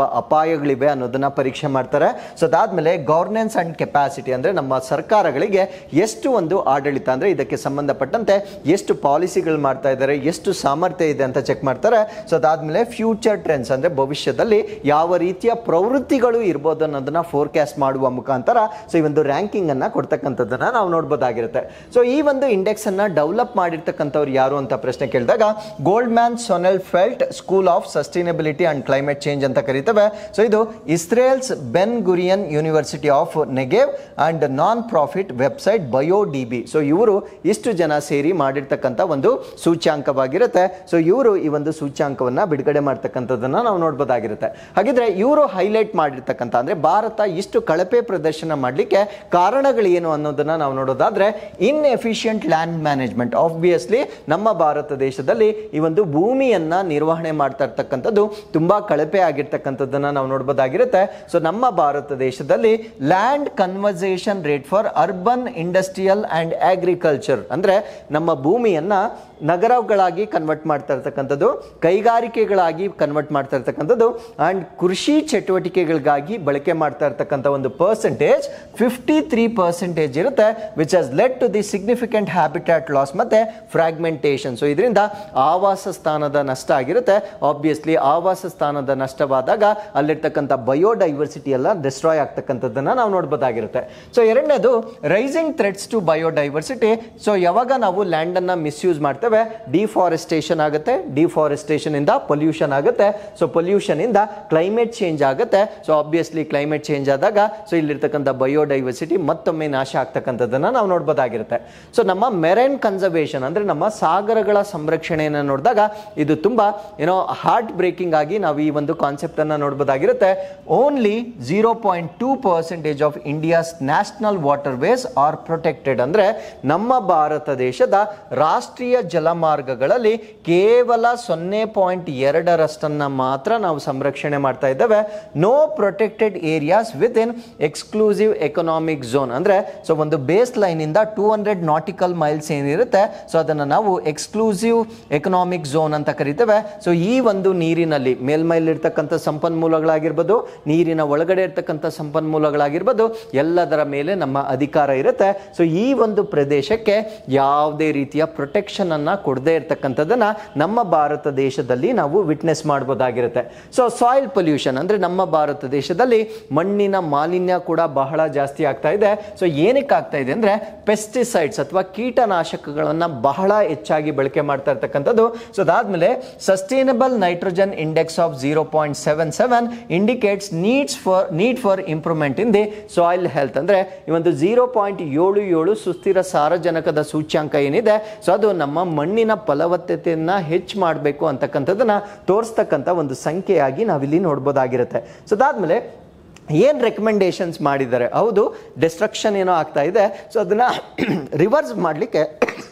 ಅಥವಾ ಅಪಾಯಗಳಿವೆ ಅನ್ನೋದನ್ನ ಪರೀಕ್ಷೆ ಮಾಡ್ತಾರೆ ಸೊ ಅದಾದ್ಮೇಲೆ ಗವರ್ನೆನ್ಸ್ ಅಂಡ್ ಕೆಪಾಸಿಟಿ ಅಂದ್ರೆ ನಮ್ಮ ಸರ್ಕಾರಗಳಿಗೆ ಎಷ್ಟು ಒಂದು ಆಡಳಿತ ಅಂದ್ರೆ ಇದಕ್ಕೆ ಸಂಬಂಧಪಟ್ಟಂತೆ ಎಷ್ಟು ಪಾಲಿಸಿಗಳು ಮಾಡ್ತಾ ಇದ್ದಾರೆ ಎಷ್ಟು ಸಾಮರ್ಥ್ಯ ಇದೆ ಅಂತ ಚೆಕ್ ಮಾಡ್ತಾರೆ ಸೊ ಅದಾದ್ಮೇಲೆ ಫ್ಯೂಚರ್ ಟ್ರೆಂಡ್ಸ್ ಅಂದ್ರೆ ಭವಿಷ್ಯದಲ್ಲಿ ಯಾವ ರೀತಿಯ ಪ್ರವೃತ್ತಿಗಳು ಇರ್ಬೋದು ಅನ್ನೋದನ್ನ ಫೋರ್ಕಾಸ್ಟ್ ಮಾಡುವ ಮುಖಾಂತರ ಸೊ ಈ ಒಂದು ರ್ಯಾಂಕಿಂಗ್ ಅನ್ನ ಕೊಡ್ತಕ್ಕಂಥದ್ದನ್ನ ನಾವು ನೋಡ್ಬೋದಾಗಿರುತ್ತೆ ಸೊ ಈ ಒಂದು ಇಂಡೆಕ್ಸ್ ಅನ್ನ ಡೆವಲಪ್ ಮಾಡಿರ್ತಕ್ಕಂಥವ್ರು ಯಾರು ಅಂತ ಪ್ರಶ್ನೆ ಕೇಳಿದಾಗ Goldman Sonnenfeldt School of Sustainability and Climate Change ಅಂತ ಕರೀತೇವೆ ಸೊ ಇದು Israel's Ben Gurion University of Negev and non profit website bio D B so ಇವರು ಇಷ್ಟು ಜನ ಸೇರಿ ಮಾಡಿರ್ತಕ್ಕಂಥ ಒಂದು ಸೂಚ್ಯಾಂಕವಾಗಿರುತ್ತೆ ಸೊ ಇವರು ಈ ಒಂದು ಸೂಚ್ಯಾಂಕವನ್ನ ಬಿಡುಗಡೆ ಮಾಡ್ತಕ್ಕಂಥದ್ದನ್ನ ನಾವು ನೋಡ್ಬೋದಾಗಿರುತ್ತೆ ಹಾಗಿದ್ರೆ ಇವರು ಹೈಲೈಟ್ ಮಾಡಿರ್ತಕ್ಕಂಥ ಅಂದ್ರೆ ಭಾರತ ಇಷ್ಟು ಕಳಪೆ ಪ್ರದರ್ಶನ ಮಾಡಲಿಕ್ಕೆ ಕಾರಣಗಳು ಏನು ಅನ್ನೋದನ್ನ ನಾವು ನೋಡೋದಾದ್ರೆ inefficient land management obviously ನಮ್ಮ ಭಾರತ ದೇಶದಲ್ಲಿ ಈ ಒಂದು ಭೂಮಿಯನ್ನ ನಿರ್ವಹಣೆ ಮಾಡ್ತಾ ಇರ್ತಕ್ಕಂಥದ್ದು ತುಂಬಾ ಕಳಪೆ ಆಗಿರ್ತಕ್ಕಂಥದ್ದನ್ನ ನಾವು ನೋಡ್ಬೋದಾಗಿರುತ್ತೆ ಸೊ ನಮ್ಮ ಭಾರತ ದೇಶದಲ್ಲಿ land conversation rate for urban industrial and agriculture ಅಂದ್ರೆ ನಮ್ಮ ಭೂಮಿಯನ್ನ ನಗರಗಳಾಗಿ ಕನ್ವರ್ಟ್ ಮಾಡ್ತಾ ಇರ್ತಕ್ಕಂಥದ್ದು ಕೈಗಾರಿಕೆಗಳಾಗಿ ಕನ್ವರ್ಟ್ ಮಾಡ್ತಾ ಇರ್ತಕ್ಕಂಥದ್ದು ಅಂಡ್ ಕೃಷಿ ಚಟುವಟಿಕೆಗಳಿಗಾಗಿ ಬಳಕೆ ಮಾಡ್ತಾ ಇರ್ತಕ್ಕಂಥ ಒಂದು ಪರ್ಸೆಂಟೇಜ್ ಫಿಫ್ಟಿ ತ್ರೀ ಪರ್ಸೆಂಟೇಜ್ ಇರುತ್ತೆ which has let to the significant habitat loss ಮತ್ತೆ ಫ್ರಾಗ್ಮೆಂಟೇಷನ್ ಸೊ ಇದರಿಂದ ಆವಾಸ ಸ್ಥಾನದ ನಷ್ಟ ಆಗಿರುತ್ತೆ ಆಬ್ವಿಯಸ್ಲಿ ಆವಾಸ ಸ್ಥಾನದ ನಷ್ಟವಾದಾಗ ಅಲ್ಲಿರ್ತಕ್ಕಂಥ ಬಯೋಡೈವರ್ಸಿಟಿ ಎಲ್ಲ ಡಿಸ್ಟ್ರಾಯ್ ಆಗ್ತಕ್ಕಂಥದ್ದನ್ನ ನಾವು ನೋಡ್ಬೋದಾಗಿರುತ್ತೆ ಸೊ ಎರಡನೇದು rising threats to biodiversity so ಯಾವಾಗ ನಾವು ಲ್ಯಾಂಡ್ ಅನ್ನ ಮಿಸ್ಯೂಸ್ ಮಾಡ್ತೇವೆ ಡಿಫಾರೆಸ್ಟೇಷನ್ ಆಗುತ್ತೆ ಡಿಫಾರೆಸ್ಟೇಷನ್ ಇಂದ ಪೊಲ್ಯೂಷನ್ ಆಗುತ್ತೆ ಸೊ ಪೊಲ್ಯೂಷನ್ ಇಂದ ಕ್ಲೈಮೇಟ್ ಚೇಂಜ್ ಆಗುತ್ತೆ ಸೊ ಆಬ್ವಿಯಸ್ಲಿ ಕ್ಲೈಮೇಟ್ ಚೇಂಜ್ ಆದಾಗ ಸೊ ಇಲ್ಲಿರ್ತಕ್ಕಂಥ ಬಯೋಡೈವರ್ಸಿಟಿ ಮತ್ತೊಮ್ಮೆ ನಾಶ ಆಗ್ತಕ್ಕಂಥದ್ದನ್ನ ನಾವು ನೋಡ್ಬೋದಾಗಿರುತ್ತೆ ಸೊ ನಮ್ಮ ಮೆರೈನ್ ಕನ್ಸರ್ವೇಷನ್ ಅಂದ್ರೆ ನಮ್ಮ ಸಾಗರಗಳ ಸಂರಕ್ಷಣೆಯನ್ನು ನೋಡಿದಾಗ ಇದು ತುಂಬಾ ಏನೋ ಹಾರ್ಟ್ ಬ್ರೇಕಿಂಗ್ ಆಗಿ ನಾವು ಈ ಒಂದು ಕಾನ್ಸೆಪ್ಟ್ ಅನ್ನ ನೋಡ್ಬೋದಾಗಿರುತ್ತೆ only zero point two percentage of India's national waterways are protected ಅಂದ್ರೆ ನಮ್ಮ ಭಾರತ ದೇಶದ ರಾಷ್ಟ್ರೀಯ ಜಲಮಾರ್ಗಗಳಲ್ಲಿ ಕೇವಲ ಸೊನ್ನೆ ಪಾಯಿಂಟ್ ಎರಡರಷ್ಟನ್ನ ಮಾತ್ರ ನಾವು ಸಂರಕ್ಷಣೆ ಮಾಡ್ತಾ ಇದ್ದೇವೆ no protected areas within exclusive economic zone ಅಂದ್ರೆ ಸೊ ಒಂದು ಬೇಸ್ ಲೈನ್ ಇಂದ ಟೂ ಹಂಡ್ರೆಡ್ ನಾಟಿಕಲ್ ಮೈಲ್ಸ್ ಏನಿರುತ್ತೆ ಸೊ ಅದನ್ನು ನಾವು ಎಕ್ಸ್ಕ್ಲೂಸಿವ್ ಎಕನಾಮಿಕ್ ಝೋನ್ ಅಂತ ಕರಿತೇವೆ ಸೊ ಈ ಒಂದು ನೀರಿನಲ್ಲಿ ಮೇಲ್ಮೈಲಿರ್ತಕ್ಕಂಥ ಸಂಪನ್ಮೂಲಗಳಾಗಿರ್ಬೋದು ನೀರಿನ ಒಳಗಡೆ ಇರ್ತಕ್ಕಂಥ ಸಂಪನ್ಮೂಲಗಳಾಗಿರ್ಬೋದು ಎಲ್ಲದರ ಮೇಲೆ ನಮ್ಮ ಅಧಿಕಾರ ಇರುತ್ತೆ ಸೊ ಈ ಒಂದು ಪ್ರದೇಶಕ್ಕೆ ಯಾವುದೇ ರೀತಿಯ ಪ್ರೊಟೆಕ್ಷನ್ ಅನ್ನ ಕೊಡದೇ ಇರ್ತಕ್ಕಂಥದ್ದನ್ನ ನಮ್ಮ ಭಾರತ ದೇಶದಲ್ಲಿ ನಾವು ವಿಟ್ನೆಸ್ ಮಾಡ್ಬೋದಾಗಿರುತ್ತೆ ಸೊ ಸಾಯಿಲ್ ಪೊಲ್ಯೂಷನ್ ಅಂದ್ರೆ ನಮ್ಮ ಭಾರತ ದೇಶದಲ್ಲಿ ಮಣ್ಣಿನ ಮಾಲಿನ್ಯ ಕೂಡ ಬಹಳ ಜಾಸ್ತಿ ಆಗ್ತಾ ಇದೆ ಸೊ ಏನಕ್ಕೆ ಆಗ್ತಾ ಇದೆ ಅಂದ್ರೆ ಪೆಸ್ಟಿಸೈಡ್ಸ್ ಅಥವಾ ಕೀಟನಾಶಕಗಳನ್ನ ಬಹಳ ಹೆಚ್ಚಾಗಿ ಬಳಕೆ ಮಾಡ್ತಾ ಇರ್ತಕ್ಕಂಥದ್ದು ಸೊ ಅದಾದ್ಮೇಲೆ sustainable nitrogen index of zero point seven seven indicates needs for need for improvement in the soil health ಅಂದ್ರೆ ಈ ಒಂದು ಜೀರೋ ಪಾಯಿಂಟ್ ಏಳು ಏಳು ಸುಸ್ಥಿರ ಸಾರಜನಕದ ಸೂಚ್ಯಾಂಕ ಏನಿದೆ ಸೊ ಅದು ನಮ್ಮ ಮಣ್ಣಿನ ಫಲವತ್ತತೆಯನ್ನ ಹೆಚ್ಚು ಮಾಡಬೇಕು ಅಂತಕ್ಕಂಥದ್ದನ್ನ ತೋರಿಸ್ತಕ್ಕಂಥ ಒಂದು ಸಂಖ್ಯೆಯಾಗಿ ನಾವಿಲ್ಲಿ ನೋಡ್ಬೋದಾಗಿರುತ್ತೆ ಸೊ ಅದಾದ್ಮೇಲೆ ಏನು ರೆಕಮೆಂಡೇಶನ್ಸ್ ಮಾಡಿದ್ದಾರೆ ಹೌದು ಡಿಸ್ಟ್ರಕ್ಷನ್ ಏನೋ ಆಗ್ತಾ ಇದೆ ಸೊ ಅದನ್ನ ರಿವರ್ಸ್ ಮಾಡಲಿಕ್ಕೆ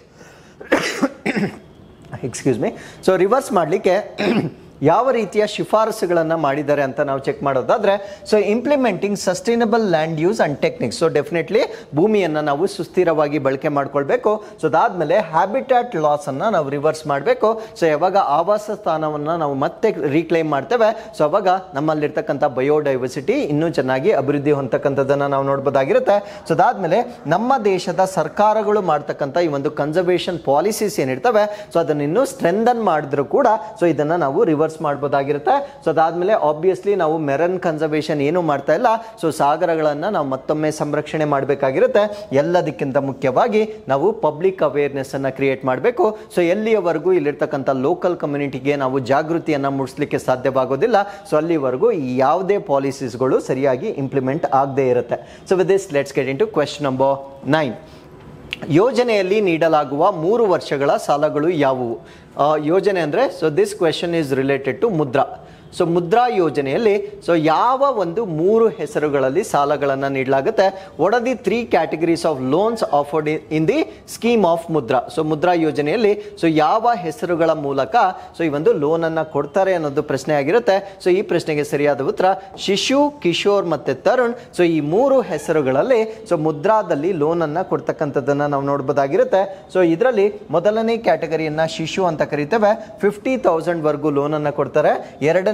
ಎಕ್ಸ್ಕ್ಯೂಸ್ ಮೀ ಸೊ ರಿವರ್ಸ್ ಮಾಡಲಿಕ್ಕೆ ಯಾವ ರೀತಿಯ ಶಿಫಾರಸುಗಳನ್ನು ಮಾಡಿದ್ದಾರೆ ಅಂತ ನಾವು ಚೆಕ್ ಮಾಡೋದಾದ್ರೆ so implementing sustainable land use and techniques so definitely ಭೂಮಿಯನ್ನು ನಾವು ಸುಸ್ಥಿರವಾಗಿ ಬಳಕೆ ಮಾಡ್ಕೊಳ್ಬೇಕು ಸೊ ಅದಾದ್ಮೇಲೆ ಹ್ಯಾಬಿಟ್ಯಾಟ್ ಲಾಸ್ ಅನ್ನ ನಾವು ರಿವರ್ಸ್ ಮಾಡಬೇಕು ಸೊ ಯಾವಾಗ ಆವಾಸ ಸ್ಥಾನವನ್ನು ನಾವು ಮತ್ತೆ ರೀಕ್ಲೈಮ್ ಮಾಡ್ತೇವೆ ಸೊ ಅವಾಗ ನಮ್ಮಲ್ಲಿರ್ತಕ್ಕಂಥ ಬಯೋಡೈವರ್ಸಿಟಿ ಇನ್ನೂ ಚೆನ್ನಾಗಿ ಅಭಿವೃದ್ಧಿ ಹೊಂದತಕ್ಕಂಥದ್ದನ್ನ ನಾವು ನೋಡ್ಬೋದಾಗಿರುತ್ತೆ ಸೊ ಅದಾದ್ಮೇಲೆ ನಮ್ಮ ದೇಶದ ಸರ್ಕಾರಗಳು ಮಾಡ್ತಕ್ಕಂಥ ಈ ಒಂದು ಕನ್ಸರ್ವೇಷನ್ ಪಾಲಿಸೀಸ್ ಏನಿರ್ತವೆ ಸೊ ಅದನ್ನ ಇನ್ನೂ ಸ್ಟ್ರೆಂದನ್ ಮಾಡಿದ್ರು ಕೂಡ ಸೊ ಇದನ್ನ ನಾವು ರಿವರ್ಸ್ ಮಾಡ್ಬೋದಾಗಿರುತ್ತೆ ಸೊ ಅದಾದ್ಮೇಲೆ ಆಬ್ವಿಯಸ್ಲಿ ನಾವು ಮೆರನ್ ಕನ್ಸರ್ವೇಷನ್ ಏನು ಮಾಡ್ತಾ ಇಲ್ಲ ಸೊ ಸಾಗರಗಳನ್ನ ನಾವು ಮತ್ತೊಮ್ಮೆ ಸಂರಕ್ಷಣೆ ಮಾಡಬೇಕಾಗಿರುತ್ತೆ ಎಲ್ಲದಕ್ಕಿಂತ ಮುಖ್ಯವಾಗಿ ನಾವು ಪಬ್ಲಿಕ್ ಅವೇರ್ನೆಸ್ ಅನ್ನ ಕ್ರಿಯೇಟ್ ಮಾಡಬೇಕು ಸೊ ಎಲ್ಲಿಯವರೆಗೂ ಇಲ್ಲಿರ್ತಕ್ಕಂಥ ಲೋಕಲ್ ಕಮ್ಯುನಿಟಿಗೆ ನಾವು ಜಾಗೃತಿಯನ್ನ ಮೂಡಿಸ್ಲಿಕ್ಕೆ ಸಾಧ್ಯವಾಗೋದಿಲ್ಲ ಸೊ ಅಲ್ಲಿವರೆಗೂ ಈ ಯಾವುದೇ ಪಾಲಿಸೀಸ್ಗಳು ಸರಿಯಾಗಿ ಇಂಪ್ಲಿಮೆಂಟ್ ಆಗದೇ ಇರುತ್ತೆ so with this let's get into question number nine ಯೋಜನೆಯಲ್ಲಿ ನೀಡಲಾಗುವ ಮೂರು ವರ್ಷಗಳ ಸಾಲಗಳು ಯಾವುವು ಆ, ಯೋಜನೆ ಅಂದರೆ so this question is related to Mudra so Mudra ಯೋಜನೆಯಲ್ಲಿ ಸೊ ಯಾವ ಒಂದು ಮೂರು ಹೆಸರುಗಳಲ್ಲಿ ಸಾಲಗಳನ್ನು ನೀಡಲಾಗುತ್ತೆ what are the three categories of loans offered in the scheme of Mudra so Mudra ಯೋಜನೆಯಲ್ಲಿ ಸೊ ಯಾವ ಹೆಸರುಗಳ ಮೂಲಕ ಸೊ ಈ ಒಂದು ಲೋನ್ ಅನ್ನ ಕೊಡ್ತಾರೆ ಅನ್ನೋದು ಪ್ರಶ್ನೆ ಆಗಿರುತ್ತೆ ಸೊ ಈ ಪ್ರಶ್ನೆಗೆ ಸರಿಯಾದ ಉತ್ತರ ಶಿಶು ಕಿಶೋರ್ ಮತ್ತೆ ತರುಣ್ ಸೊ ಈ ಮೂರು ಹೆಸರುಗಳಲ್ಲಿ ಸೊ ಮುದ್ರಾದಲ್ಲಿ ಲೋನ್ ಅನ್ನ ಕೊಡ್ತಕ್ಕಂಥದ್ದನ್ನ ನಾವು ನೋಡ್ಬೋದಾಗಿರುತ್ತೆ ಸೊ ಇದರಲ್ಲಿ ಮೊದಲನೇ ಕ್ಯಾಟಗರಿಯನ್ನ ಶಿಶು ಅಂತ ಕರಿತೇವೆ ಫಿಫ್ಟಿ ತೌಸಂಡ್ ವರ್ಗು ಲೋನ್ ಅನ್ನ ಕೊಡ್ತಾರೆ ಎರಡನೇ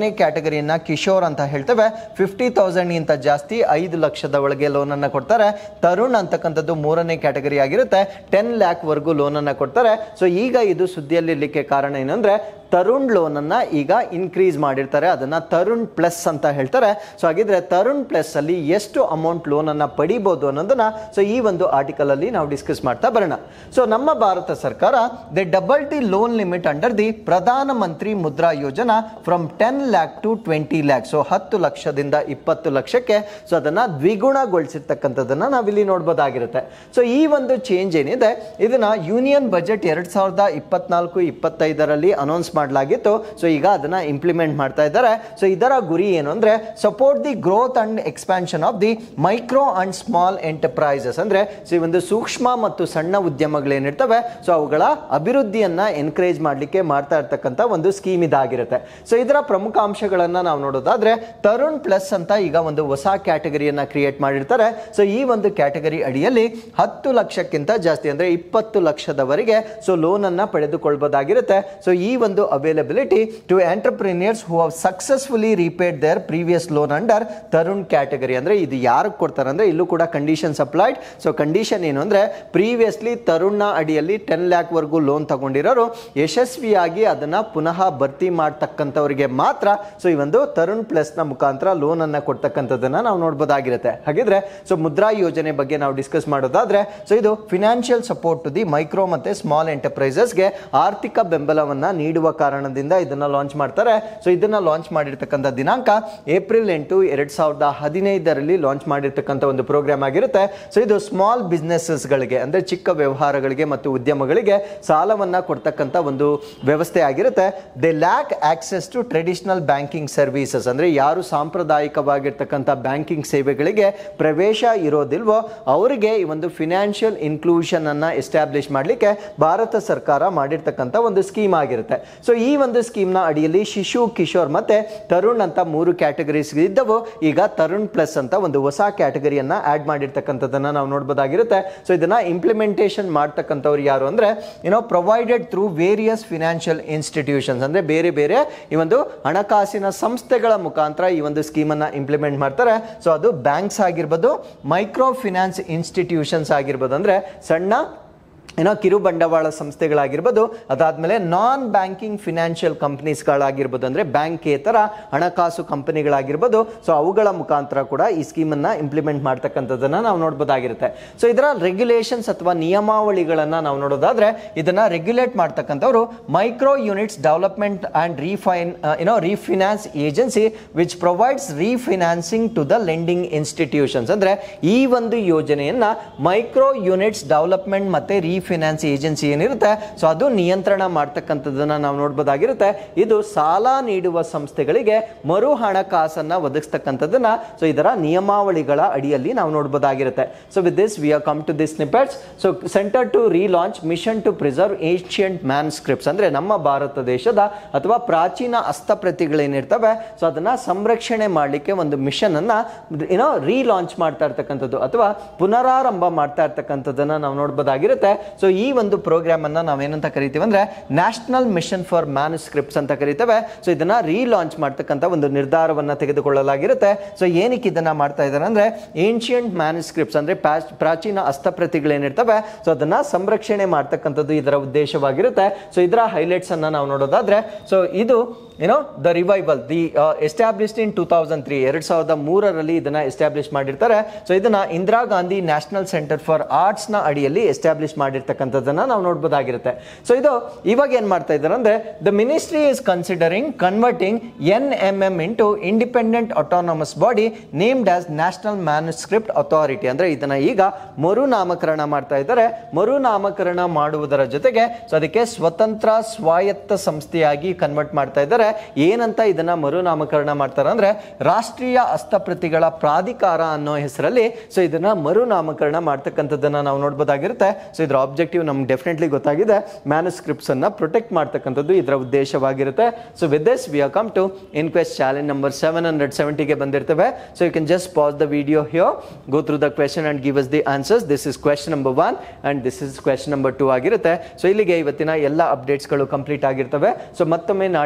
ಎರಡನೇ ಕ್ಯಾಟಗರಿಯನ್ನ ಕಿಶೋರ್ ಅಂತ ಹೇಳ್ತೇವೆ ಫಿಫ್ಟಿ ತೌಸಂಡ್ ಇಂತ ಜಾಸ್ತಿ ಐದು ಲಕ್ಷದ ಒಳಗೆ ಲೋನ್ ಅನ್ನ ಕೊಡ್ತಾರೆ ತರುಣ್ ಅಂತಕ್ಕಂಥದ್ದು ಮೂರನೇ ಕ್ಯಾಟಗರಿ ಆಗಿರುತ್ತೆ ಟೆನ್ ಲ್ಯಾಕ್ ವರೆಗೂ ಲೋನ್ ಅನ್ನ ಕೊಡ್ತಾರೆ ಸೊ ಈಗ ಇದು ಸುದ್ದಿಯಲ್ಲಿರ್ಲಿಕ್ಕೆ ಕಾರಣ ಏನಂದ್ರೆ ತರುಣ್ ಲೋನ್ ಅನ್ನ ಈಗ ಇನ್ಕ್ರೀಸ್ ಮಾಡಿರ್ತಾರೆ ಅದನ್ನ ತರುಣ್ ಪ್ಲಸ್ ಅಂತ ಹೇಳ್ತಾರೆ ಸೊ ಹಾಗಿದ್ರೆ ತರುಣ್ ಪ್ಲಸ್ ಅಲ್ಲಿ ಎಷ್ಟು ಅಮೌಂಟ್ ಲೋನ್ ಅನ್ನ ಪಡಿಬಹುದು ಅನ್ನೋದನ್ನ ಸೊ ಈ ಒಂದು ಆರ್ಟಿಕಲ್ ಅಲ್ಲಿ ನಾವು ಡಿಸ್ಕಸ್ ಮಾಡ್ತಾ ಬರೋಣ ಸೊ ನಮ್ಮ ಭಾರತ ಸರ್ಕಾರ they double the loan limit under the Pradhan Mantri Mudra Yojana from ten lakh to twenty lakh so ಹತ್ತು ಲಕ್ಷದಿಂದ ಇಪ್ಪತ್ತು ಲಕ್ಷಕ್ಕೆ ಸೊ ಅದನ್ನ ದ್ವಿಗುಣಗೊಳಿಸಿರ್ತಕ್ಕಂಥದ್ದನ್ನ ನಾವಿಲ್ಲಿ ನೋಡ್ಬೋದಾಗಿರುತ್ತೆ ಸೊ ಈ ಒಂದು ಚೇಂಜ್ ಏನಿದೆ ಇದನ್ನ ಯೂನಿಯನ್ ಬಜೆಟ್ ಎರಡ್ ಸಾವಿರದ ಇಪ್ಪತ್ನಾಲ್ಕು ಇಪ್ಪತ್ತೈದರಲ್ಲಿ ಅನೌನ್ಸ್ ಮಾಡಲಾಗಿತ್ತು ಸೊ ಈಗ ಅದನ್ನ ಇಂಪ್ಲಿಮೆಂಟ್ ಮಾಡ್ತಾ ಇದ್ದಾರೆ ಸೊ ಇದರ ಗುರಿ ಏನು ಅಂದ್ರೆ support the growth and expansion of the micro and small enterprises ಅಂದ್ರೆ ಸೊ ಈ ಒಂದು ಸೂಕ್ಷ್ಮ ಮತ್ತು ಸಣ್ಣ ಉದ್ಯಮಗಳೇನಿರ್ತವೆ ಸೊ ಅವುಗಳ ಅಭಿವೃದ್ಧಿಯನ್ನ ಎನ್ಕರೇಜ್ ಮಾಡಲಿಕ್ಕೆ ಮಾಡ್ತಾ ಇರ್ತಕ್ಕಂಥ ಒಂದು ಸ್ಕೀಮ್ ಇದಾಗಿರುತ್ತೆ ಸೊ ಇದರ ಪ್ರಮುಖ ಅಂಶಗಳನ್ನ ನಾವು ನೋಡೋದಾದ್ರೆ ತರುಣ್ ಪ್ಲಸ್ ಅಂತ ಈಗ ಒಂದು ಹೊಸ ಕ್ಯಾಟಗರಿಯನ್ನ ಕ್ರಿಯೇಟ್ ಮಾಡಿರ್ತಾರೆ ಸೊ ಈ ಒಂದು ಕ್ಯಾಟಗರಿ ಅಡಿಯಲ್ಲಿ ಹತ್ತು ಲಕ್ಷಕ್ಕಿಂತ ಜಾಸ್ತಿ ಅಂದ್ರೆ ಇಪ್ಪತ್ತು ಲಕ್ಷದವರೆಗೆ ಸೊ ಲೋನ್ ಅನ್ನ ಪಡೆದುಕೊಳ್ಬೋದಾಗಿರುತ್ತೆ ಸೊ ಈ ಒಂದು availability to entrepreneurs who have successfully repaid their previous loan under Tarun category ಅಂದ್ರೆ ಇದು ಯಾರಿಗೆ ಕೊಡ್ತಾರೆ ಅಂದ್ರೆ ಇಲ್ಲೂ ಕೂಡ ಕಂಡೀಷನ್ಸ್ ಅಪ್ಲೈಡ್ ಸೊ ಕಂಡೀಷನ್ ಏನು ಅಂದ್ರೆ ಪ್ರೀವಿಯಸ್ಲಿ ತರುಣ್ನ ಅಡಿಯಲ್ಲಿ ಟೆನ್ ಲ್ಯಾಕ್ ವರೆಗೂ ಲೋನ್ ತಗೊಂಡಿರೋರು ಯಶಸ್ವಿಯಾಗಿ ಅದನ್ನ ಪುನಃ ಭರ್ತಿ ಮಾಡ್ತಕ್ಕಂಥವ್ರಿಗೆ ಮಾತ್ರ ಸೊ ಈ ಒಂದು ತರುಣ್ ಪ್ಲಸ್ ನ ಮುಖಾಂತರ ಲೋನ್ ಅನ್ನ ಕೊಡ್ತಕ್ಕಂಥದ್ದನ್ನ ನಾವು ನೋಡ್ಬೋದಾಗಿರುತ್ತೆ ಹಾಗಿದ್ರೆ ಸೊ ಮುದ್ರಾ ಯೋಜನೆ ಬಗ್ಗೆ ನಾವು ಡಿಸ್ಕಸ್ ಮಾಡೋದಾದ್ರೆ ಸೊ ಇದು financial support to the micro ಮತ್ತೆ ಸ್ಮಾಲ್ ಎಂಟರ್ಪ್ರೈಸಸ್ಗೆ ಆರ್ಥಿಕ ಬೆಂಬಲವನ್ನ ನೀಡುವ ಕಾರಣದಿಂದ ಇದನ್ನ ಲಾಂಚ್ ಮಾಡ್ತಾರೆ ಸೊ ಇದನ್ನ ಲಾಂಚ್ ಮಾಡಿರ್ತಕ್ಕಂಥ ದಿನಾಂಕ ಏಪ್ರಿಲ್ ಎಂಟು ಎರಡ್ ಸಾವಿರದ ಹದಿನೈದರಲ್ಲಿ ಲಾಂಚ್ ಮಾಡಿರ್ತಕ್ಕಂಥ ಒಂದು ಪ್ರೋಗ್ರಾಮ್ ಆಗಿರುತ್ತೆ ಸೊ ಇದು ಸ್ಮಾಲ್ ಗಳಿಗೆ ಅಂದ್ರೆ ಚಿಕ್ಕ ವ್ಯವಹಾರಗಳಿಗೆ ಮತ್ತು ಉದ್ಯಮಗಳಿಗೆ ಸಾಲವನ್ನ ಕೊಡ್ತಕ್ಕಂಥ ಒಂದು ವ್ಯವಸ್ಥೆ ಆಗಿರುತ್ತೆ they lack access to traditional banking services ಅಂದ್ರೆ ಯಾರು ಸಾಂಪ್ರದಾಯಿಕವಾಗಿರ್ತಕ್ಕಂಥ ಬ್ಯಾಂಕಿಂಗ್ ಸೇವೆಗಳಿಗೆ ಪ್ರವೇಶ ಇರೋದಿಲ್ವೋ ಅವರಿಗೆ ಈ ಒಂದು ಫಿನಾನ್ಷಿಯಲ್ ಇನ್ಕ್ಲೂಷನ್ ಅನ್ನ ಎಸ್ಟಾಬ್ಲಿಷ್ ಮಾಡಲಿಕ್ಕೆ ಭಾರತ ಸರ್ಕಾರ ಮಾಡಿರ್ತಕ್ಕಂಥ ಒಂದು ಸ್ಕೀಮ್ ಆಗಿರುತ್ತೆ ಸೊ ಈ ಒಂದು ಸ್ಕೀಮ್ನ ಅಡಿಯಲ್ಲಿ ಶಿಶು ಕಿಶೋರ್ ಮತ್ತೆ ತರುಣ್ ಅಂತ ಮೂರು ಕ್ಯಾಟಗರೀಸ್ ಇದ್ದವು ಈಗ ತರುಣ್ ಪ್ಲಸ್ ಅಂತ ಒಂದು ಹೊಸ ಕ್ಯಾಟಗರಿಯನ್ನ ಆಡ್ ಮಾಡಿರ್ತಕ್ಕಂಥದ್ದನ್ನ ನಾವು ನೋಡ್ಬೋದಾಗಿರುತ್ತೆ ಸೊ ಇದನ್ನ ಇಂಪ್ಲಿಮೆಂಟೇಷನ್ ಮಾಡ್ತಕ್ಕಂಥವ್ರು ಯಾರು ಅಂದ್ರೆ ಏನೋ provided through various financial institutions ಅಂದ್ರೆ ಬೇರೆ ಬೇರೆ ಈ ಒಂದು ಹಣಕಾಸಿನ ಸಂಸ್ಥೆಗಳ ಮುಖಾಂತರ ಈ ಒಂದು ಸ್ಕೀಮ್ ಅನ್ನ ಇಂಪ್ಲಿಮೆಂಟ್ ಮಾಡ್ತಾರೆ ಸೊ ಅದು ಬ್ಯಾಂಕ್ಸ್ ಆಗಿರ್ಬೋದು ಮೈಕ್ರೋ ಫಿನಾನ್ಸ್ ಇನ್ಸ್ಟಿಟ್ಯೂಷನ್ಸ್ ಆಗಿರ್ಬೋದು ಅಂದ್ರೆ ಸಣ್ಣ ಏನೋ ಕಿರು ಬಂಡವಾಳ ಸಂಸ್ಥೆಗಳಾಗಿರ್ಬೋದು ಅದಾದ್ಮೇಲೆ ನಾನ್ ಬ್ಯಾಂಕಿಂಗ್ ಫಿನಾನ್ಷಿಯಲ್ ಕಂಪ್ನೀಸ್ಗಳಾಗಿರ್ಬೋದು ಅಂದ್ರೆ ಬ್ಯಾಂಕೇತರ ಹಣಕಾಸು ಕಂಪನಿಗಳಾಗಿರ್ಬೋದು ಸೊ ಅವುಗಳ ಮುಖಾಂತರ ಕೂಡ ಈ ಸ್ಕೀಮನ್ನು ಇಂಪ್ಲಿಮೆಂಟ್ ಮಾಡ್ತಕ್ಕಂಥದ್ದನ್ನ ನಾವು ನೋಡ್ಬೋದಾಗಿರುತ್ತೆ ಸೊ ಇದರ ರೆಗ್ಯುಲೇಷನ್ಸ್ ಅಥವಾ ನಿಯಮಾವಳಿಗಳನ್ನ ನಾವು ನೋಡೋದಾದ್ರೆ ಇದನ್ನ ರೆಗ್ಯುಲೇಟ್ ಮಾಡ್ತಕ್ಕಂಥವ್ರು micro units development and refine ಏನೋ refinance agency which provides refinancing to the lending institutions ಅಂದ್ರೆ ಈ ಒಂದು ಯೋಜನೆಯನ್ನ ಮೈಕ್ರೋ ಯೂನಿಟ್ಸ್ ಡೆವಲಪ್ಮೆಂಟ್ ಮತ್ತೆ ರೀಫಿನಾನ್ಸ್ ಏಜೆನ್ಸಿ ಏನಿರುತ್ತೆ ಸೊ ಅದು ನಿಯಂತ್ರಣ ಮಾಡ್ತಕ್ಕಂಥದ್ದನ್ನ ನಾವು ನೋಡ್ಬೋದಾಗಿರುತ್ತೆ ಇದು ಸಾಲ ನೀಡುವ ಸಂಸ್ಥೆಗಳಿಗೆ ಮರು ಹಣಕಾಸನ್ನ ಒದಗಿಸ್ತಕ್ಕಂಥದ್ದನ್ನ ಸೊ ಇದರ ನಿಯಮಾವಳಿಗಳ ಅಡಿಯಲ್ಲಿ ನಾವು ನೋಡ್ಬೋದಾಗಿರುತ್ತೆ so with this we are come to this snippets so centre to relaunch mission to preserve ancient manuscripts ಅಂದ್ರೆ ನಮ್ಮ ಭಾರತ ದೇಶದ ಅಥವಾ ಪ್ರಾಚೀನ ಹಸ್ತಪ್ರತಿಗಳೇನಿರ್ತವೆ ಸೊ ಅದನ್ನ ಸಂರಕ್ಷಣೆ ಮಾಡಲಿಕ್ಕೆ ಒಂದು ಮಿಷನ್ ಅನ್ನ ಏನೋ ರೀಲಾಂಚ್ ಮಾಡ್ತಾ ಇರ್ತಕ್ಕಂಥದ್ದು ಅಥವಾ ಪುನರಾರಂಭ ಮಾಡ್ತಾ ಇರ್ತಕ್ಕಂಥದ್ದನ್ನ ನಾವು ನೋಡ್ಬೋದಾಗಿರುತ್ತೆ ಸೊ ಈ ಒಂದು ಪ್ರೋಗ್ರಾಮ್ ಅನ್ನ ನಾವೇನಂತ ಕರಿತೀವಿ ಅಂದ್ರೆ ನ್ಯಾಷನಲ್ ಮಿಷನ್ ಫಾರ್ ಮ್ಯಾನುಸ್ಕ್ರಿಪ್ಟ್ಸ್ ಅಂತ ಕರಿತೇವೆ ಸೊ ಇದನ್ನ ರೀಲಾಂಚ್ ಮಾಡ್ತಕ್ಕಂಥ ಒಂದು ನಿರ್ಧಾರವನ್ನ ತೆಗೆದುಕೊಳ್ಳಲಾಗಿರುತ್ತೆ ಸೊ ಏನಕ್ಕೆ ಇದನ್ನ ಮಾಡ್ತಾ ಇದ್ದಾರೆ ಅಂದ್ರೆ ಏನ್ಷಿಯಂಟ್ ಮ್ಯಾನುಸ್ಕ್ರಿಪ್ಟ್ಸ್ ಅಂದ್ರೆ ಪ್ಯಾಚ್- ಪ್ರಾಚೀನ ಹಸ್ತಪ್ರತಿಗಳೇನಿರ್ತವೆ ಸೊ ಅದನ್ನ ಸಂರಕ್ಷಣೆ ಮಾಡ್ತಕ್ಕಂಥದ್ದು ಇದರ ಉದ್ದೇಶವಾಗಿರುತ್ತೆ ಸೊ ಇದರ ಹೈಲೈಟ್ಸ್ ಅನ್ನ ನಾವು ನೋಡೋದಾದ್ರೆ ಸೊ ಇದು ಏನೋ the revival the established in two thousand three ಎರಡ್ ಸಾವಿರದ ಮೂರರಲ್ಲಿ ಇದನ್ನ ಎಸ್ಟಾಬ್ಲಿಷ್ ಮಾಡಿರ್ತಾರೆ ಸೊ ಇದನ್ನ Indira Gandhi national centre for arts ನ ಅಡಿಯಲ್ಲಿ ಎಸ್ಟಾಬ್ಲಿಷ್ ಮಾಡಿರ್ತಕ್ಕಂಥದ್ದನ್ನ ನಾವು ನೋಡ್ಬೋದಾಗಿರುತ್ತೆ ಸೊ ಇದು ಇವಾಗ ಏನ್ ಮಾಡ್ತಾ ಇದ್ದಾರೆ ಅಂದ್ರೆ the ministry is considering converting N M M into independent autonomous body named as national manuscript authority ಅಂದ್ರೆ ಇದನ್ನ ಈಗ ಮರು ನಾಮಕರಣ ಮಾಡ್ತಾ ಇದ್ದಾರೆ ಮರು ನಾಮಕರಣ ಮಾಡುವುದರ ಜೊತೆಗೆ ಸೊ ಅದಕ್ಕೆ ಸ್ವತಂತ್ರ ಸ್ವಾಯತ್ತ ಸಂಸ್ಥೆಯಾಗಿ ಕನ್ವರ್ಟ್ ಮಾಡ್ತಾ ಇದ್ದಾರೆ ಏನಂತ ಇದನ್ನ ಮರು ನಾಮಕರಣ ಮಾಡ್ತಾರೆ ಅಂದ್ರೆ ರಾಷ್ಟ್ರೀಯ ಹಸ್ತಪ್ರತಿಗಳ ಪ್ರಾಧಿಕಾರ ಅನ್ನೋ ಹೆಸರಲ್ಲಿ ಸೊ ಇದನ್ನ ಮರು ನಾಮಕರಣ ಮಾಡ್ತಕ್ಕಂಥದ್ದನ್ನ ನಾವು ನೋಡ್ಬೋದಾಗಿರುತ್ತೆ ಸೊ ಇದರ ಆಬ್ಜೆಕ್ಟಿವ್ ನಮ್ಗೆ ಡೆಫಿನೆಟ್ಲಿ ಗೊತ್ತಾಗಿದೆ ಮ್ಯಾನುಸ್ಕ್ರಿಪ್ಟ್ಸ್ ಅನ್ನ ಪ್ರೊಟೆಕ್ಟ್ ಮಾಡ್ತಕ್ಕಂಥದ್ದು ಇದರ ಉದ್ದೇಶವಾಗಿರುತ್ತೆ so with this we come to inquest challenge number seven hundred ಸೆವೆಂಟಿಗೆ ಬಂದಿರ್ತೇವೆ so you can just pause the video here go through the question and give us the answers this is question number one and this is question number two ಆಗಿರುತ್ತೆ so ಇಲ್ಲಿಗೆ ಇವತ್ತಿನ ಎಲ್ಲ ಅಪ್ಡೇಟ್ಸ್ಗಳು complete ಆಗಿರ್ತವೆ so ಮತ್ತೊಮ್ಮೆ ನಾಳಿನ update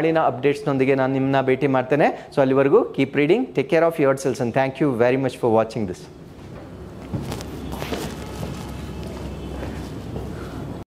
ಅಪ್ಡೇಟ್ಸ್ನೊಂದಿಗೆ ನಾನು ನಿಮ್ಮನ್ನ ಭೇಟಿ ಮಾಡ್ತೇನೆ ಸೊ ಅಲ್ಲಿವರೆಗೂ keep reading take care of your selves and thank you very much for watching this